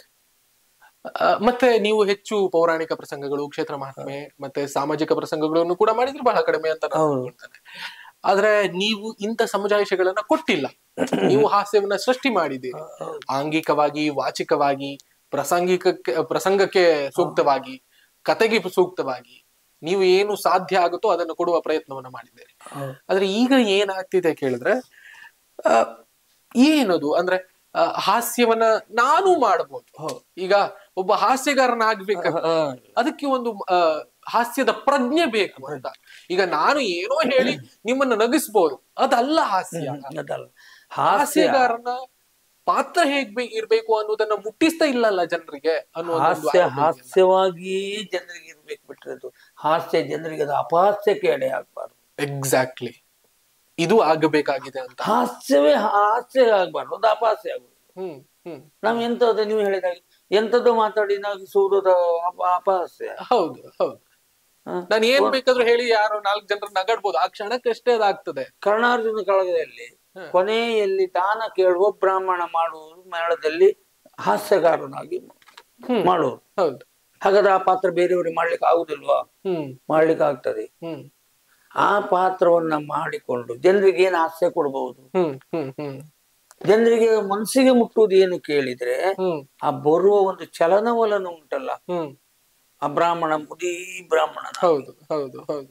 ಆ, ಮತ್ತೆ ನೀವು ಹೆಚ್ಚು ಪೌರಾಣಿಕ ಪ್ರಸಂಗಗಳು ಕ್ಷೇತ್ರ ಮಹಾತ್ಮೆ ಮತ್ತೆ ಸಾಮಾಜಿಕ ಪ್ರಸಂಗಗಳನ್ನು ಕೂಡ ಮಾಡಿದ್ರೆ ಬಹಳ ಕಡಿಮೆ ಅಂತ ನಾನು ಹೌದು. ಅನ್ಕೊಳ್ತೇನೆ ಆದ್ರೆ ನೀವು ಇಂಥ ಸಮಜಾಯಿಷಗಳನ್ನ ಕೊಟ್ಟಿಲ್ಲ ನೀವು ಹಾಸ್ಯವನ್ನ ಸೃಷ್ಟಿ ಮಾಡಿದ್ದೀರಿ ಆಂಗಿಕವಾಗಿ ವಾಚಿಕವಾಗಿ ಪ್ರಾಸಂಗಿಕಕ್ಕೆ ಪ್ರಸಂಗಕ್ಕೆ ಸೂಕ್ತವಾಗಿ ಕತೆಗೆ ಸೂಕ್ತವಾಗಿ ನೀವು ಏನು ಸಾಧ್ಯ ಆಗುತ್ತೋ ಅದನ್ನು ಕೊಡುವ ಪ್ರಯತ್ನವನ್ನ ಮಾಡಿದ್ದೀರಿ ಹೌದು. ಆದ್ರೆ ಈಗ ಏನಾಗ್ತಿದೆ ಕೇಳಿದ್ರೆ ಆ, ಏನದು ಅಂದ್ರೆ ಆ, ಹಾಸ್ಯವನ್ನ ನಾನು ಮಾಡಬಹುದು ಈಗ ಒಬ್ಬ ಹಾಸ್ಯಗಾರನಾಗ್ಬೇಕು ಅದಕ್ಕೆ ಒಂದು ಆ, ಹಾಸ್ಯದ ಪ್ರಜ್ಞೆ ಬೇಕು ಅಂತ ಈಗ ನಾನು ಏನೋ ಹೇಳಿ ನಿಮ್ಮನ್ನ ನಗಿಸ್ಬೋದು ಅದಲ್ಲ ಹಾಸ್ಯ ಅದಲ್ಲ ಹಾಸ್ಯ ಹಾಸ್ಯಗಾರನ ಪಾತ್ರ ಹೇಗ್ ಬೇ- ಇರ್ಬೇಕು ಅನ್ನೋದನ್ನ ಮುಟ್ಟಿಸ್ತಾ ಇಲ್ಲಲ್ಲ ಜನರಿಗೆ ಅನ್ನೋ ಒಂದು ಹಾಸ್ಯ ಆರೋಪ ಇದೆಯಲ್ಲ. ಹಾಸ್ಯವಾಗಿಯೇ ಜನರಿಗೆ ಇರ್ಬೇಕು ಬಿಟ್ರೆ ಅದು ಹಾಸ್ಯ ಜನರಿಗೆ ಅದು ಅಪಹಾಸ್ಯಕ್ಕೆ ಎಡೆ ಆಗ್ಬಾರ್ದು ಎಕ್ಸಾಕ್ಟ್ಲಿ ಇದು ಆಗಬೇಕಾಗಿದೆ ಅಂತ ಹಾಸ್ಯವೇ ಹಾಸ್ಯ ಆಗ್ಬಾರ್ದು ಅದು ಅಪಹಾಸ್ಯ ಆಗುದು ಹ್ಮ್ ಹ್ಮ್ ನಾವ್ ಎಂತದ್ದು ನೀವು ಹೇಳಿದಾಗ ಎಂತದ್ದು ಮಾತಾಡಿ ನಗಿಸುವುದು ಅದು ಅಪ- ಅಪಹಾಸ್ಯ ಹೌದು ಹೌದು ಹ? ನಾನು ಏನ್ ಬೇಕಾದ್ರೂ ಹೇಳಿ ಯಾರೋ ನಾಲ್ಕು ಜನರ ನಗಾಡ್ಬೋದು ಆ ಕ್ಷಣಕ್ಕಷ್ಟೇ ಅದಾಗ್ತದೆ ಕರ್ಣಾರ್ಜುನ ಕಳಗದಲ್ಲಿ ಕೊನೆಯಲ್ಲಿ ದಾನ ಕೇಳುವ ಬ್ರಾಹ್ಮಣ ಮಾಡುವುದು ಮೇಳದಲ್ಲಿ ಹಾಸ್ಯಗಾರನಾಗಿ ಹ್ಮ್. ಮಾಡುವುದು ಹೌದು ಹಾಗಾದ್ರೆ ಆ ಪಾತ್ರ ಬೇರೆಯವರಿಗೆ ಮಾಡ್ಲಿಕ್ಕೆ ಆಗುದಿಲ್ವಾ ಹ್ಮ್ ಮಾಡ್ಲಿಕ್ಕೆ ಆಗ್ತದೆ ಹ್ಮ್ ಆ ಪಾತ್ರವನ್ನ ಮಾಡಿಕೊಂಡು ಜನರಿಗೆ ಏನು ಹಾಸ್ಯ ಕೊಡಬಹುದು ಹ್ಮ್ ಹ್ಮ್ ಹ್ಮ್ ಜನರಿಗೆ ಮನಸ್ಸಿಗೆ ಮುಟ್ಟುವುದು ಏನು ಕೇಳಿದ್ರೆ ಹ್ಮ್ ಆ ಬರುವ ಒಂದು ಚಲನವಲನ ಉಂಟಲ್ಲ ಹ್ಮ್ ಆ ಬ್ರಾಹ್ಮಣ ಮುದಿ ಬ್ರಾಹ್ಮಣ ಹೌದು ಹೌದು ಹೌದು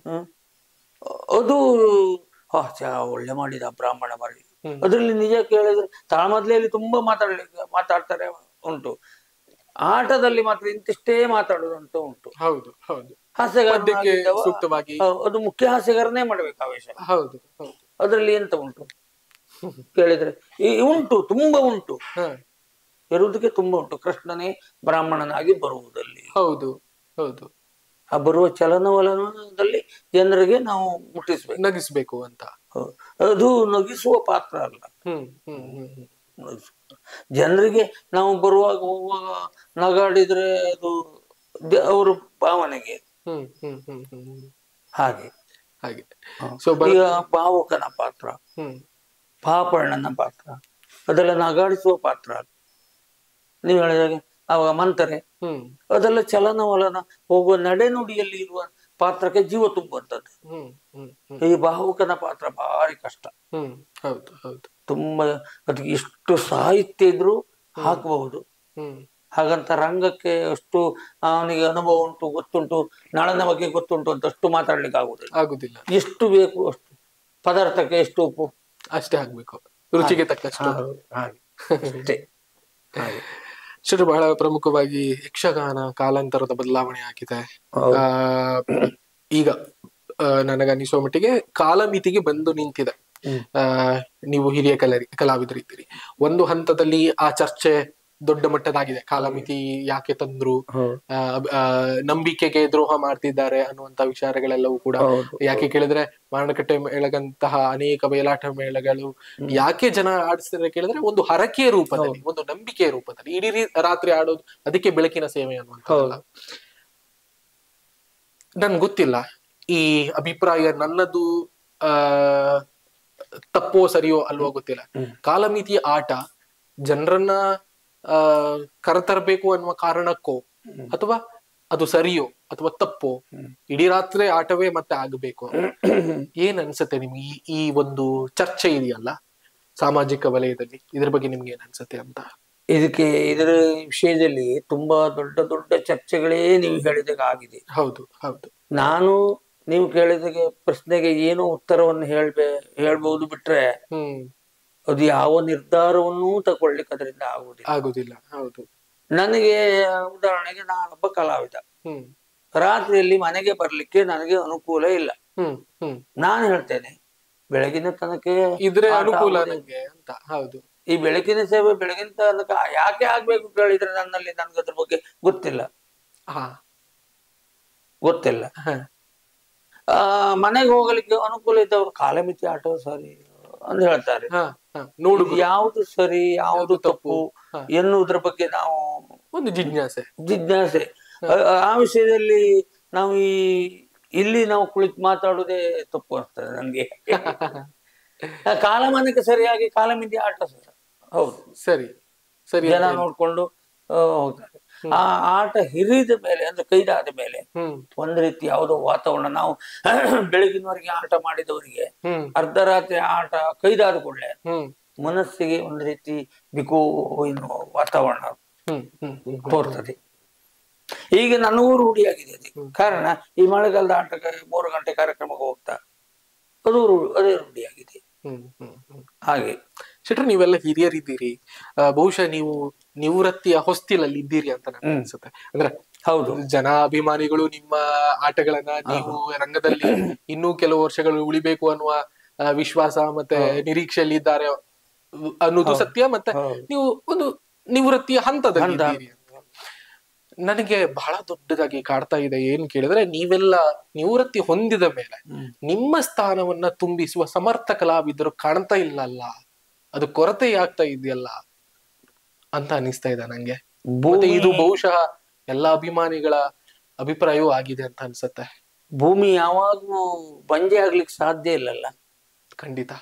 ಅದು ಆ, ಛ, ಒಳ್ಳೆ ಮಾಡಿದ ಆ ಬ್ರಾಹ್ಮಣ ಮಾಡಿ ಹ್ಮ್. ಅದ್ರಲ್ಲಿ ನಿಜ ಕೇಳಿದ್ರೆ ತಾಳ್ಮದ್ಲೆಯಲ್ಲಿ ತುಂಬಾ ಮಾತಾಡ್ಲಿಕ್ಕೆ ಮಾತಾಡ್ತಾರೆ ಉಂಟು ಆಟದಲ್ಲಿ ಮಾತ್ರ ಇಂತಿಷ್ಟೇ ಮಾತಾಡೋದಂತ ಉಂಟು ಹೌದು ಹೌದು ಹಾಸ್ಯಗಾರ ಪದ್ಯಕ್ಕೆ ಸೂಕ್ತವಾಗಿ ಅದು ಮುಖ್ಯ ಹಾಸ್ಯಗಾರನೇ ಮಾಡ್ಬೇಕು ಆವೇಶ ಹೌದು ಹೌದು ಅದ್ರಲ್ಲಿ ಎಂತ ಉಂಟು ಕೇಳಿದ್ರೆ ಈ ಉಂಟು ತುಂಬಾ ಉಂಟು ಹ ಇರುವುದಕ್ಕೆ ತುಂಬಾ ಉಂಟು ಕೃಷ್ಣನೇ ಬ್ರಾಹ್ಮಣನಾಗಿ ಬರುವುದಲ್ಲಿ ಹೌದು ಹೌದು ಆ ಬರುವ ಚಲನವಲನದಲ್ಲಿ ಜನರಿಗೆ ನಾವು ಮುಟ್ಟಿಸ್ಬೇಕು ನಗಿಸ್ಬೇಕು ಅಂತ ಹೌದು. ಅದು ನಗಿಸುವ ಪಾತ್ರ ಅಲ್ಲ ಹ್ಮ್ ಹ್ಮ್ ಹ್ಮ್ ಹ್ಮ್ ನಗಿಸುವ. ಜನರಿಗೆ ನಾವು ಬರುವಾಗ ಹೋಗುವಾಗ ನಗಾಡಿದ್ರೆ ಅದು ದ- ಅವ್ರ ಭಾವನೆಗೆ ಹ್ಮ್ ಹ್ಮ್ ಹ್ಮ್ ಹ್ಮ್ ಹ್ಮ್ ಹಾಗೆ ಹಾಗೆ ಹ. ಸೊ ಈಗ ಭಾವುಕನ ಪಾತ್ರ ಹ್ಮ್ ಪಾಪಣ್ಣನ ಪಾತ್ರ ಅದೆಲ್ಲ ನಗಾಡಿಸುವ ಪಾತ್ರ ಅಲ್ಲ ನೀವು ಹೇಳಿದಾಗೆ ಅವಾಗ ಮಂತರೆ ಹ್ಮ್ ಅದೆಲ್ಲ ಚಲನವಲನ ಹೋಗುವ ನಡೆನುಡಿಯಲ್ಲಿ ಇರುವ ಪಾತ್ರಕ್ಕೆ ಜೀವ ತುಂಬುವಂಥದ್ದು ಹ್ಮ್ ಹ್ಮ್ ಹ್ಮ್ ಈ ಭಾವುಕನ ಪಾತ್ರ ಭಾರಿ ಕಷ್ಟ ಹ್ಮ್ ಹೌದು ಹೌದು ತುಂಬಾ ಅದಕ್ಕೆ ಎಷ್ಟು ಸಾಹಿತ್ಯ ಇದ್ರೂ ಹಾಕಬಹುದು ಹ್ಮ್ ಹಾಗಂತ ರಂಗಕ್ಕೆ ಅಷ್ಟು ಅವನಿಗೆ ಅನುಭವ ಉಂಟು ಗೊತ್ತುಂಟು ನಳನ ಬಗ್ಗೆ ಗೊತ್ತುಂಟು ಅಂತ ಅಷ್ಟು ಮಾತಾಡ್ಲಿಕ್ಕೆ ಆಗುದಿಲ್ಲ ಆಗುದಿಲ್ಲ ಎಷ್ಟು ಬೇಕು ಅಷ್ಟು ಪದಾರ್ಥಕ್ಕೆ ಎಷ್ಟು ಉಪ್ಪು ಅಷ್ಟೇ ಆಗ್ಬೇಕು ರುಚಿಗೆ ತಕ್ಕಷ್ಟು ಹಾಗೆ ಅಷ್ಟೇ ಹಾಗೆ ಇಷ್ಟು ಬಹಳ ಪ್ರಮುಖವಾಗಿ ಯಕ್ಷಗಾನ ಕಾಲಾಂತರದ ಬದಲಾವಣೆ ಆಗಿದೆ ಹೌದು. ಆ ಈಗ ಆ, ನನಗನ್ನಿಸುವ ಮಟ್ಟಿಗೆ ಕಾಲಮಿತಿಗೆ ಬಂದು ನಿಂತಿದೆ ಆ ನೀವು ಹಿರಿಯ ಕಲರಿ ಕಲಾವಿದರಿದ್ದೀರಿ ಒಂದು ಹಂತದಲ್ಲಿ ಆ ಚರ್ಚೆ ದೊಡ್ಡ ಮಟ್ಟದಾಗಿದೆ ಕಾಲಮಿತಿ ಯಾಕೆ ತಂದ್ರು ಹೌದು. ಆ, ಆ, ನಂಬಿಕೆಗೆ ದ್ರೋಹ ಮಾಡ್ತಿದ್ದಾರೆ ಅನ್ನುವಂತ ವಿಚಾರಗಳೆಲ್ಲವೂ ಕೂಡ ಹೌದು. ಯಾಕೆ ಕೇಳಿದ್ರೆ ಮಾರಣಕಟ್ಟೆ ಮೇಳಗಂತಹ ಅನೇಕ ಬಯಲಾಟ ಮೇಳಗಳು ಯಾಕೆ ಜನ ಆಡಿಸ್ತಾರೆ ಕೇಳಿದ್ರೆ ಒಂದು ಹರಕೆಯ ರೂಪದಲ್ಲಿ ಒಂದು ನಂಬಿಕೆಯ ರೂಪದಲ್ಲಿ ಇಡೀ ರೀ- ರಾತ್ರಿ ಆಡೋದು ಅದಕ್ಕೆ ಬೆಳಕಿನ ಸೇವೆ ಅನ್ನುವಂಥದ್ದಲ್ಲ ನನ್ ಗೊತ್ತಿಲ್ಲ ಈ ಅಭಿಪ್ರಾಯ ನನ್ನದು ಆ ತಪ್ಪೋ ಸರಿಯೋ ಅಲ್ವೋ ಗೊತ್ತಿಲ್ಲ ಕಾಲಮಿತಿಯ ಆಟ ಜನರನ್ನ ಆ ಕರೆತರಬೇಕು ಅನ್ನುವ ಕಾರಣಕ್ಕೋ ಅಥವಾ ಅದು ಸರಿಯೋ ಅಥವಾ ತಪ್ಪೋ ಇಡೀ ರಾತ್ರಿ ಆಟವೇ ಮತ್ತೆ ಆಗಬೇಕು ಏನ್ ಅನ್ಸುತ್ತೆ ನಿಮ್ಗೆ ಈ ಈ ಒಂದು ಚರ್ಚೆ ಇದೆಯಲ್ಲ ಸಾಮಾಜಿಕ ವಲಯದಲ್ಲಿ ಇದ್ರ ಬಗ್ಗೆ ನಿಮ್ಗೆ ಏನ್ ಅನ್ಸುತ್ತೆ ಅಂತ ಇದಕ್ಕೆ ಇದರ ವಿಷಯದಲ್ಲಿ ತುಂಬಾ ದೊಡ್ಡ ದೊಡ್ಡ ಚರ್ಚೆಗಳೇ ನೀವು ಹೇಳಿದಾಗ ಆಗಿದೆ ಹೌದು ಹೌದು ನಾನು ನೀವು ಕೇಳಿದಾಗ ಪ್ರಶ್ನೆಗೆ ಏನು ಉತ್ತರವನ್ನು ಹೇಳ್ಬೇ ಹೇಳ್ಬಹುದು ಬಿಟ್ರೆ ಹ್ಮ್ ಅದು ಯಾವ ನಿರ್ಧಾರವನ್ನೂ ತಗೊಳ್ಲಿಕ್ಕೆ ಅದರಿಂದ ಆಗುವುದಿಲ್ಲ ಆಗುದಿಲ್ಲ ಹೌದು ನನಗೆ ಉದಾಹರಣೆಗೆ ನಾನೊಬ್ಬ ಕಲಾವಿದ ಹ್ಮ್ ರಾತ್ರಿಯಲ್ಲಿ ಮನೆಗೆ ಬರ್ಲಿಕ್ಕೆ ನನಗೆ ಅನುಕೂಲ ಇಲ್ಲ ಹ್ಮ್ ಹ್ಮ್ ನಾನು ಹೇಳ್ತೇನೆ ಬೆಳಗಿನ ತನಕ ಇದ್ರೆ ಆಟ ಅನುಕೂಲ ಆಗುವುದೇ. ನಂಗೆ ಅಂತ ಹೌದು ಈ ಬೆಳಕಿನ ಸೇವೆ ಬೆಳಗಿನ ತನಕ ಯಾಕೆ ಆಗ್ಬೇಕು ಕೇಳಿದ್ರೆ ನನ್ನಲ್ಲಿ ನನ್ಗೆ ಅದ್ರ ಬಗ್ಗೆ ಗೊತ್ತಿಲ್ಲ ಹಾ ಗೊತ್ತಿಲ್ಲ ಹ. ಆ ಮನೆಗೆ ಹೋಗ್ಲಿಕ್ಕೆ ಅನುಕೂಲ ಇದ್ದವರು ಕಾಲಮಿತಿ ಆಟ ಸರಿ ಅಂತ ಹೇಳ್ತಾರೆ ಹಾ ಹಾ ನೋಡು ಇದು ಯಾವುದು ಸರಿ ಯಾವುದು ತಪ್ಪು ಹ. ಎನ್ನುವುದ್ರ ಬಗ್ಗೆ ನಾವು ಒಂದು ಜಿಜ್ಞಾಸೆ ಜಿಜ್ಞಾಸೆ ಆ- ಆ ವಿಷಯದಲ್ಲಿ ನಾವು ಈ ಇಲ್ಲಿ ನಾವು ಕುಳಿತು ಮಾತಾಡುವುದೇ ತಪ್ಪು ಅನ್ಸ್ತದೆ ನನ್ಗೆ ಆ ಕಾಲಮಾನಕ್ಕೆ ಸರಿಯಾಗಿ ಕಾಲಮಿತಿ ಆಟ ಸರ್ ಹೌದು ಸರಿ ಸರಿ ಜನ ಅಂತ ಹೇಳಿ. ನೋಡ್ಕೊಂಡು ಆ, ಹೋಗ್ತಾರೆ ಆ ಆಟ ಹಿರಿದ ಮೇಲೆ ಅಂದ್ರೆ ಕೈದಾದ ಮೇಲೆ ಹ್ಮ್ ಒಂದ್ ರೀತಿ ಯಾವುದೋ ವಾತಾವರಣ ನಾವು ಬೆಳಗಿನವರೆಗೆ ಆಟ ಮಾಡಿದವರಿಗೆ ಹ್ಮ್ ಅರ್ಧರಾತ್ರಿ ಆಟ ಕೈದಾದ ಕೂಡಲೇ ಹ್ಮ್ ಮನಸ್ಸಿಗೆ ಒಂದು ರೀತಿ ಬಿಕೋ ಎನ್ನುವ ವಾತಾವರಣ ಹ್ಮ್ ಹ್ಮ್ ಹ್ಮ್ ತೋರ್ತದೆ ಈಗ ನನಗೂ ರೂಢಿಯಾಗಿದೆ ಅದು ಕಾರಣ ಈ ಮಳೆಗಾಲದ ಆಟಕ್ಕೆ ಮೂರು ಗಂಟೆ ಕಾರ್ಯಕ್ರಮಕ್ಕೆ ಹೋಗ್ತಾ ಅದು ರೂ- ಅದೇ ರೂಢಿಯಾಗಿದೆ ಹ್ಮ್ ಹ್ಮ್ ಹ್ಮ್ ಹಾಗೆ ಶೆಟ್ರು ನೀವೆಲ್ಲ ಹಿರಿಯರಿದ್ದೀರಿ ಆ, ಬಹುಶಃ ನೀವು ನಿವೃತ್ತಿಯ ಹೊಸ್ತಿಲಲ್ಲಿ ಇದ್ದೀರಿ ಅಂತ ನನಗೆ ಅನ್ಸುತ್ತೆ ಅಂದ್ರೆ ಹೌದು ಜನ ಅಭಿಮಾನಿಗಳು ನಿಮ್ಮ ಆಟಗಳನ್ನ ನೀವು ರಂಗದಲ್ಲಿ ಇನ್ನೂ ಕೆಲವು ವರ್ಷಗಳು ಉಳಿಬೇಕು ಅನ್ನುವ ಆ, ವಿಶ್ವಾಸ ಮತ್ತೆ ನಿರೀಕ್ಷೆಯಲ್ಲಿ ಇದ್ದಾರೆ ಅನ್ನೋದು ಸತ್ಯ ಮತ್ತೆ ಹೌದು. ನೀವು ಒಂದು ನಿವೃತ್ತಿಯ ಹಂತದಲ್ಲಿ ಹಂತ. ಇದ್ದೀರಿ ಅಂತ. ನನಗೆ ಬಹಳ ದೊಡ್ಡದಾಗಿ ಕಾಡ್ತಾ ಇದೆ ಏನ್ ಕೇಳಿದ್ರೆ ನೀವೆಲ್ಲ ನಿವೃತ್ತಿ ಹೊಂದಿದ ಮೇಲೆ ನಿಮ್ಮ ಸ್ಥಾನವನ್ನ ತುಂಬಿಸುವ ಸಮರ್ಥ ಕಲಾವಿದರು ಕಾಣ್ತಾ ಇಲ್ಲಲ್ಲ ಅದು ಕೊರತೆ ಆಗ್ತಾ ಇದೆಯಲ್ಲ ಅಂತ ಅನಿಸ್ತಾ ಇದೆ ನಂಗೆ ಮತ್ತೆ ಇದು ಬಹುಶಃ ಎಲ್ಲಾ ಅಭಿಮಾನಿಗಳ ಅಭಿಪ್ರಾಯವೂ ಆಗಿದೆ ಅಂತ ಅನ್ಸುತ್ತೆ ಭೂಮಿ ಯಾವಾಗ್ಲೂ ಬಂಜೆ ಆಗ್ಲಿಕ್ಕೆ ಸಾಧ್ಯ ಇಲ್ಲಲ್ಲ ಖಂಡಿತ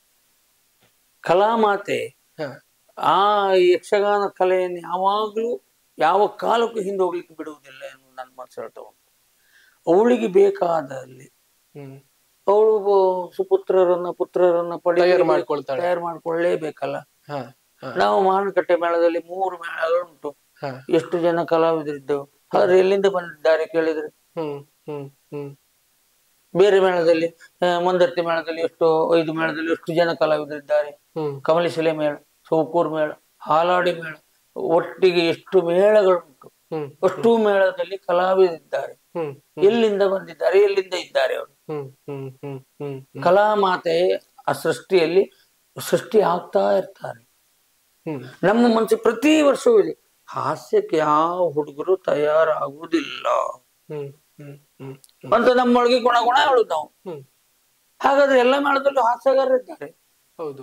ಕಲಾಮಾತೆ ಹ. ಆ ಯಕ್ಷಗಾನ ಕಲೆಯನ್ನು ಯಾವಾಗ್ಲೂ ಯಾವ ಕಾಲಕ್ಕೂ ಹಿಂದೆ ಹೋಗ್ಲಿಕ್ಕೆ ಬಿಡುವುದಿಲ್ಲ ಎನ್ನುವುದು ನನ್ನ ಮನಸ್ಸು ಹೇಳ್ತಾ ಉಂಟು ಅವಳಿಗೆ ಬೇಕಾದಲ್ಲಿ ಹ್ಮ್ ಅವಳು ಸುಪುತ್ರರನ್ನ ಪುತ್ರರನ್ನ ಪಡೆಯ ತಯಾರು ಮಾಡ್ಕೊಳ್ತಾಳೆ ತಯಾರು ಮಾಡ್ಕೊಳ್ಳೇಬೇಕಲ್ಲ ಹ ಹ ನಾವು ಮಾರುಕಟ್ಟೆ ಮೇಳದಲ್ಲಿ ಮೂರು ಮೇಳಗಳುಂಟು ಹ ಎಷ್ಟು ಜನ ಕಲಾವಿದರಿದ್ದೆವು ಆದ್ರೆ ಎಲ್ಲಿಂದ ಬಂದಿದ್ದಾರೆ ಕೇಳಿದ್ರೆ ಹ್ಮ್ ಹ್ಮ್ ಹ್ಮ್ ಬೇರೆ ಮೇಳದಲ್ಲಿ ಆ, ಮಂದರ್ತಿ ಮೇಳದಲ್ಲಿ ಎಷ್ಟು ಐದು ಮೇಳದಲ್ಲಿ ಎಷ್ಟು ಜನ ಕಲಾವಿದರಿದ್ದಾರೆ ಹ್ಮ್ ಕಮಲಿಶಿಲೆ ಮೇಳ ಸೌಕೂರ್ ಮೇಳ ಹಾಲಾಡಿ ಮೇಳ ಒಟ್ಟಿಗೆ ಎಷ್ಟು ಮೇಳಗಳುಂಟು ಹ್ಮ್ ಅಷ್ಟು ಮೇಳದಲ್ಲಿ ಕಲಾವಿದರಿದ್ದಾರೆ ಹ್ಮ್ ಎಲ್ಲಿಂದ ಬಂದಿದ್ದಾರೆ ಎಲ್ಲಿಂದ ಇದ್ದಾರೆ ಅವರು ಹ್ಮ್ ಹ್ಮ್ ಹ್ಮ್ ಹ್ಮ್ ಹ್ಮ್ ಕಲಾಮಾತೆ ಆ ಸೃಷ್ಟಿಯಲ್ಲಿ ಸೃಷ್ಟಿ ಆಗ್ತಾ ಇರ್ತಾರೆ ಹ್ಮ್ ನಮ್ಮ ಮನಸ್ಸು ಪ್ರತಿ ವರ್ಷವೂ ಇದೆ ಹಾಸ್ಯಕ್ಕೆ ಯಾವ ಹುಡುಗರು ತಯಾರಾಗುವುದಿಲ್ಲ ಹ್ಮ್ ಹ್ಮ್ ಹ್ಮ್ ಅಂತ ನಮ್ಮೊಳಗೆ ಗುಣ ಗುಣ ಹೇಳುದು ನಾವು ಹ್ಮ್ ಹಾಗಾದ್ರೆ ಎಲ್ಲ ಮೇಳದಲ್ಲೂ ಹಾಸ್ಯಗಾರರಿದ್ದಾರೆ ಹೌದು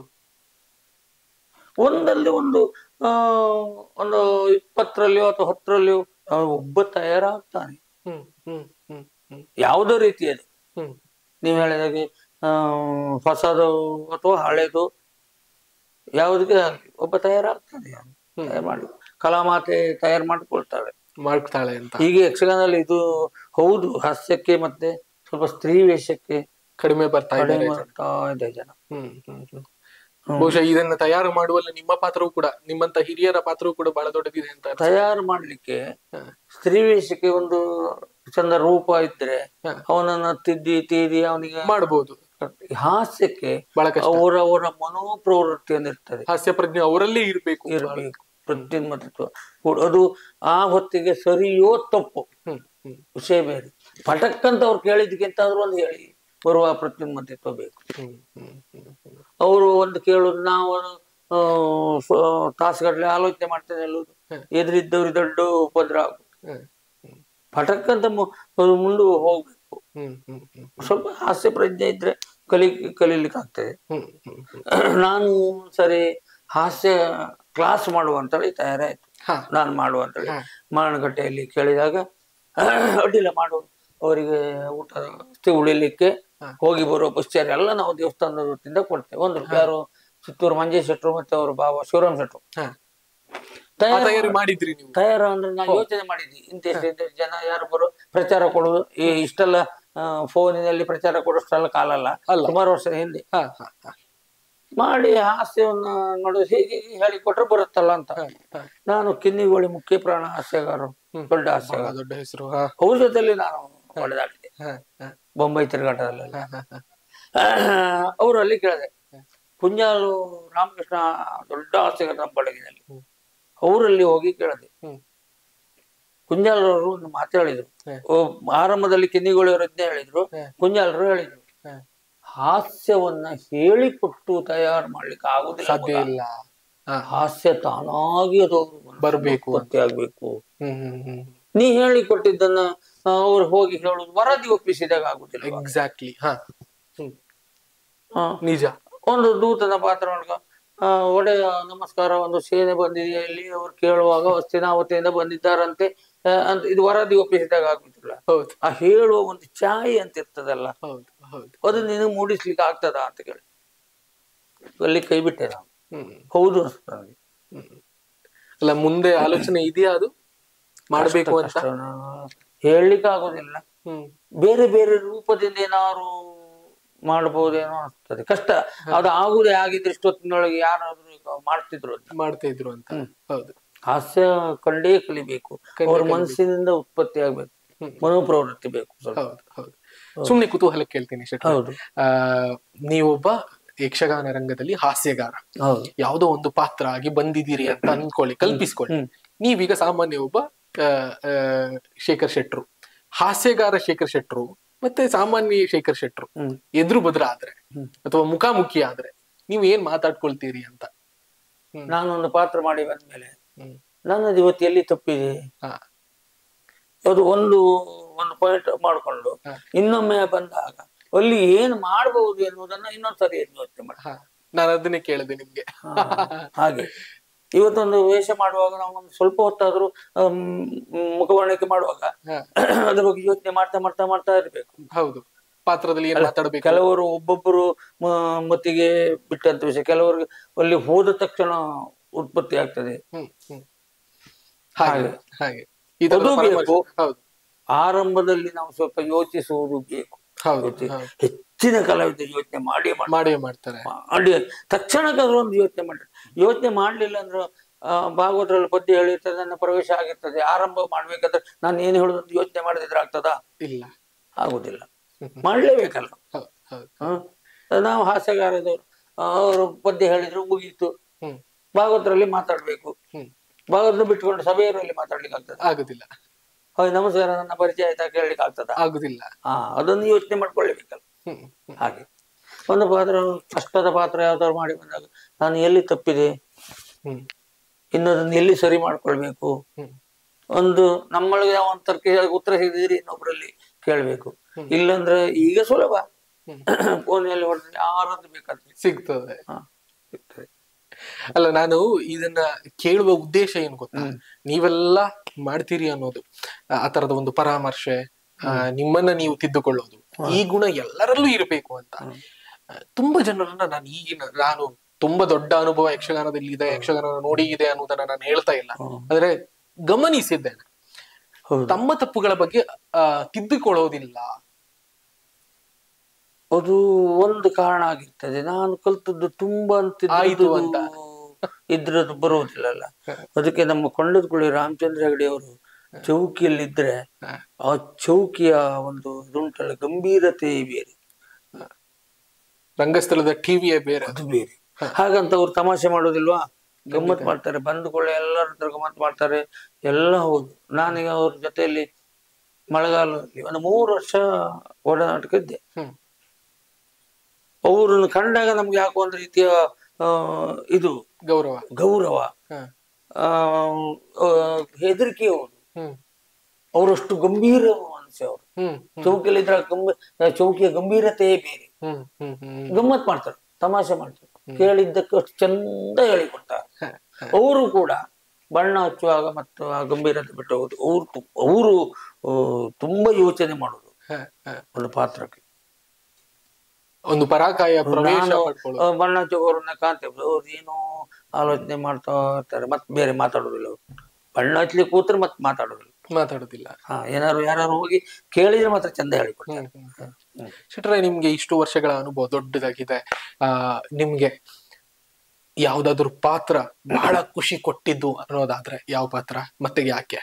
ಒಂದಲ್ಲಿ ಒಂದು ಆ ಒಂದು ಇಪ್ಪತ್ತರಲ್ಲಿಯೋ ಅಥವಾ ಹತ್ತರಲ್ಲಿಯೋ ಅವ್ನು ಒಬ್ಬ ತಯಾರಾಗ್ತಾನೆ ಹ್ಮ್ ಹ್ಮ್ ಹ್ಮ್ ಹ್ಮ್ ಯಾವುದೋ ರೀತಿಯಲ್ಲಿ ಹ್ಮ್ ನೀವು ಹೇಳಿದಾಗೆ ಆ ಹೊಸದು ಅಥವಾ ಹಳೆದು ಯಾವುದಕ್ಕೆ ಆಗ್ಲಿ ಒಬ್ಬ ತಯಾರಾಗ್ತಾನೆ ಅವ್ನು. ತಯಾರು ಮಾಡಿ ಕಲಾಮಾತೆ ತಯಾರು ಮಾಡ್ಕೊಳ್ತಾಳೆ ಮಾಡ್ತಾಳೆ ಅಂತ ಈಗ ಯಕ್ಷಗಾನದಲ್ಲಿ ಇದು ಹೌದು ಹಾಸ್ಯಕ್ಕೆ ಮತ್ತೆ ಸ್ವಲ್ಪ ಸ್ತ್ರೀ ವೇಷಕ್ಕೆ ಕಡಿಮೆ ಬರ್ತಾ ಕಡಿಮೆ ಇದ್ದಾರೆ ಮಾಡ್ತಾ ಇದೆ ಜನ ಹ್ಮ್ ಹ್ಮ್ ಹ್ಮ್ ಬಹುಶಃ ಇದನ್ನ ತಯಾರು ಮಾಡುವಲ್ಲಿ ನಿಮ್ಮ ಪಾತ್ರವೂ ಕೂಡ ನಿಮ್ಮಂತ ಹಿರಿಯರ ಪಾತ್ರವೂ ಕೂಡ ಬಹಳ ದೊಡ್ಡದಿದೆ ಅಂತ ಅನ್ಸುತ್ತೆ. ತಯಾರು ಮಾಡ್ಲಿಕ್ಕೆ ಹ. ಸ್ತ್ರೀ ವೇಷಕ್ಕೆ ಒಂದು ಚಂದ ರೂಪ ಇದ್ರೆ ಹ. ಅವನನ್ನ ತಿದ್ದಿ ತೀದಿ ಅವನಿಗೆ ಮಾಡ್ಬೋದು ಹಾಸ್ಯಕ್ಕೆ ಬಹಳ ಕಷ್ಟ ಅವರವರ ಮನೋಪ್ರವೃತ್ತಿಯನ್ನು ಇರ್ತದೆ ಹಾಸ್ಯ ಪ್ರಜ್ಞೆ ಅವರಲ್ಲೇ ಇರ್ಬೇಕು ಇರಬೇಕು ಪ್ರತಿಮತ್ವ ಅದು ಆ ಹೊತ್ತಿಗೆ ಸರಿಯೋ ತಪ್ಪು ಹ್ಮ್ ಹ್ಮ್ ವಿಷಯ ಬೇರೆ ಪಟಕ್ ಅಂತ ಅವ್ರು ಕೇಳಿದ್ಕಿಂತ ಆದ್ರೂ ಒಂದು ಹೇಳಿ ಬರುವ ಪ್ರತಿಮತ್ತಿತ್ವ ಬೇಕು ಹ್ಮ್ ಹ್ಮ್ ಹ್ಮ್ ಹ್ಮ್ ಅವರು ಒಂದು ಕೇಳುದು ನಾವು ಆ, ಸ- ತಾಸುಗಟ್ಲೆ ಆಲೋಚನೆ ಮಾಡ್ತೇನೆ ಹೇಳುದು ಹ್ಮ್. ಎದುರಿದ್ದವ್ರಿಗೆ ದೊಡ್ಡ ಉಪದ್ರ ಆಗುದು ಹ್ಮ್ ಹ್ಮ್ ಪಟಕ್ ಅಂತ ಮು- ಅದು ಮುಂದೆ ಹೋಗ್ಬೇಕು ಹ್ಮ್ ಹ್ಮ್ ಹ್ಮ್ ಸ್ವಲ್ಪ ಹಾಸ್ಯ ಪ್ರಜ್ಞೆ ಇದ್ರೆ ಕಲಿ ಕಲೀಲಿಕ್ಕೆ ಆಗ್ತದೆ ಹ್ಮ್ ಹ್ಮ್ ಹ್ಮ್ ನಾನು ಸರಿ ಹಾಸ್ಯ ಕ್ಲಾಸ್ ಮಾಡುವ ಅಂತೇಳಿ ತಯಾರಾಯ್ತು ಹಾ ನಾನು ಮಾಡುವ ಅಂತೇಳಿ ಹಾ. ಮಾರಣಗಟ್ಟೆಯಲ್ಲಿ ಕೇಳಿದಾಗ ಅಡ್ಡಿಲ್ಲ ಮಾಡು ಅವರಿಗೆ ಊಟ ವಸತಿ ಉಳಿಲಿಕ್ಕೆ ಹಾ. ಹೋಗಿ ಬರುವ ಬಸ್ ಚಾರ್ಜ್ ಎಲ್ಲ ನಾವು ದೇವಸ್ಥಾನದ ವತಿಯಿಂದ ಕೊಡ್ತೇವೆ ಒಂದು ರೂಪಾಯಿ ಯಾರು ಚಿತ್ತೂರು ಮಂಜೇಶ್ ಶೆಟ್ರು ಮತ್ತೆ ಅವ್ರ ಬಾಬಾ ಶಿವರಾಮ್ ಶೆಟ್ರು ಹಾ ಆ ತಯಾರು ತಯಾರಿ ಮಾಡಿದ್ರಿ ನೀವು ತಯಾರ ಅಂದ್ರೆ ನಾನು ಯೋಚನೆ ಮಾಡಿದ್ವಿ ಇಂತಿಷ್ಟು ಇಂತಿಷ್ಟು ಜನ ಯಾರು ಬರೋ ಪ್ರಚಾರ ಕೊಡುವುದು ಈ ಇಷ್ಟೆಲ್ಲ ಫೋನಿನಲ್ಲಿ ಪ್ರಚಾರ ಕೊಡೋಷ್ಟೆಲ್ಲ ಕಾಲ ಅಲ್ಲ ಅಲ್ಲ. ಸುಮಾರು ವರ್ಷದ ಹಿಂದೆ ಹಾ ಹಾ ಹಾ ಮಾಡಿ ಹಾಸ್ಯವನ್ನ ನೋಡೋದು ಹೀಗೆ ಹೇಳಿಕೊಟ್ರೆ ಬರುತ್ತಲ್ಲ ಅಂತ ಹಾ, ಹಾ. ನಾನು ಕಿನ್ನಿಗೋಳಿ ಮುಖ್ಯ ಪ್ರಾಣ ಹಾಸ್ಯಗಾರರು ಹ್ಮ್. ದೊಡ್ಡ ಬಹಳ ಹಾಸ್ಯಗಾರ ದೊಡ್ಡ ಹೆಸರು ಹಾ ಅವ್ರ ಜೊತೆಲಿ ನಾನು ಹೊಡೆದಾಡಿದೆ ಹಾ ಹಾ ಬೊಂಬೈ ತಿರುಗಾಟದಲ್ಲಿ ಹಾ ಹಾ ಹಾ ಅವರು ಅಲ್ಲಿ ಕೇಳಿದೆ ಕುಂಜಾಲು ರಾಮಕೃಷ್ಣ ದೊಡ್ಡ ಹಾಸ್ಯಗಾರ ನಮ್ಮ ಬಡಗಿನಲ್ಲಿ ಹ್ಮ್. ಅವರಲ್ಲಿ ಹೋಗಿ ಕೇಳಿದೆ ಹ್ಮ್. ಕುಂಜಾಲರವರು ಒಂದು ಮಾತು ಹೇಳಿದ್ರು ಹ್ಮ್. ಓ, ಆರಂಭದಲ್ಲಿ ಕಿನ್ನಿಗೋಳಿಯವರು ಇದ್ದೇ ಹೇಳಿದ್ರು ಹ್ಮ್. ಕುಂಜಾಲರು ಹೇಳಿದ್ರು ಹ್ಮ್. ಹಾಸ್ಯವನ್ನ ಹೇಳಿಕೊಟ್ಟು ತಯಾರು ಮಾಡ್ಲಿಕ್ಕೆ ಆಗುದಿಲ್ಲ ಸಾಧ್ಯ ಮಗ. ಇಲ್ಲ ಹಾ ಹಾಸ್ಯ ತಾನಾಗಿ ಅದು ಬರ್ಬೇಕು ಅಂತ. ಉತ್ಪತ್ತಿ ಆಗ್ಬೇಕು ಹ್ಮ್ ಹ್ಮ್ ಹ್ಮ್ ನೀ ಹೇಳಿಕೊಟ್ಟಿದ್ದನ್ನ ಆ, ಅವ್ರು ಹೋಗಿ ಹೇಳುದು ವರದಿ ಒಪ್ಪಿಸಿದಾಗ ಆಗುದಿಲ್ಲ ಎಕ್ಸಾಕ್ಟ್ಲಿ ಹಾ ಹ್ಮ್ ಆ, ನಿಜ ಒಂದು ದೂತನ ಪಾತ್ರ ಒಳಗ ಆ, ಒಡೆಯ ನಮಸ್ಕಾರ ಒಂದು ಸೇನೆ ಬಂದಿದೆ ಇಲ್ಲಿ ಅವ್ರು ಕೇಳುವಾಗ ಹಸ್ತಿನಾವತಿಯಿಂದ ಬಂದಿದ್ದಾರಂತೆ ಆ, ಅಂತ ಇದು ವರದಿ ಒಪ್ಪಿಸಿದಾಗ ಆಗುದಿಲ್ಲ ಹೌದು ಆ ಹೇಳುವ ಒಂದು ಛಾಯೆ ಅಂತ ಇರ್ತದಲ್ಲ ಹೌದು ಹೌದು ಅದು ನಿನಗೆ ಮೂಡಿಸ್ಲಿಕ್ಕೆ ಆಗ್ತದ ಅಂತ ಕೇಳಿ ಅಲ್ಲಿ ಕೈ ಬಿಟ್ಟೆ ನಾನು ಹ್ಮ್ ಹೌದು ಅನ್ಸ್ತು ನನಗೆ ಹ್ಮ್ ಅಲ್ಲ ಮುಂದೆ ಆಲೋಚನೆ ಇದೆಯಾ ಅದು ಮಾಡ್ಬೇಕು ಅಂತ ಕಷ್ಟ ನಾನು ಹೇಳಲಿಕ್ಕೆ ಆಗೋದಿಲ್ಲ ಹ್ಮ್ ಬೇರೆ ಬೇರೆ ರೂಪದಿಂದ ಏನಾದ್ರು ಮಾಡಬಹುದೇನೋ ಅನಿಸ್ತದೆ ಕಷ್ಟ ಅದು ಆಗುದೇ ಆಗಿದ್ರೆ ಇಷ್ಟೊತ್ತಿನೊಳಗೆ ಯಾರಾದ್ರೂ ಈಗ ಮಾಡ್ತಿದ್ರು ಅಂತ ಮಾಡ್ತಾ ಇದ್ರು ಅಂತ ಹೌದು ಹಾಸ್ಯ ಕಂಡೇ ಕಲಿಬೇಕು ಅವ್ರ ಮನಸ್ಸಿನಿಂದ ಉತ್ಪತ್ತಿ ಆಗ್ಬೇಕು ಹ್ಮ್. ಮನೋಪ್ರವೃತ್ತಿ ಬೇಕು ಸ್ವಲ್ಪ ಹೌದು ಹೌದು ಸುಮ್ನೆ ಕುತೂಹಲ ಕೇಳ್ತೀನಿ ಶೆಟ್ಟಿ ಹೌದು ಆ ನೀವೊಬ್ಬ ಯಕ್ಷಗಾನ ರಂಗದಲ್ಲಿ ಹಾಸ್ಯಗಾರ ಹೌದು ಯಾವುದೋ ಒಂದು ಪಾತ್ರ ಆಗಿ ಬಂದಿದ್ದೀರಿ ಅಂತ ಅನ್ಕೊಳ್ಳಿ ಕಲ್ಪಿಸ್ಕೊಳ್ಳಿ ಹ್ಮ್. ನೀವೀಗ ಸಾಮಾನ್ಯ ಒಬ್ಬ ಆ, ಆ, ಶೇಖರ್ ಶೆಟ್ರು ಹಾಸ್ಯಗಾರ ಶೇಖರ್ ಶೆಟ್ರು ಮತ್ತೆ ಸಾಮಾನ್ಯ ಶೇಖರ್ ಶೆಟ್ರು ಹ್ಮ್. ಎದುರು ಬದ್ರ ಆದ್ರೆ ಹ್ಮ್. ಅಥವಾ ಮುಖಾಮುಖಿ ಆದ್ರೆ ನೀವು ಏನ್ ಮಾತಾಡ್ಕೊಳ್ತೀರಿ ಅಂತ ನಾನೊಂದು ಪಾತ್ರ ಮಾಡಿ ಬಂದ್ಮೇಲೆ ಹ್ಮ್. ನನ್ನದು ಇವತ್ತು ಎಲ್ಲಿ ತಪ್ಪಿದೆ ಹಾ. ಅದು ಒಂದು ಒಂದು ಪಾಯಿಂಟ್ ಮಾಡ್ಕೊಂಡು ಹಾ. ಇನ್ನೊಮ್ಮೆ ಬಂದಾಗ ಅಲ್ಲಿ ಏನ್ ಮಾಡಬಹುದು ಎನ್ನುವುದನ್ನ ಇನ್ನೊಂದ್ಸರಿ ಯೋಚನೆ ಮಾಡಿ ಹಾ ನಾನು ಅದನ್ನೇ ಕೇಳಿದೆ ನಿಮ್ಗೆ ಹಾಗೆ ಇವತ್ತೊಂದು ವೇಷ ಮಾಡುವಾಗ ನಾವು ಒಂದು ಸ್ವಲ್ಪ ಹೊತ್ತಾದ್ರೂ ಆಮ್, ಮುಖವರ್ಣಿಕೆ ಮಾಡುವಾಗ ಹಾ. ಅದ್ರ ಬಗ್ಗೆ ಯೋಚನೆ ಮಾಡ್ತಾ ಮಾಡ್ತಾ ಮಾಡ್ತಾ ಇರ್ಬೇಕು ಹೌದು ಪಾತ್ರದಲ್ಲಿ ಏನ್ ಮಾತಾಡ್ಬೇಕು ಕೆಲವರು ಒಬ್ಬೊಬ್ಬರು ಮ- ಮತ್ತಿಗೆ ಬಿಟ್ಟಂತ ವಿಷಯ ಕೆಲವರಿಗೆ ಅಲ್ಲಿ ಹೋದ ತಕ್ಷಣ ಉತ್ಪತ್ತಿ ಆಗ್ತದೆ ಹ್ಮ್ ಹ್ಮ್ ಹಾಗೆ ಹಾಗೆ ಈ ಅದು ತರದ ಪರಾಮರ್ಶೆ- ಬೇಕು. ಹೌದು ಆರಂಭದಲ್ಲಿ ನಾವು ಸ್ವಲ್ಪ ಯೋಚಿಸುವುದು ಬೇಕು ಹೌದು ಯೋಚಿ- ಹೌದು. ಹೆಚ್ಚಿನ ಕಲಾವಿದರು ಯೋಚನೆ ಮಾಡಿ ಮಾಡಿ ಮಾಡೇ ಮಾಡ್ತಾರೆ ಮಾಡಿ ತಕ್ಷಣಕ್ಕಾದ್ರೂ ಒಂದು ಯೋಚನೆ ಮಾಡಿ ಯೋಚನೆ ಮಾಡ್ಲಿಲ್ಲ ಅಂದ್ರೆ ಆ, ಭಾಗವತರಲ್ಲಿ ಪದ್ಯ ಹೇಳಿರ್ತದೆ ನನ್ನ ಪ್ರವೇಶ ಆಗಿರ್ತದೆ ಆರಂಭ ಮಾಡ್ಬೇಕಾದ್ರೆ ನಾನು ಏನು ಹೇಳುದು ಅಂತ ಯೋಚನೆ ಮಾಡದಿದ್ರೆ ಆಗ್ತದಾ ಇಲ್ಲ ಆಗುದಿಲ್ಲ ಹ್ಮ್ ಹ್ಮ್. ಮಾಡ್ಲೇಬೇಕಲ್ಲ ಹೌದು ಹೌದು ಹ? ನಾವು ಹಾಸ್ಯಗಾರದವರು ಅವರು ಪದ್ಯ ಹೇಳಿದ್ರು ಮುಗೀತು ಹ್ಮ್ ಭಾಗವತರಲ್ಲಿ ಮಾತಾಡ್ಬೇಕು ಹ್ಮ್ ಭಾಗವತ ಬಿಟ್ಕೊಂಡು ಸಭೆಯವರಲ್ಲಿ ಮಾತಾಡ್ಲಿಕ್ಕೆ ಆಗ್ತದ ಆಗುದಿಲ್ಲ ಹೌದು ನಮಸ್ಕಾರ ನನ್ನ ಪರಿಚಯ ಆಯ್ತಾ ಕೇಳಲಿಕ್ಕೆ ಆಗ್ತದ ಆಗುದಿಲ್ಲ ಹಾ ಅದನ್ನು ಯೋಚನೆ ಮಾಡ್ಕೊಳ್ಳೇಬೇಕಲ್ಲ ಹ್ಮ್ ಹ್ಮ್ ಹಾಗೆ ಒಂದು ಪಾತ್ರ ಕಷ್ಟದ ಪಾತ್ರ ಯಾವ್ದಾದ್ರು ಮಾಡಿ ಬಂದಾಗ ನಾನು ಎಲ್ಲಿ ತಪ್ಪಿದೆ ಹ್ಮ್ ಇನ್ನೊಂದನ್ನು ಎಲ್ಲಿ ಸರಿ ಮಾಡ್ಕೊಳ್ಬೇಕು ಹ್ಮ್ ಒಂದು ನಮ್ಮೊಳಗೆ ನಾವು ಒಂದು ತರ್ಕ ಉತ್ತರ ಸಿಗದಿದ್ರೆ ಇನ್ನೊಬ್ರಲ್ಲಿ ಕೇಳ್ಬೇಕು ಇಲ್ಲಂದ್ರೆ ಈಗ ಸುಲಭ ಹ್ಮ್. ಫೋನಲ್ಲಿ ಹೊಡೆದ್ರೆ ಯಾರಾದ್ರೂ ಬೇಕಾದ್ರೆ ಸಿಗ್ತದೆ ಹಾ ಸಿಗ್ತದೆ ಅಲ್ಲ ನಾನು ಇದನ್ನ ಕೇಳುವ ಉದ್ದೇಶ ಏನು ಗೊತ್ತಾ ನೀವೆಲ್ಲ ಮಾಡ್ತೀರಿ ಅನ್ನೋದು ಆ ಆ ತರದ ಒಂದು ಪರಾಮರ್ಶೆ ಆ, ನಿಮ್ಮನ್ನ ನೀವು ತಿದ್ದುಕೊಳ್ಳೋದು ಈ ಗುಣ ಎಲ್ಲರಲ್ಲೂ ಇರಬೇಕು ಅಂತ ಆ, ತುಂಬಾ ಜನರನ್ನ ನಾನು ಈಗಿನ ನಾನು ತುಂಬಾ ದೊಡ್ಡ ಅನುಭವ ಯಕ್ಷಗಾನದಲ್ಲಿ ಇದೆ ಯಕ್ಷಗಾನ ನೋಡಿ ಇದೆ ಅನ್ನೋದನ್ನ ನಾನು ಹೇಳ್ತಾ ಇಲ್ಲ ಆದ್ರೆ ಗಮನಿಸಿದ್ದೇನೆ ಹೌದು ತಮ್ಮ ತಪ್ಪುಗಳ ಬಗ್ಗೆ ಆ ತಿದ್ದುಕೊಳ್ಳೋದಿಲ್ಲ ಅದು ಒಂದು ಕಾರಣ ಆಗಿರ್ತದೆ ನಾನು ಕಲ್ತದ್ದು ತುಂಬಾ ಆಯ್ತು ಅಂತ ಅಂತ. ಇದ್ರದ್ದು ಬರುವುದಿಲ್ಲಲ್ಲ ಅದಕ್ಕೆ ನಮ್ಮ ಕೊಂಡದಗುಳಿ ರಾಮಚಂದ್ರ ಹೆಗಡೆ ಅವರು ಚೌಕಿಯಲ್ಲಿದ್ರೆ ಆ ಚೌಕಿಯ ಒಂದು ಇದುಂಟಲ್ಲ ಗಂಭೀರತೆ ಬೇರೆ ರಂಗಸ್ಥಳದ ಟಿವಿಯೇ ಬೇರೆ ಅದು ಬೇರೆ ಹಾಗಂತ ಅವ್ರು ತಮಾಷೆ ಮಾಡೋದಿಲ್ವಾ ಗಮ್ಮತ್ ಮಾಡ್ತಾರೆ ಬಂದುಕೊಳ್ಳೆ ಎಲ್ಲರ ಹತ್ರ ಗಮ್ಮತ್ ಮಾಡ್ತಾರೆ ಎಲ್ಲ ಹೌದು ನಾನೀಗ ಅವ್ರ ಜೊತೆಯಲ್ಲಿ ಮಳೆಗಾಲದಲ್ಲಿ ಒಂದು ಮೂರು ವರ್ಷ ಒಡನಾಟಕ ಇದ್ದೆ ಹ್ಮ್ ಅವ್ರನ್ನ ಕಂಡಾಗ ನಮ್ಗೆ ಯಾಕೋ ಒಂದು ರೀತಿಯ ಆ, ಇದು ಗೌರವ ಗೌರವ ಹ. ಆ, ಆ, ಹೆದರಿಕೆ ಹೌದು ಹ್ಮ್ ಅವರಷ್ಟು ಗಂಭೀರ ಮನುಷ್ಯ ಅವರು ಹ್ಮ್ ಚೌಕಿಯಲ್ಲಿ ಇದ್ರ ಗಂಭೀ ಚೌಕಿಯ ಗಂಭೀರತೆಯೇ ಬೇರೆ ಹ್ಮ್ ಹ್ಮ್ ಹ್ಮ್ ಗಮ್ಮತ್ ಮಾಡ್ತಾರೆ ತಮಾಷೆ ಮಾಡ್ತಾರೆ ಕೇಳಿದ್ದಕ್ಕೆ ಅಷ್ಟು ಚಂದ ಹೇಳಿಕೊಡ್ತಾರೆ ಹ, ಹ. ಅವರು ಕೂಡ ಬಣ್ಣ ಹಚ್ಚುವಾಗ ಮತ್ತು ಆ ಗಂಭೀರತೆ ಬಿಟ್ಟು ಹೋಗುದು ಅವರು ಅವರು ತುಂಬಾ ಯೋಚನೆ ಮಾಡೋದು ಹ, ಹ. ಒಂದು ಪಾತ್ರಕ್ಕೆ ಒಂದು ಪರಾಕಾಯ ಪ್ರವೇಶ ನಾನು ಪಡ್ಕೊಳ್ಳೋದು ಆ, ಬಣ್ಣ ಹಚ್ಚುವವ್ರನ್ನ ಕಾಣ್ತೇವೆ ಅವ್ರು ಏನೋ ಆಲೋಚನೆ ಮಾಡ್ತಾ ಇರ್ತಾರೆ ಮತ್ತೆ ಬೇರೆ ಮಾತಾಡೋದಿಲ್ಲ ಅವ್ರು ಬಣ್ಣ ಹಚ್ಲಿಕ್ಕೆ ಕೂತ್ರೆ ಮತ್ತೆ ಮಾತಾಡೋದಿಲ್ಲ ಮಾತಾಡೋದಿಲ್ಲ ಹಾ ಏನಾರು ಯಾರು ಹೋಗಿ ಕೇಳಿದ್ರೆ ಮಾತ್ರ ಚಂದ ಹೇಳಿಕೊಡ್ತಾರೆ ಹ್ಮ್, ಹ್ಮ್, ಹ್ಮ್. ಶೆಟ್ರೆ ನಿಮ್ಗೆ ಇಷ್ಟು ವರ್ಷಗಳ ಅನುಭವ ದೊಡ್ಡದಾಗಿದೆ ಆ ನಿಮ್ಗೆ ಯಾವ್ದಾದ್ರು ಪಾತ್ರ ಬಹಳ ಖುಷಿ ಕೊಟ್ಟಿದ್ದು ಅನ್ನೋದಾದ್ರೆ ಯಾವ ಪಾತ್ರ ಮತ್ತೆ ಯಾಕೆ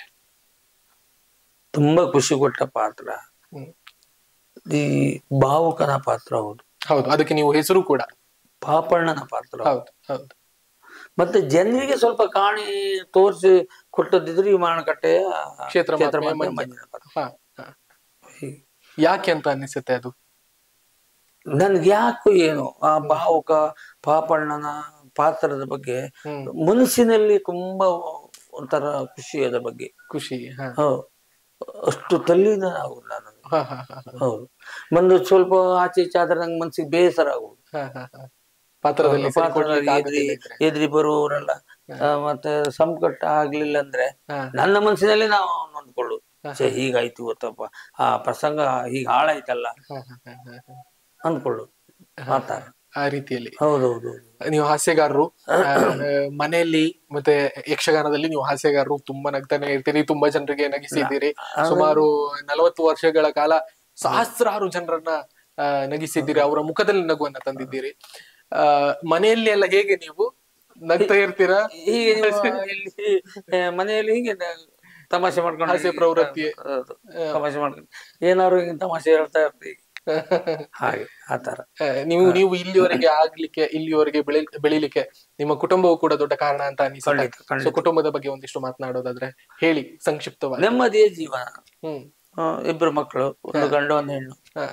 ತುಂಬಾ ಖುಷಿ ಕೊಟ್ಟ ಪಾತ್ರ ಹ್ಮ್. ಈ ಭಾವುಕನ ಪಾತ್ರ ಹೌದು ಹೌದು ಅದಕ್ಕೆ ನೀವು ಹೆಸರು ಕೂಡ ಪಾಪಣ್ಣನ ಪಾತ್ರ ಹೌದು ಹೌದು ಮತ್ತೆ ಜನರಿಗೆ ಸ್ವಲ್ಪ ಕಾಣಿ ತೋರಿಸಿ ಕೊಟ್ಟದಿದ್ರೆ ಈ ಮಾಣಕಟ್ಟೆಯ ಕ್ಷೇತ್ರ ಕ್ಷೇತ್ರ ಮಹಾತ್ಮೆ ಮಹಾತ್ಮೆ ಮಂಜ. ಮಂಜುನಾಥ ಪಾತ್ರ. ಹ, ಹ. ಹೀಗೆ. ಯಾಕೆ ಅಂತ ಅನಿಸುತ್ತೆ ಅದು ನನ್ಗೆ ಯಾಕೋ ಏನು ಆ ಭಾವುಕ ಪಾಪಣ್ಣನ ಪಾತ್ರದ ಬಗ್ಗೆ ಹ್ಮ್ ಮನಸ್ಸಿನಲ್ಲಿ ತುಂಬಾ ಒಂಥರ ಖುಷಿ ಅದ್ರ ಬಗ್ಗೆ ಖುಷಿ ಹ ಹೌದು ಅಷ್ಟು ತಲ್ಲೀನ ಆಗುದು ನಾನು ಹ, ಹ, ಹ, ಹ. ಹೌದು ಒಂದು ಸ್ವಲ್ಪ ಆಚೆ ಈಚೆ ಆದ್ರೆ ನಂಗೆ ಮನ್ಸಿಗೆ ಬೇಸರ ಆಗುದು ಹ, ಹ, ಹ. ಪಾತ್ರದಲ್ಲಿ ಸರಿ ಪಾತ್ರದಲ್ಲಿ ಕೊಡ್ಲಿಕ್ಕೆ ಎದ್ರಿ ಆಗೋದಿಲ್ಲ ಇದ್ರೆ. ಎದ್ರಿ ಬರುವವರೆಲ್ಲ ಆ, ಮತ್ತೆ ಸಂಕಟ ಆಗ್ಲಿಲ್ಲ ಅಂದ್ರೆ ಹ, ನನ್ನ ಮನಸ್ಸಿನಲ್ಲಿ ನಾವು ನೊಂದ್ಕೊಳ್ಳುದು ಛೆ, ಹೀಗಾಯ್ತು ಗೊತ್ತಪ್ಪ ಆ ಪ್ರಸಂಗ ಹೀಗ ಹಾಳಾಯ್ತಲ್ಲ ಹ, ಹ, ಹ, ಹ, ಹ. ಅಂದ್ಕೊಳ್ಳುದು ಮಾತಾಡ ಆ ರೀತಿಯಲ್ಲಿ ಹೌದೌದು ನೀವು ಹಾಸ್ಯಗಾರರು ಆ, ಮನೆಯಲ್ಲಿ ಮತ್ತೆ ಯಕ್ಷಗಾನದಲ್ಲಿ ನೀವು ಹಾಸ್ಯಗಾರರು ತುಂಬಾ ನಗ್ತಾನೆ ಇರ್ತೀರಿ ತುಂಬಾ ಜನರಿಗೆ ನಗಿಸಿದ್ದೀರಿ ಸುಮಾರು ನಲವತ್ತು ವರ್ಷಗಳ ಕಾಲ ಸಹಸ್ರಾರು ಜನರನ್ನ ಆ, ನಗಿಸಿದ್ದೀರಿ ಅವರ ಮುಖದಲ್ಲಿ ನಗುವನ್ನ ತಂದಿದ್ದೀರಿ ಆ ಮನೆಯಲ್ಲಿ ಎಲ್ಲ ಹೇಗೆ ನೀವು ನಗ್ತಾ ಇರ್ತೀರಾ ಹೀಗೆ ನೀವು ಇಲ್ಲಿ ಆ, ಮನೆಯಲ್ಲಿ ಹೀಗೆ ನ- ತಮಾಷೆ ಮಾಡ್ಕೊಂಡು ಹಾಸ್ಯ ಪ್ರವೃತ್ತಿ. ಹೌದು. ತಮಾಷೆ ಮಾಡ್ಕೊಂಡು ಏನಾದ್ರು ಹಿಂಗೆ ತಮಾಷೆ ಹೇಳ್ತಾ ಇರ್ತೀವಿ ಹಾಗೆ ಆತರ ಆ, ನೀವು ನೀವು ಇಲ್ಲಿವರೆಗೆ ಆಗ್ಲಿಕ್ಕೆ ಇಲ್ಲಿವರೆಗೆ ಬೆಳಿ ಬೆಳಿಲಿಕ್ಕೆ ನಿಮ್ಮ ಕುಟುಂಬವು ಕೂಡ ದೊಡ್ಡ ಕಾರಣ ಅಂತ ಅನಿಸುತ್ತೆ ಖಂಡಿತ, ಖಂಡಿತ. ಸೊ ಕುಟುಂಬದ ಬಗ್ಗೆ ಒಂದಿಷ್ಟು ಮಾತನಾಡೋದಾದ್ರೆ ಹೇಳಿ ಸಂಕ್ಷಿಪ್ತವಾಗಿ ನೆಮ್ಮದಿಯ ಜೀವನ ಹ್ಮ್ ಆ, ಇಬ್ರು ಮಕ್ಕಳು ಒಂದು ಗಂಡು ಒಂದು ಹೆಣ್ಣು ಹ,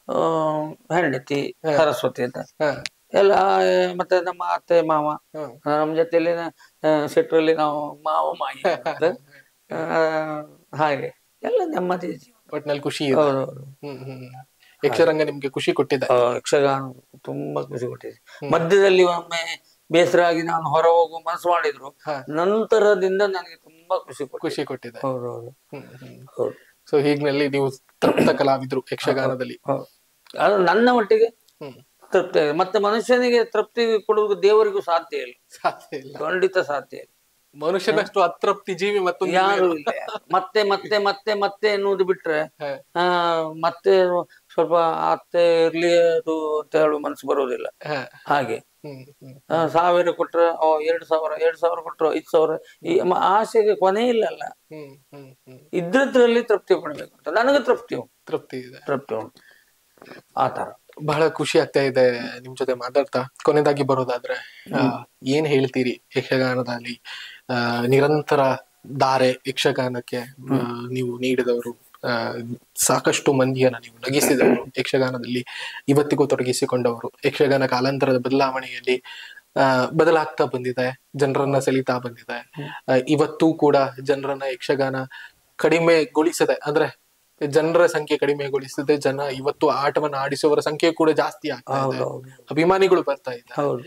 ಆ, ಹೆಂಡತಿ ಸರಸ್ವತಿ ಅಂತ ಹ, ಎಲ್ಲ ಆ, ಮತ್ತೆ ನಮ್ಮ ಅತ್ತೆ ಮಾವ ಹ. ಆ, ನಮ್ಮ ಜೊತೆಲಿ ಸೆಟ್ರಲ್ಲಿ ನಾವು ಮಾವ ಮಾಯಿ ಅಂತ. ಆ, ಹಾಗೆ ಎಲ್ಲ ನೆಮ್ಮದಿಯ ಜೀವನ ಒಟ್ನಲ್ಲಿ ಖುಷಿ ಇದೆ ಹೌದೌದು ಹ್ಮ್ ಹ್ಮ್ ಹ್ಮ್. ಯಕ್ಷರಂಗ ನಿಮ್ಗೆ ಖುಷಿ ಕೊಟ್ಟಿದೆ ಆ, ಯಕ್ಷಗಾನ ತುಂಬಾ ಖುಷಿ ಕೊಟ್ಟಿದೆ ಮಧ್ಯದಲ್ಲಿ ಒಮ್ಮೆ ಬೇಸರ ಆಗಿ ನಾನು ಹೊರ ಹೋಗುವ ಮನಸ್ಸು ಮಾಡಿದ್ರು ಹ. ನಂತರದಿಂದ ನನಗೆ ತುಂಬಾ ಖುಷಿ ಕೊಟ್ಟಿದೆ ಖುಷಿ ಕೊಟ್ಟಿದೆ ಹೌದೌದು ಹ್ಮ್ ಹ್ಮ್ ಹೌದು ಸೊ ಹೀಗ್ನಲ್ಲಿ ನೀವು ತೃಪ್ತ ಕಲಾವಿದ್ರು ಯಕ್ಷಗಾನದಲ್ಲಿ ಹೌದು ಅದು ನನ್ನ ಮಟ್ಟಿಗೆ ಹ್ಮ್ ತೃಪ್ತಿ ಆಗಿದೆ. ಮತ್ತೆ ಮನುಷ್ಯನಿಗೆ ತೃಪ್ತಿ ಕೊಡುವುದು ದೇವರಿಗೂ ಸಾಧ್ಯ ಇಲ್ಲ ಸಾಧ್ಯ ಇಲ್ಲ ಖಂಡಿತ ಸಾಧ್ಯ ಇಲ್ಲ ಮನುಷ್ಯನಷ್ಟು ಅತೃಪ್ತಿ ಜೀವಿ ಮತ್ತೊಂದು ಯಾರು ಇಲ್ಲ ಮತ್ತೆ ಮತ್ತೆ ಮತ್ತೆ ಮತ್ತೆ ಎನ್ನುವುದು ಬಿಟ್ರೆ ಹ, ಆ ಮತ್ತೆ ಸ್ವಲ್ಪ ಅತ್ತೆ ಇರ್ಲಿ ಅದು ಅಂತ ಹೇಳುವ ಮನಸ್ಸು ಬರುವುದಿಲ್ಲ ಹ, ಹಾಗೆ ಹ್ಮ್ ಹ್ಮ್ ಆ, ಸಾವಿರ ಕೊಟ್ರೆ ಓ ಎರಡು ಸಾವಿರ ಎರಡು ಸಾವಿರ ಕೊಟ್ರು ಐದು ಸಾವಿರ ಈ ಮ- ಆಸೆಗೆ ಕೊನೆ ಇಲ್ಲಲ್ಲ ಹ್ಮ್ ಹ್ಮ್ ಹ್ಮ್ ಇದ್ರದ್ರಲ್ಲಿ ತೃಪ್ತಿ ಪಡ್ಬೇಕು ಅಂತ ನನಗೆ ತೃಪ್ತಿ ಉಂಟು ತೃಪ್ತಿ ಇದೆ ತೃಪ್ತಿ ಉಂಟು ಆ ತರ ಬಹಳ ಖುಷಿ ಆಗ್ತಾ ಇದೆ ನಿಮ್ ಜೊತೆ ಮಾತಾಡ್ತಾ ಕೊನೆಯದಾಗಿ ಬರೋದಾದ್ರೆ ಆ, ಏನ್ ಹೇಳ್ತೀರಿ ಯಕ್ಷಗಾನದಲ್ಲಿ ಆ, ನಿರಂತರ ಧಾರೆ ಯಕ್ಷಗಾನಕ್ಕೆ ಆ, ನೀವು ನೀಡಿದವರು ಆ, ಸಾಕಷ್ಟು ಮಂದಿಯನ್ನ ನೀವು ನಗಿಸಿದವರು ಯಕ್ಷಗಾನದಲ್ಲಿ ಇವತ್ತಿಗೂ ತೊಡಗಿಸಿಕೊಂಡವರು ಯಕ್ಷಗಾನ ಕಾಲಾಂತರದ ಬದಲಾವಣೆಯಲ್ಲಿ ಆ ಬದಲಾಗ್ತಾ ಬಂದಿದೆ ಜನರನ್ನ ಸೆಳೀತಾ ಬಂದಿದೆ ಆ, ಇವತ್ತೂ ಕೂಡ ಜನರನ್ನ ಯಕ್ಷಗಾನ ಕಡಿಮೆಗೊಳಿಸದೆ ಅಂದ್ರೆ ಜನರ ಸಂಖ್ಯೆ ಕಡಿಮೆಗೊಳಿಸದೆ ಜನ ಇವತ್ತು ಆಟವನ್ನ ಆಡಿಸುವವರ ಸಂಖ್ಯೆ ಕೂಡ ಜಾಸ್ತಿ ಆಗ್ತಾ ಇದೆ ಹೌದು ಅಭಿಮಾನಿಗಳು ಬರ್ತಾ ಇದ್ದಾರೆ ಹೌದು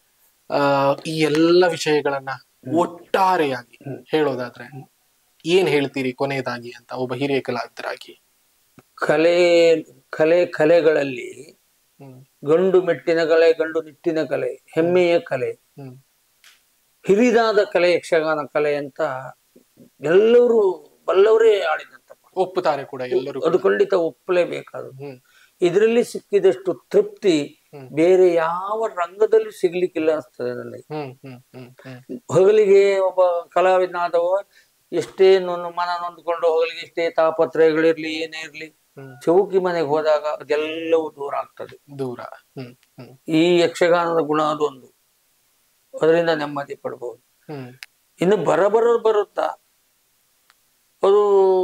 ಆ ಈ ಎಲ್ಲ ವಿಷಯಗಳನ್ನ ಒಟ್ಟಾರೆಯಾಗಿ ಹೇಳೋದಾದ್ರೆ ಏನ್ ಹೇಳ್ತೀರಿ ಕೊನೆಯದಾಗಿ ಅಂತ ಒಬ್ಬ ಹಿರಿಯ ಕಲಾವಿದರಾಗಿ ಕಲೆ ಕಲೆ ಕಲೆಗಳಲ್ಲಿ ಹ್ಮ್ ಗಂಡು ಮೆಟ್ಟಿನ ಕಲೆ ಗಂಡು ನಿಟ್ಟಿನ ಕಲೆ ಹೆಮ್ಮೆಯ ಕಲೆ ಹ್ಮ್ ಹಿರಿದಾದ ಕಲೆ ಯಕ್ಷಗಾನ ಕಲೆ ಅಂತ ಎಲ್ಲರೂ ಬಲ್ಲವರೇ ಆಡಿದಂತ ಮಾತು. ಒಪ್ಪುತ್ತಾರೆ ಕೂಡ ಎಲ್ಲರೂ ಅದು ಖಂಡಿತ ಒಪ್ಪಲೇಬೇಕಾದ್ರು ಹ್ಮ್ ಇದರಲ್ಲಿ ಸಿಕ್ಕಿದಷ್ಟು ತೃಪ್ತಿ ಹ್ಮ್. ಬೇರೆ ಯಾವ ರಂಗದಲ್ಲೂ ಸಿಗ್ಲಿಕ್ಕಿಲ್ಲ ಅನಿಸ್ತದೆ ನನಗೆ ಹ್ಮ್ ಹ್ಮ್ ಹ್ಮ್ ಹ್ಮ್ ಹಗಲಿಗೆ ಒಬ್ಬ ಕಲಾವಿದನಾದವ ಎಷ್ಟೇ ನೊಂದು ಮನ ನೊಂದ್ಕೊಂಡು ಹಗಲಿಗೆ ಎಷ್ಟೇ ತಾಪತ್ರಯಗಳಿರ್ಲಿ ಏನೇ ಇರ್ಲಿ ಹ್ಮ್ ಚೌಕಿ ಮನೆಗೆ ಹೋದಾಗ ಅದೆಲ್ಲವೂ ದೂರ ಆಗ್ತದೆ ದೂರ ಹ್ಮ್ ಹ್ಮ್ ಈ ಯಕ್ಷಗಾನದ ಗುಣ ಅದೊಂದು ಅದರಿಂದ ನೆಮ್ಮದಿ ಪಡ್ಬೋದು ಹ್ಮ್ ಇನ್ನು ಬರಬರೋದು ಬರುತ್ತಾ ಅದು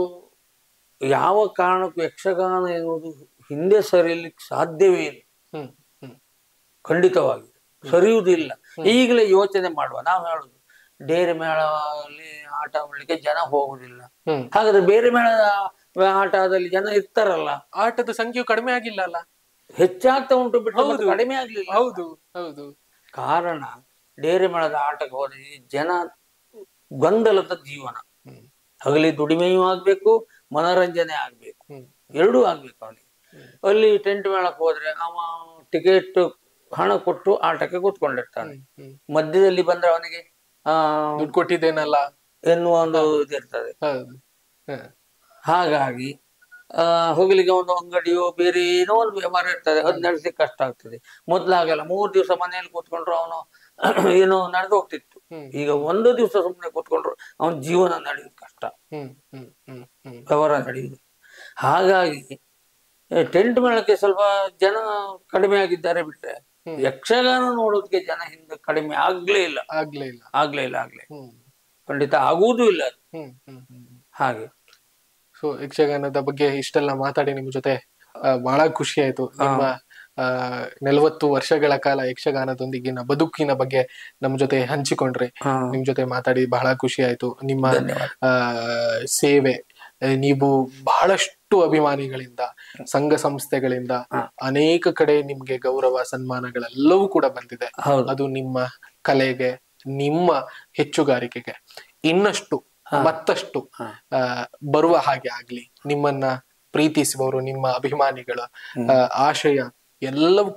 ಯಾವ ಕಾರಣಕ್ಕೂ ಯಕ್ಷಗಾನ ಎನ್ನುವುದು ಹಿಂದೆ ಸರಿಯಲಿಕ್ಕೆ ಸಾಧ್ಯವೇ ಇಲ್ಲ ಹ್ಮ್ ಹ್ಮ್ ಖಂಡಿತವಾಗಿ ಸರಿಯುವುದಿಲ್ಲ ಈಗಲೇ ಯೋಚನೆ ಮಾಡುವ ನಾವು ಹೇಳುದು ಡೇರೆ ಮೇಳದಲ್ಲಿ ಆಟ ಆಡ್ಲಿಕ್ಕೆ ಜನ ಹೋಗುದಿಲ್ಲ ಹ್ಮ್ ಹಾಗಾದ್ರೆ ಬೇರೆ ಮೇಳದ ಆಟದಲ್ಲಿ ಜನ ಇರ್ತಾರಲ್ಲ ಆಟದ ಸಂಖ್ಯೆಯು ಕಡಿಮೆ ಆಗಿಲ್ಲ ಅಲ್ಲ ಹೆಚ್ಚಾಗ್ತಾ ಉಂಟು ಬಿಟ್ಟು ಮತ್ತೆ ಹೌದು. ಕಡಿಮೆ ಆಗ್ಲಿಲ್ಲ ಹೌದು ಹೌದು ಕಾರಣ ಡೇರೆ ಮೇಳದ ಆಟಕ್ಕೆ ಹೋದ್ರೆ ಈ ಜನ ಗೊಂದಲದ ಜೀವನ ಹ್ಮ್ ಹಗಲಿ ದುಡಿಮೆಯೂ ಆಗ್ಬೇಕು ಮನೋರಂಜನೆ ಆಗ್ಬೇಕು ಹ್ಮ್ ಎರಡೂ ಆಗ್ಬೇಕು ಅವನಿಗೆ ಅಲ್ಲಿ ಟೆಂಟ್ ಮೇಳಕ್ಕೆ ಹೋದ್ರೆ ಅವ ಟಿಕೆಟ್ ಹಣ ಕೊಟ್ಟು ಆಟಕ್ಕೆ ಕೂತ್ಕೊಂಡಿರ್ತಾನೆ ಹ್ಮ್ ಹ್ಮ್ ಮಧ್ಯದಲ್ಲಿ ಬಂದ್ರೆ ಅವನಿಗೆ ಆ ದುಡ್ಡು ಕೊಟ್ಟಿದ್ದೇನಲ್ಲ ಎನ್ನುವ ಒಂದು ಇದಿರ್ತದೆ ಹೌದು ಹ. ಹಾಗಾಗಿ ಆ ಹೋಗ್ಲಿಕ್ಕೆ ಒಂದು ಅಂಗಡಿಯೋ ಬೇರೆ ಏನೋ ಒಂದು ವ್ಯವಹಾರ ಇರ್ತದೆ ಅದು ನಡೆಸ್ಲಿಕ್ಕೆ ಕಷ್ಟ ಆಗ್ತದೆ ಮೊದ್ಲಾಗಲ್ಲ ಮೂರ್ ದಿವಸ ಮನೆಯಲ್ಲಿ ಕೂತ್ಕೊಂಡ್ರು ಅವನು ಏನೋ ನಡೆದು ಹೋಗ್ತಿತ್ತು ಹ್ಮ್. ಈಗ ಒಂದು ದಿವಸ ಸುಮ್ಮನೆ ಕೂತ್ಕೊಂಡ್ರು ಅವನ ಜೀವನ ನಡೆಯುದು ಕಷ್ಟ ಹ್ಮ್ ಹ್ಮ್ ಹ್ಮ್ ಹ್ಮ್ ವ್ಯವಹಾರ ನಡೆಯುದು ಹಾಗಾಗಿ ಟೆಂಟ್ ಮೇಳಕ್ಕೆ ಸ್ವಲ್ಪ ಜನ ಕಡಿಮೆ ಆಗಿದ್ದಾರೆ ಬಿಟ್ರೆ ಹ್ಮ್. ಯಕ್ಷಗಾನ ನೋಡೋದಕ್ಕೆ ಜನ ಹಿಂದೆ ಕಡಿಮೆ ಆಗ್ಲೇ ಇಲ್ಲ ಆಗ್ಲೇ ಇಲ್ಲ ಆಗ್ಲೇ ಇಲ್ಲ ಆಗ್ಲೇ ಇಲ್ಲ. ಹ್ಮ್ ಖಂಡಿತ ಆಗುವುದೂ ಇಲ್ಲ ಅದು. ಹ್ಮ್ ಹ್ಮ್ ಹ್ಮ್ ಹಾಗೆ ಸೊ ಯಕ್ಷಗಾನದ ಬಗ್ಗೆ ಇಷ್ಟೆಲ್ಲ ಮಾತಾಡಿ ನಿಮ್ ಜೊತೆ ಆ, ಬಹಳ ಖುಷಿ ಆಯ್ತು ನಿಮ್ಮ ಆ ನಲವತ್ತು ವರ್ಷಗಳ ಕಾಲ ಯಕ್ಷಗಾನದೊಂದಿಗಿನ ಬದುಕಿನ ಬಗ್ಗೆ ನಮ್ ಜೊತೆ ಹಂಚಿಕೊಂಡ್ರಿ ಹಾ. ನಿಮ್ ಜೊತೆ ಮಾತಾಡಿ ಬಹಳ ಖುಷಿ ಆಯ್ತು ನಿಮ್ಮ ಧನ್ಯವಾದ. ಆ ಸೇವೆ ಆ, ನೀವು ಬಹಳಷ್ಟು ಅಭಿಮಾನಿಗಳಿಂದ ಸಂಘ ಸಂಸ್ಥೆಗಳಿಂದ ಅನೇಕ ಕಡೆ ನಿಮ್ಗೆ ಗೌರವ ಸನ್ಮಾನಗಳೆಲ್ಲವೂ ಕೂಡ ಬಂದಿದೆ ಹೌದು ಅದು ನಿಮ್ಮ ಕಲೆಗೆ ನಿಮ್ಮ ಹೆಚ್ಚುಗಾರಿಕೆಗೆ ಇನ್ನಷ್ಟು ಮತ್ತಷ್ಟು ಆ, ಬರುವ ಹಾಗೆ ಆಗ್ಲಿ ನಿಮ್ಮನ್ನ ಪ್ರೀತಿಸುವವರು ನಿಮ್ಮ ಅಭಿಮಾನಿಗಳ ಆ, ಆಶಯ ಎಲ್ಲವೂ ಕೂಡ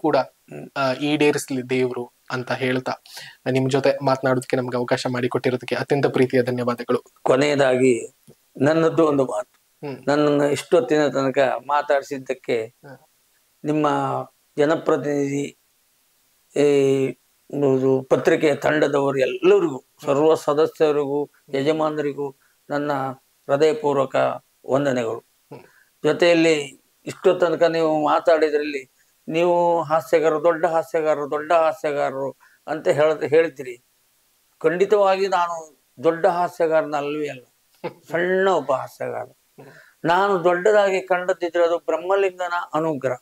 ಆ, ಈಡೇರಿಸ್ಲಿ ದೇವ್ರು ಅಂತ ಹೇಳ್ತಾ ನಿಮ್ ಜೊತೆ ಮಾತನಾಡೋದಕ್ಕೆ ನಮ್ಗೆ ಅವಕಾಶ ಮಾಡಿಕೊಟ್ಟಿರೋದಕ್ಕೆ ಅತ್ಯಂತ ಪ್ರೀತಿಯ ಧನ್ಯವಾದಗಳು ಕೊನೆಯದಾಗಿ ನನ್ನದ್ದು ಒಂದು ಮಾತು ಹ್ಮ್ ನನ್ನನ್ನು ಇಷ್ಟೊತ್ತಿನ ತನಕ ಮಾತಾಡಿಸಿದ್ದಕ್ಕೆ ನಿಮ್ಮ ಜನಪ್ರತಿನಿಧಿ ಈ ಒಂದು ಪತ್ರಿಕೆಯ ತಂಡದವರು ಎಲ್ಲರಿಗೂ ಸರ್ವ ಸದಸ್ಯರಿಗೂ ಯಜಮಾನರಿಗೂ ನನ್ನ ಹೃದಯಪೂರ್ವಕ ವಂದನೆಗಳು ಜೊತೆಯಲ್ಲಿ ಇಷ್ಟು ತನಕ ನೀವು ಮಾತಾಡಿದ್ರಲ್ಲಿ ನೀವು ಹಾಸ್ಯಗಾರರು ದೊಡ್ಡ ಹಾಸ್ಯಗಾರರು ದೊಡ್ಡ ಹಾಸ್ಯಗಾರರು ಅಂತ ಹೇಳ ಹೇಳ್ತೀರಿ ಖಂಡಿತವಾಗಿ ನಾನು ದೊಡ್ಡ ಹಾಸ್ಯಗಾರನ ಅಲ್ವೇ ಅಲ್ಲ ಸಣ್ಣ ಒಬ್ಬ ಹಾಸ್ಯಗಾರ ನಾನು ದೊಡ್ಡದಾಗಿ ಕಂಡದ್ದಿದ್ರೆ ಅದು ಬ್ರಹ್ಮಲಿಂಗನ ಅನುಗ್ರಹ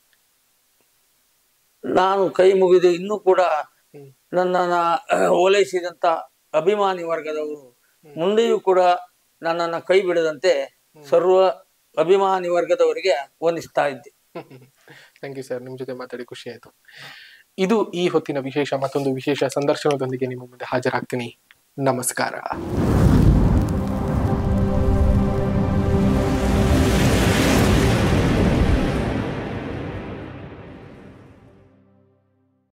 ನಾನು ಕೈ ಮುಗಿದು ಇನ್ನೂ ಕೂಡ ನನ್ನನ್ನ ಅಹ್, ಓಲೈಸಿದಂತ ಅಭಿಮಾನಿ ವರ್ಗದವರು ಮುಂದೆಯೂ ಕೂಡ ನನ್ನನ್ನ ಕೈ ಬಿಡದಂತೆ ಸರ್ವ ಅಭಿಮಾನಿ ವರ್ಗದವರಿಗೆ ವಂದಿಸ್ತಾ ಇದ್ದೆ ಥ್ಯಾಂಕ್ ಯು ಸರ್ ನಿಮ್ ಜೊತೆ ಮಾತಾಡಿ ಖುಷಿ ಆಯ್ತು ಇದು ಈ ಹೊತ್ತಿನ ವಿಶೇಷ ಮತ್ತೊಂದು ವಿಶೇಷ ಸಂದರ್ಶನದೊಂದಿಗೆ ನಿಮ್ಮ ಮುಂದೆ ಹಾಜರಾಗ್ತೀನಿ ನಮಸ್ಕಾರ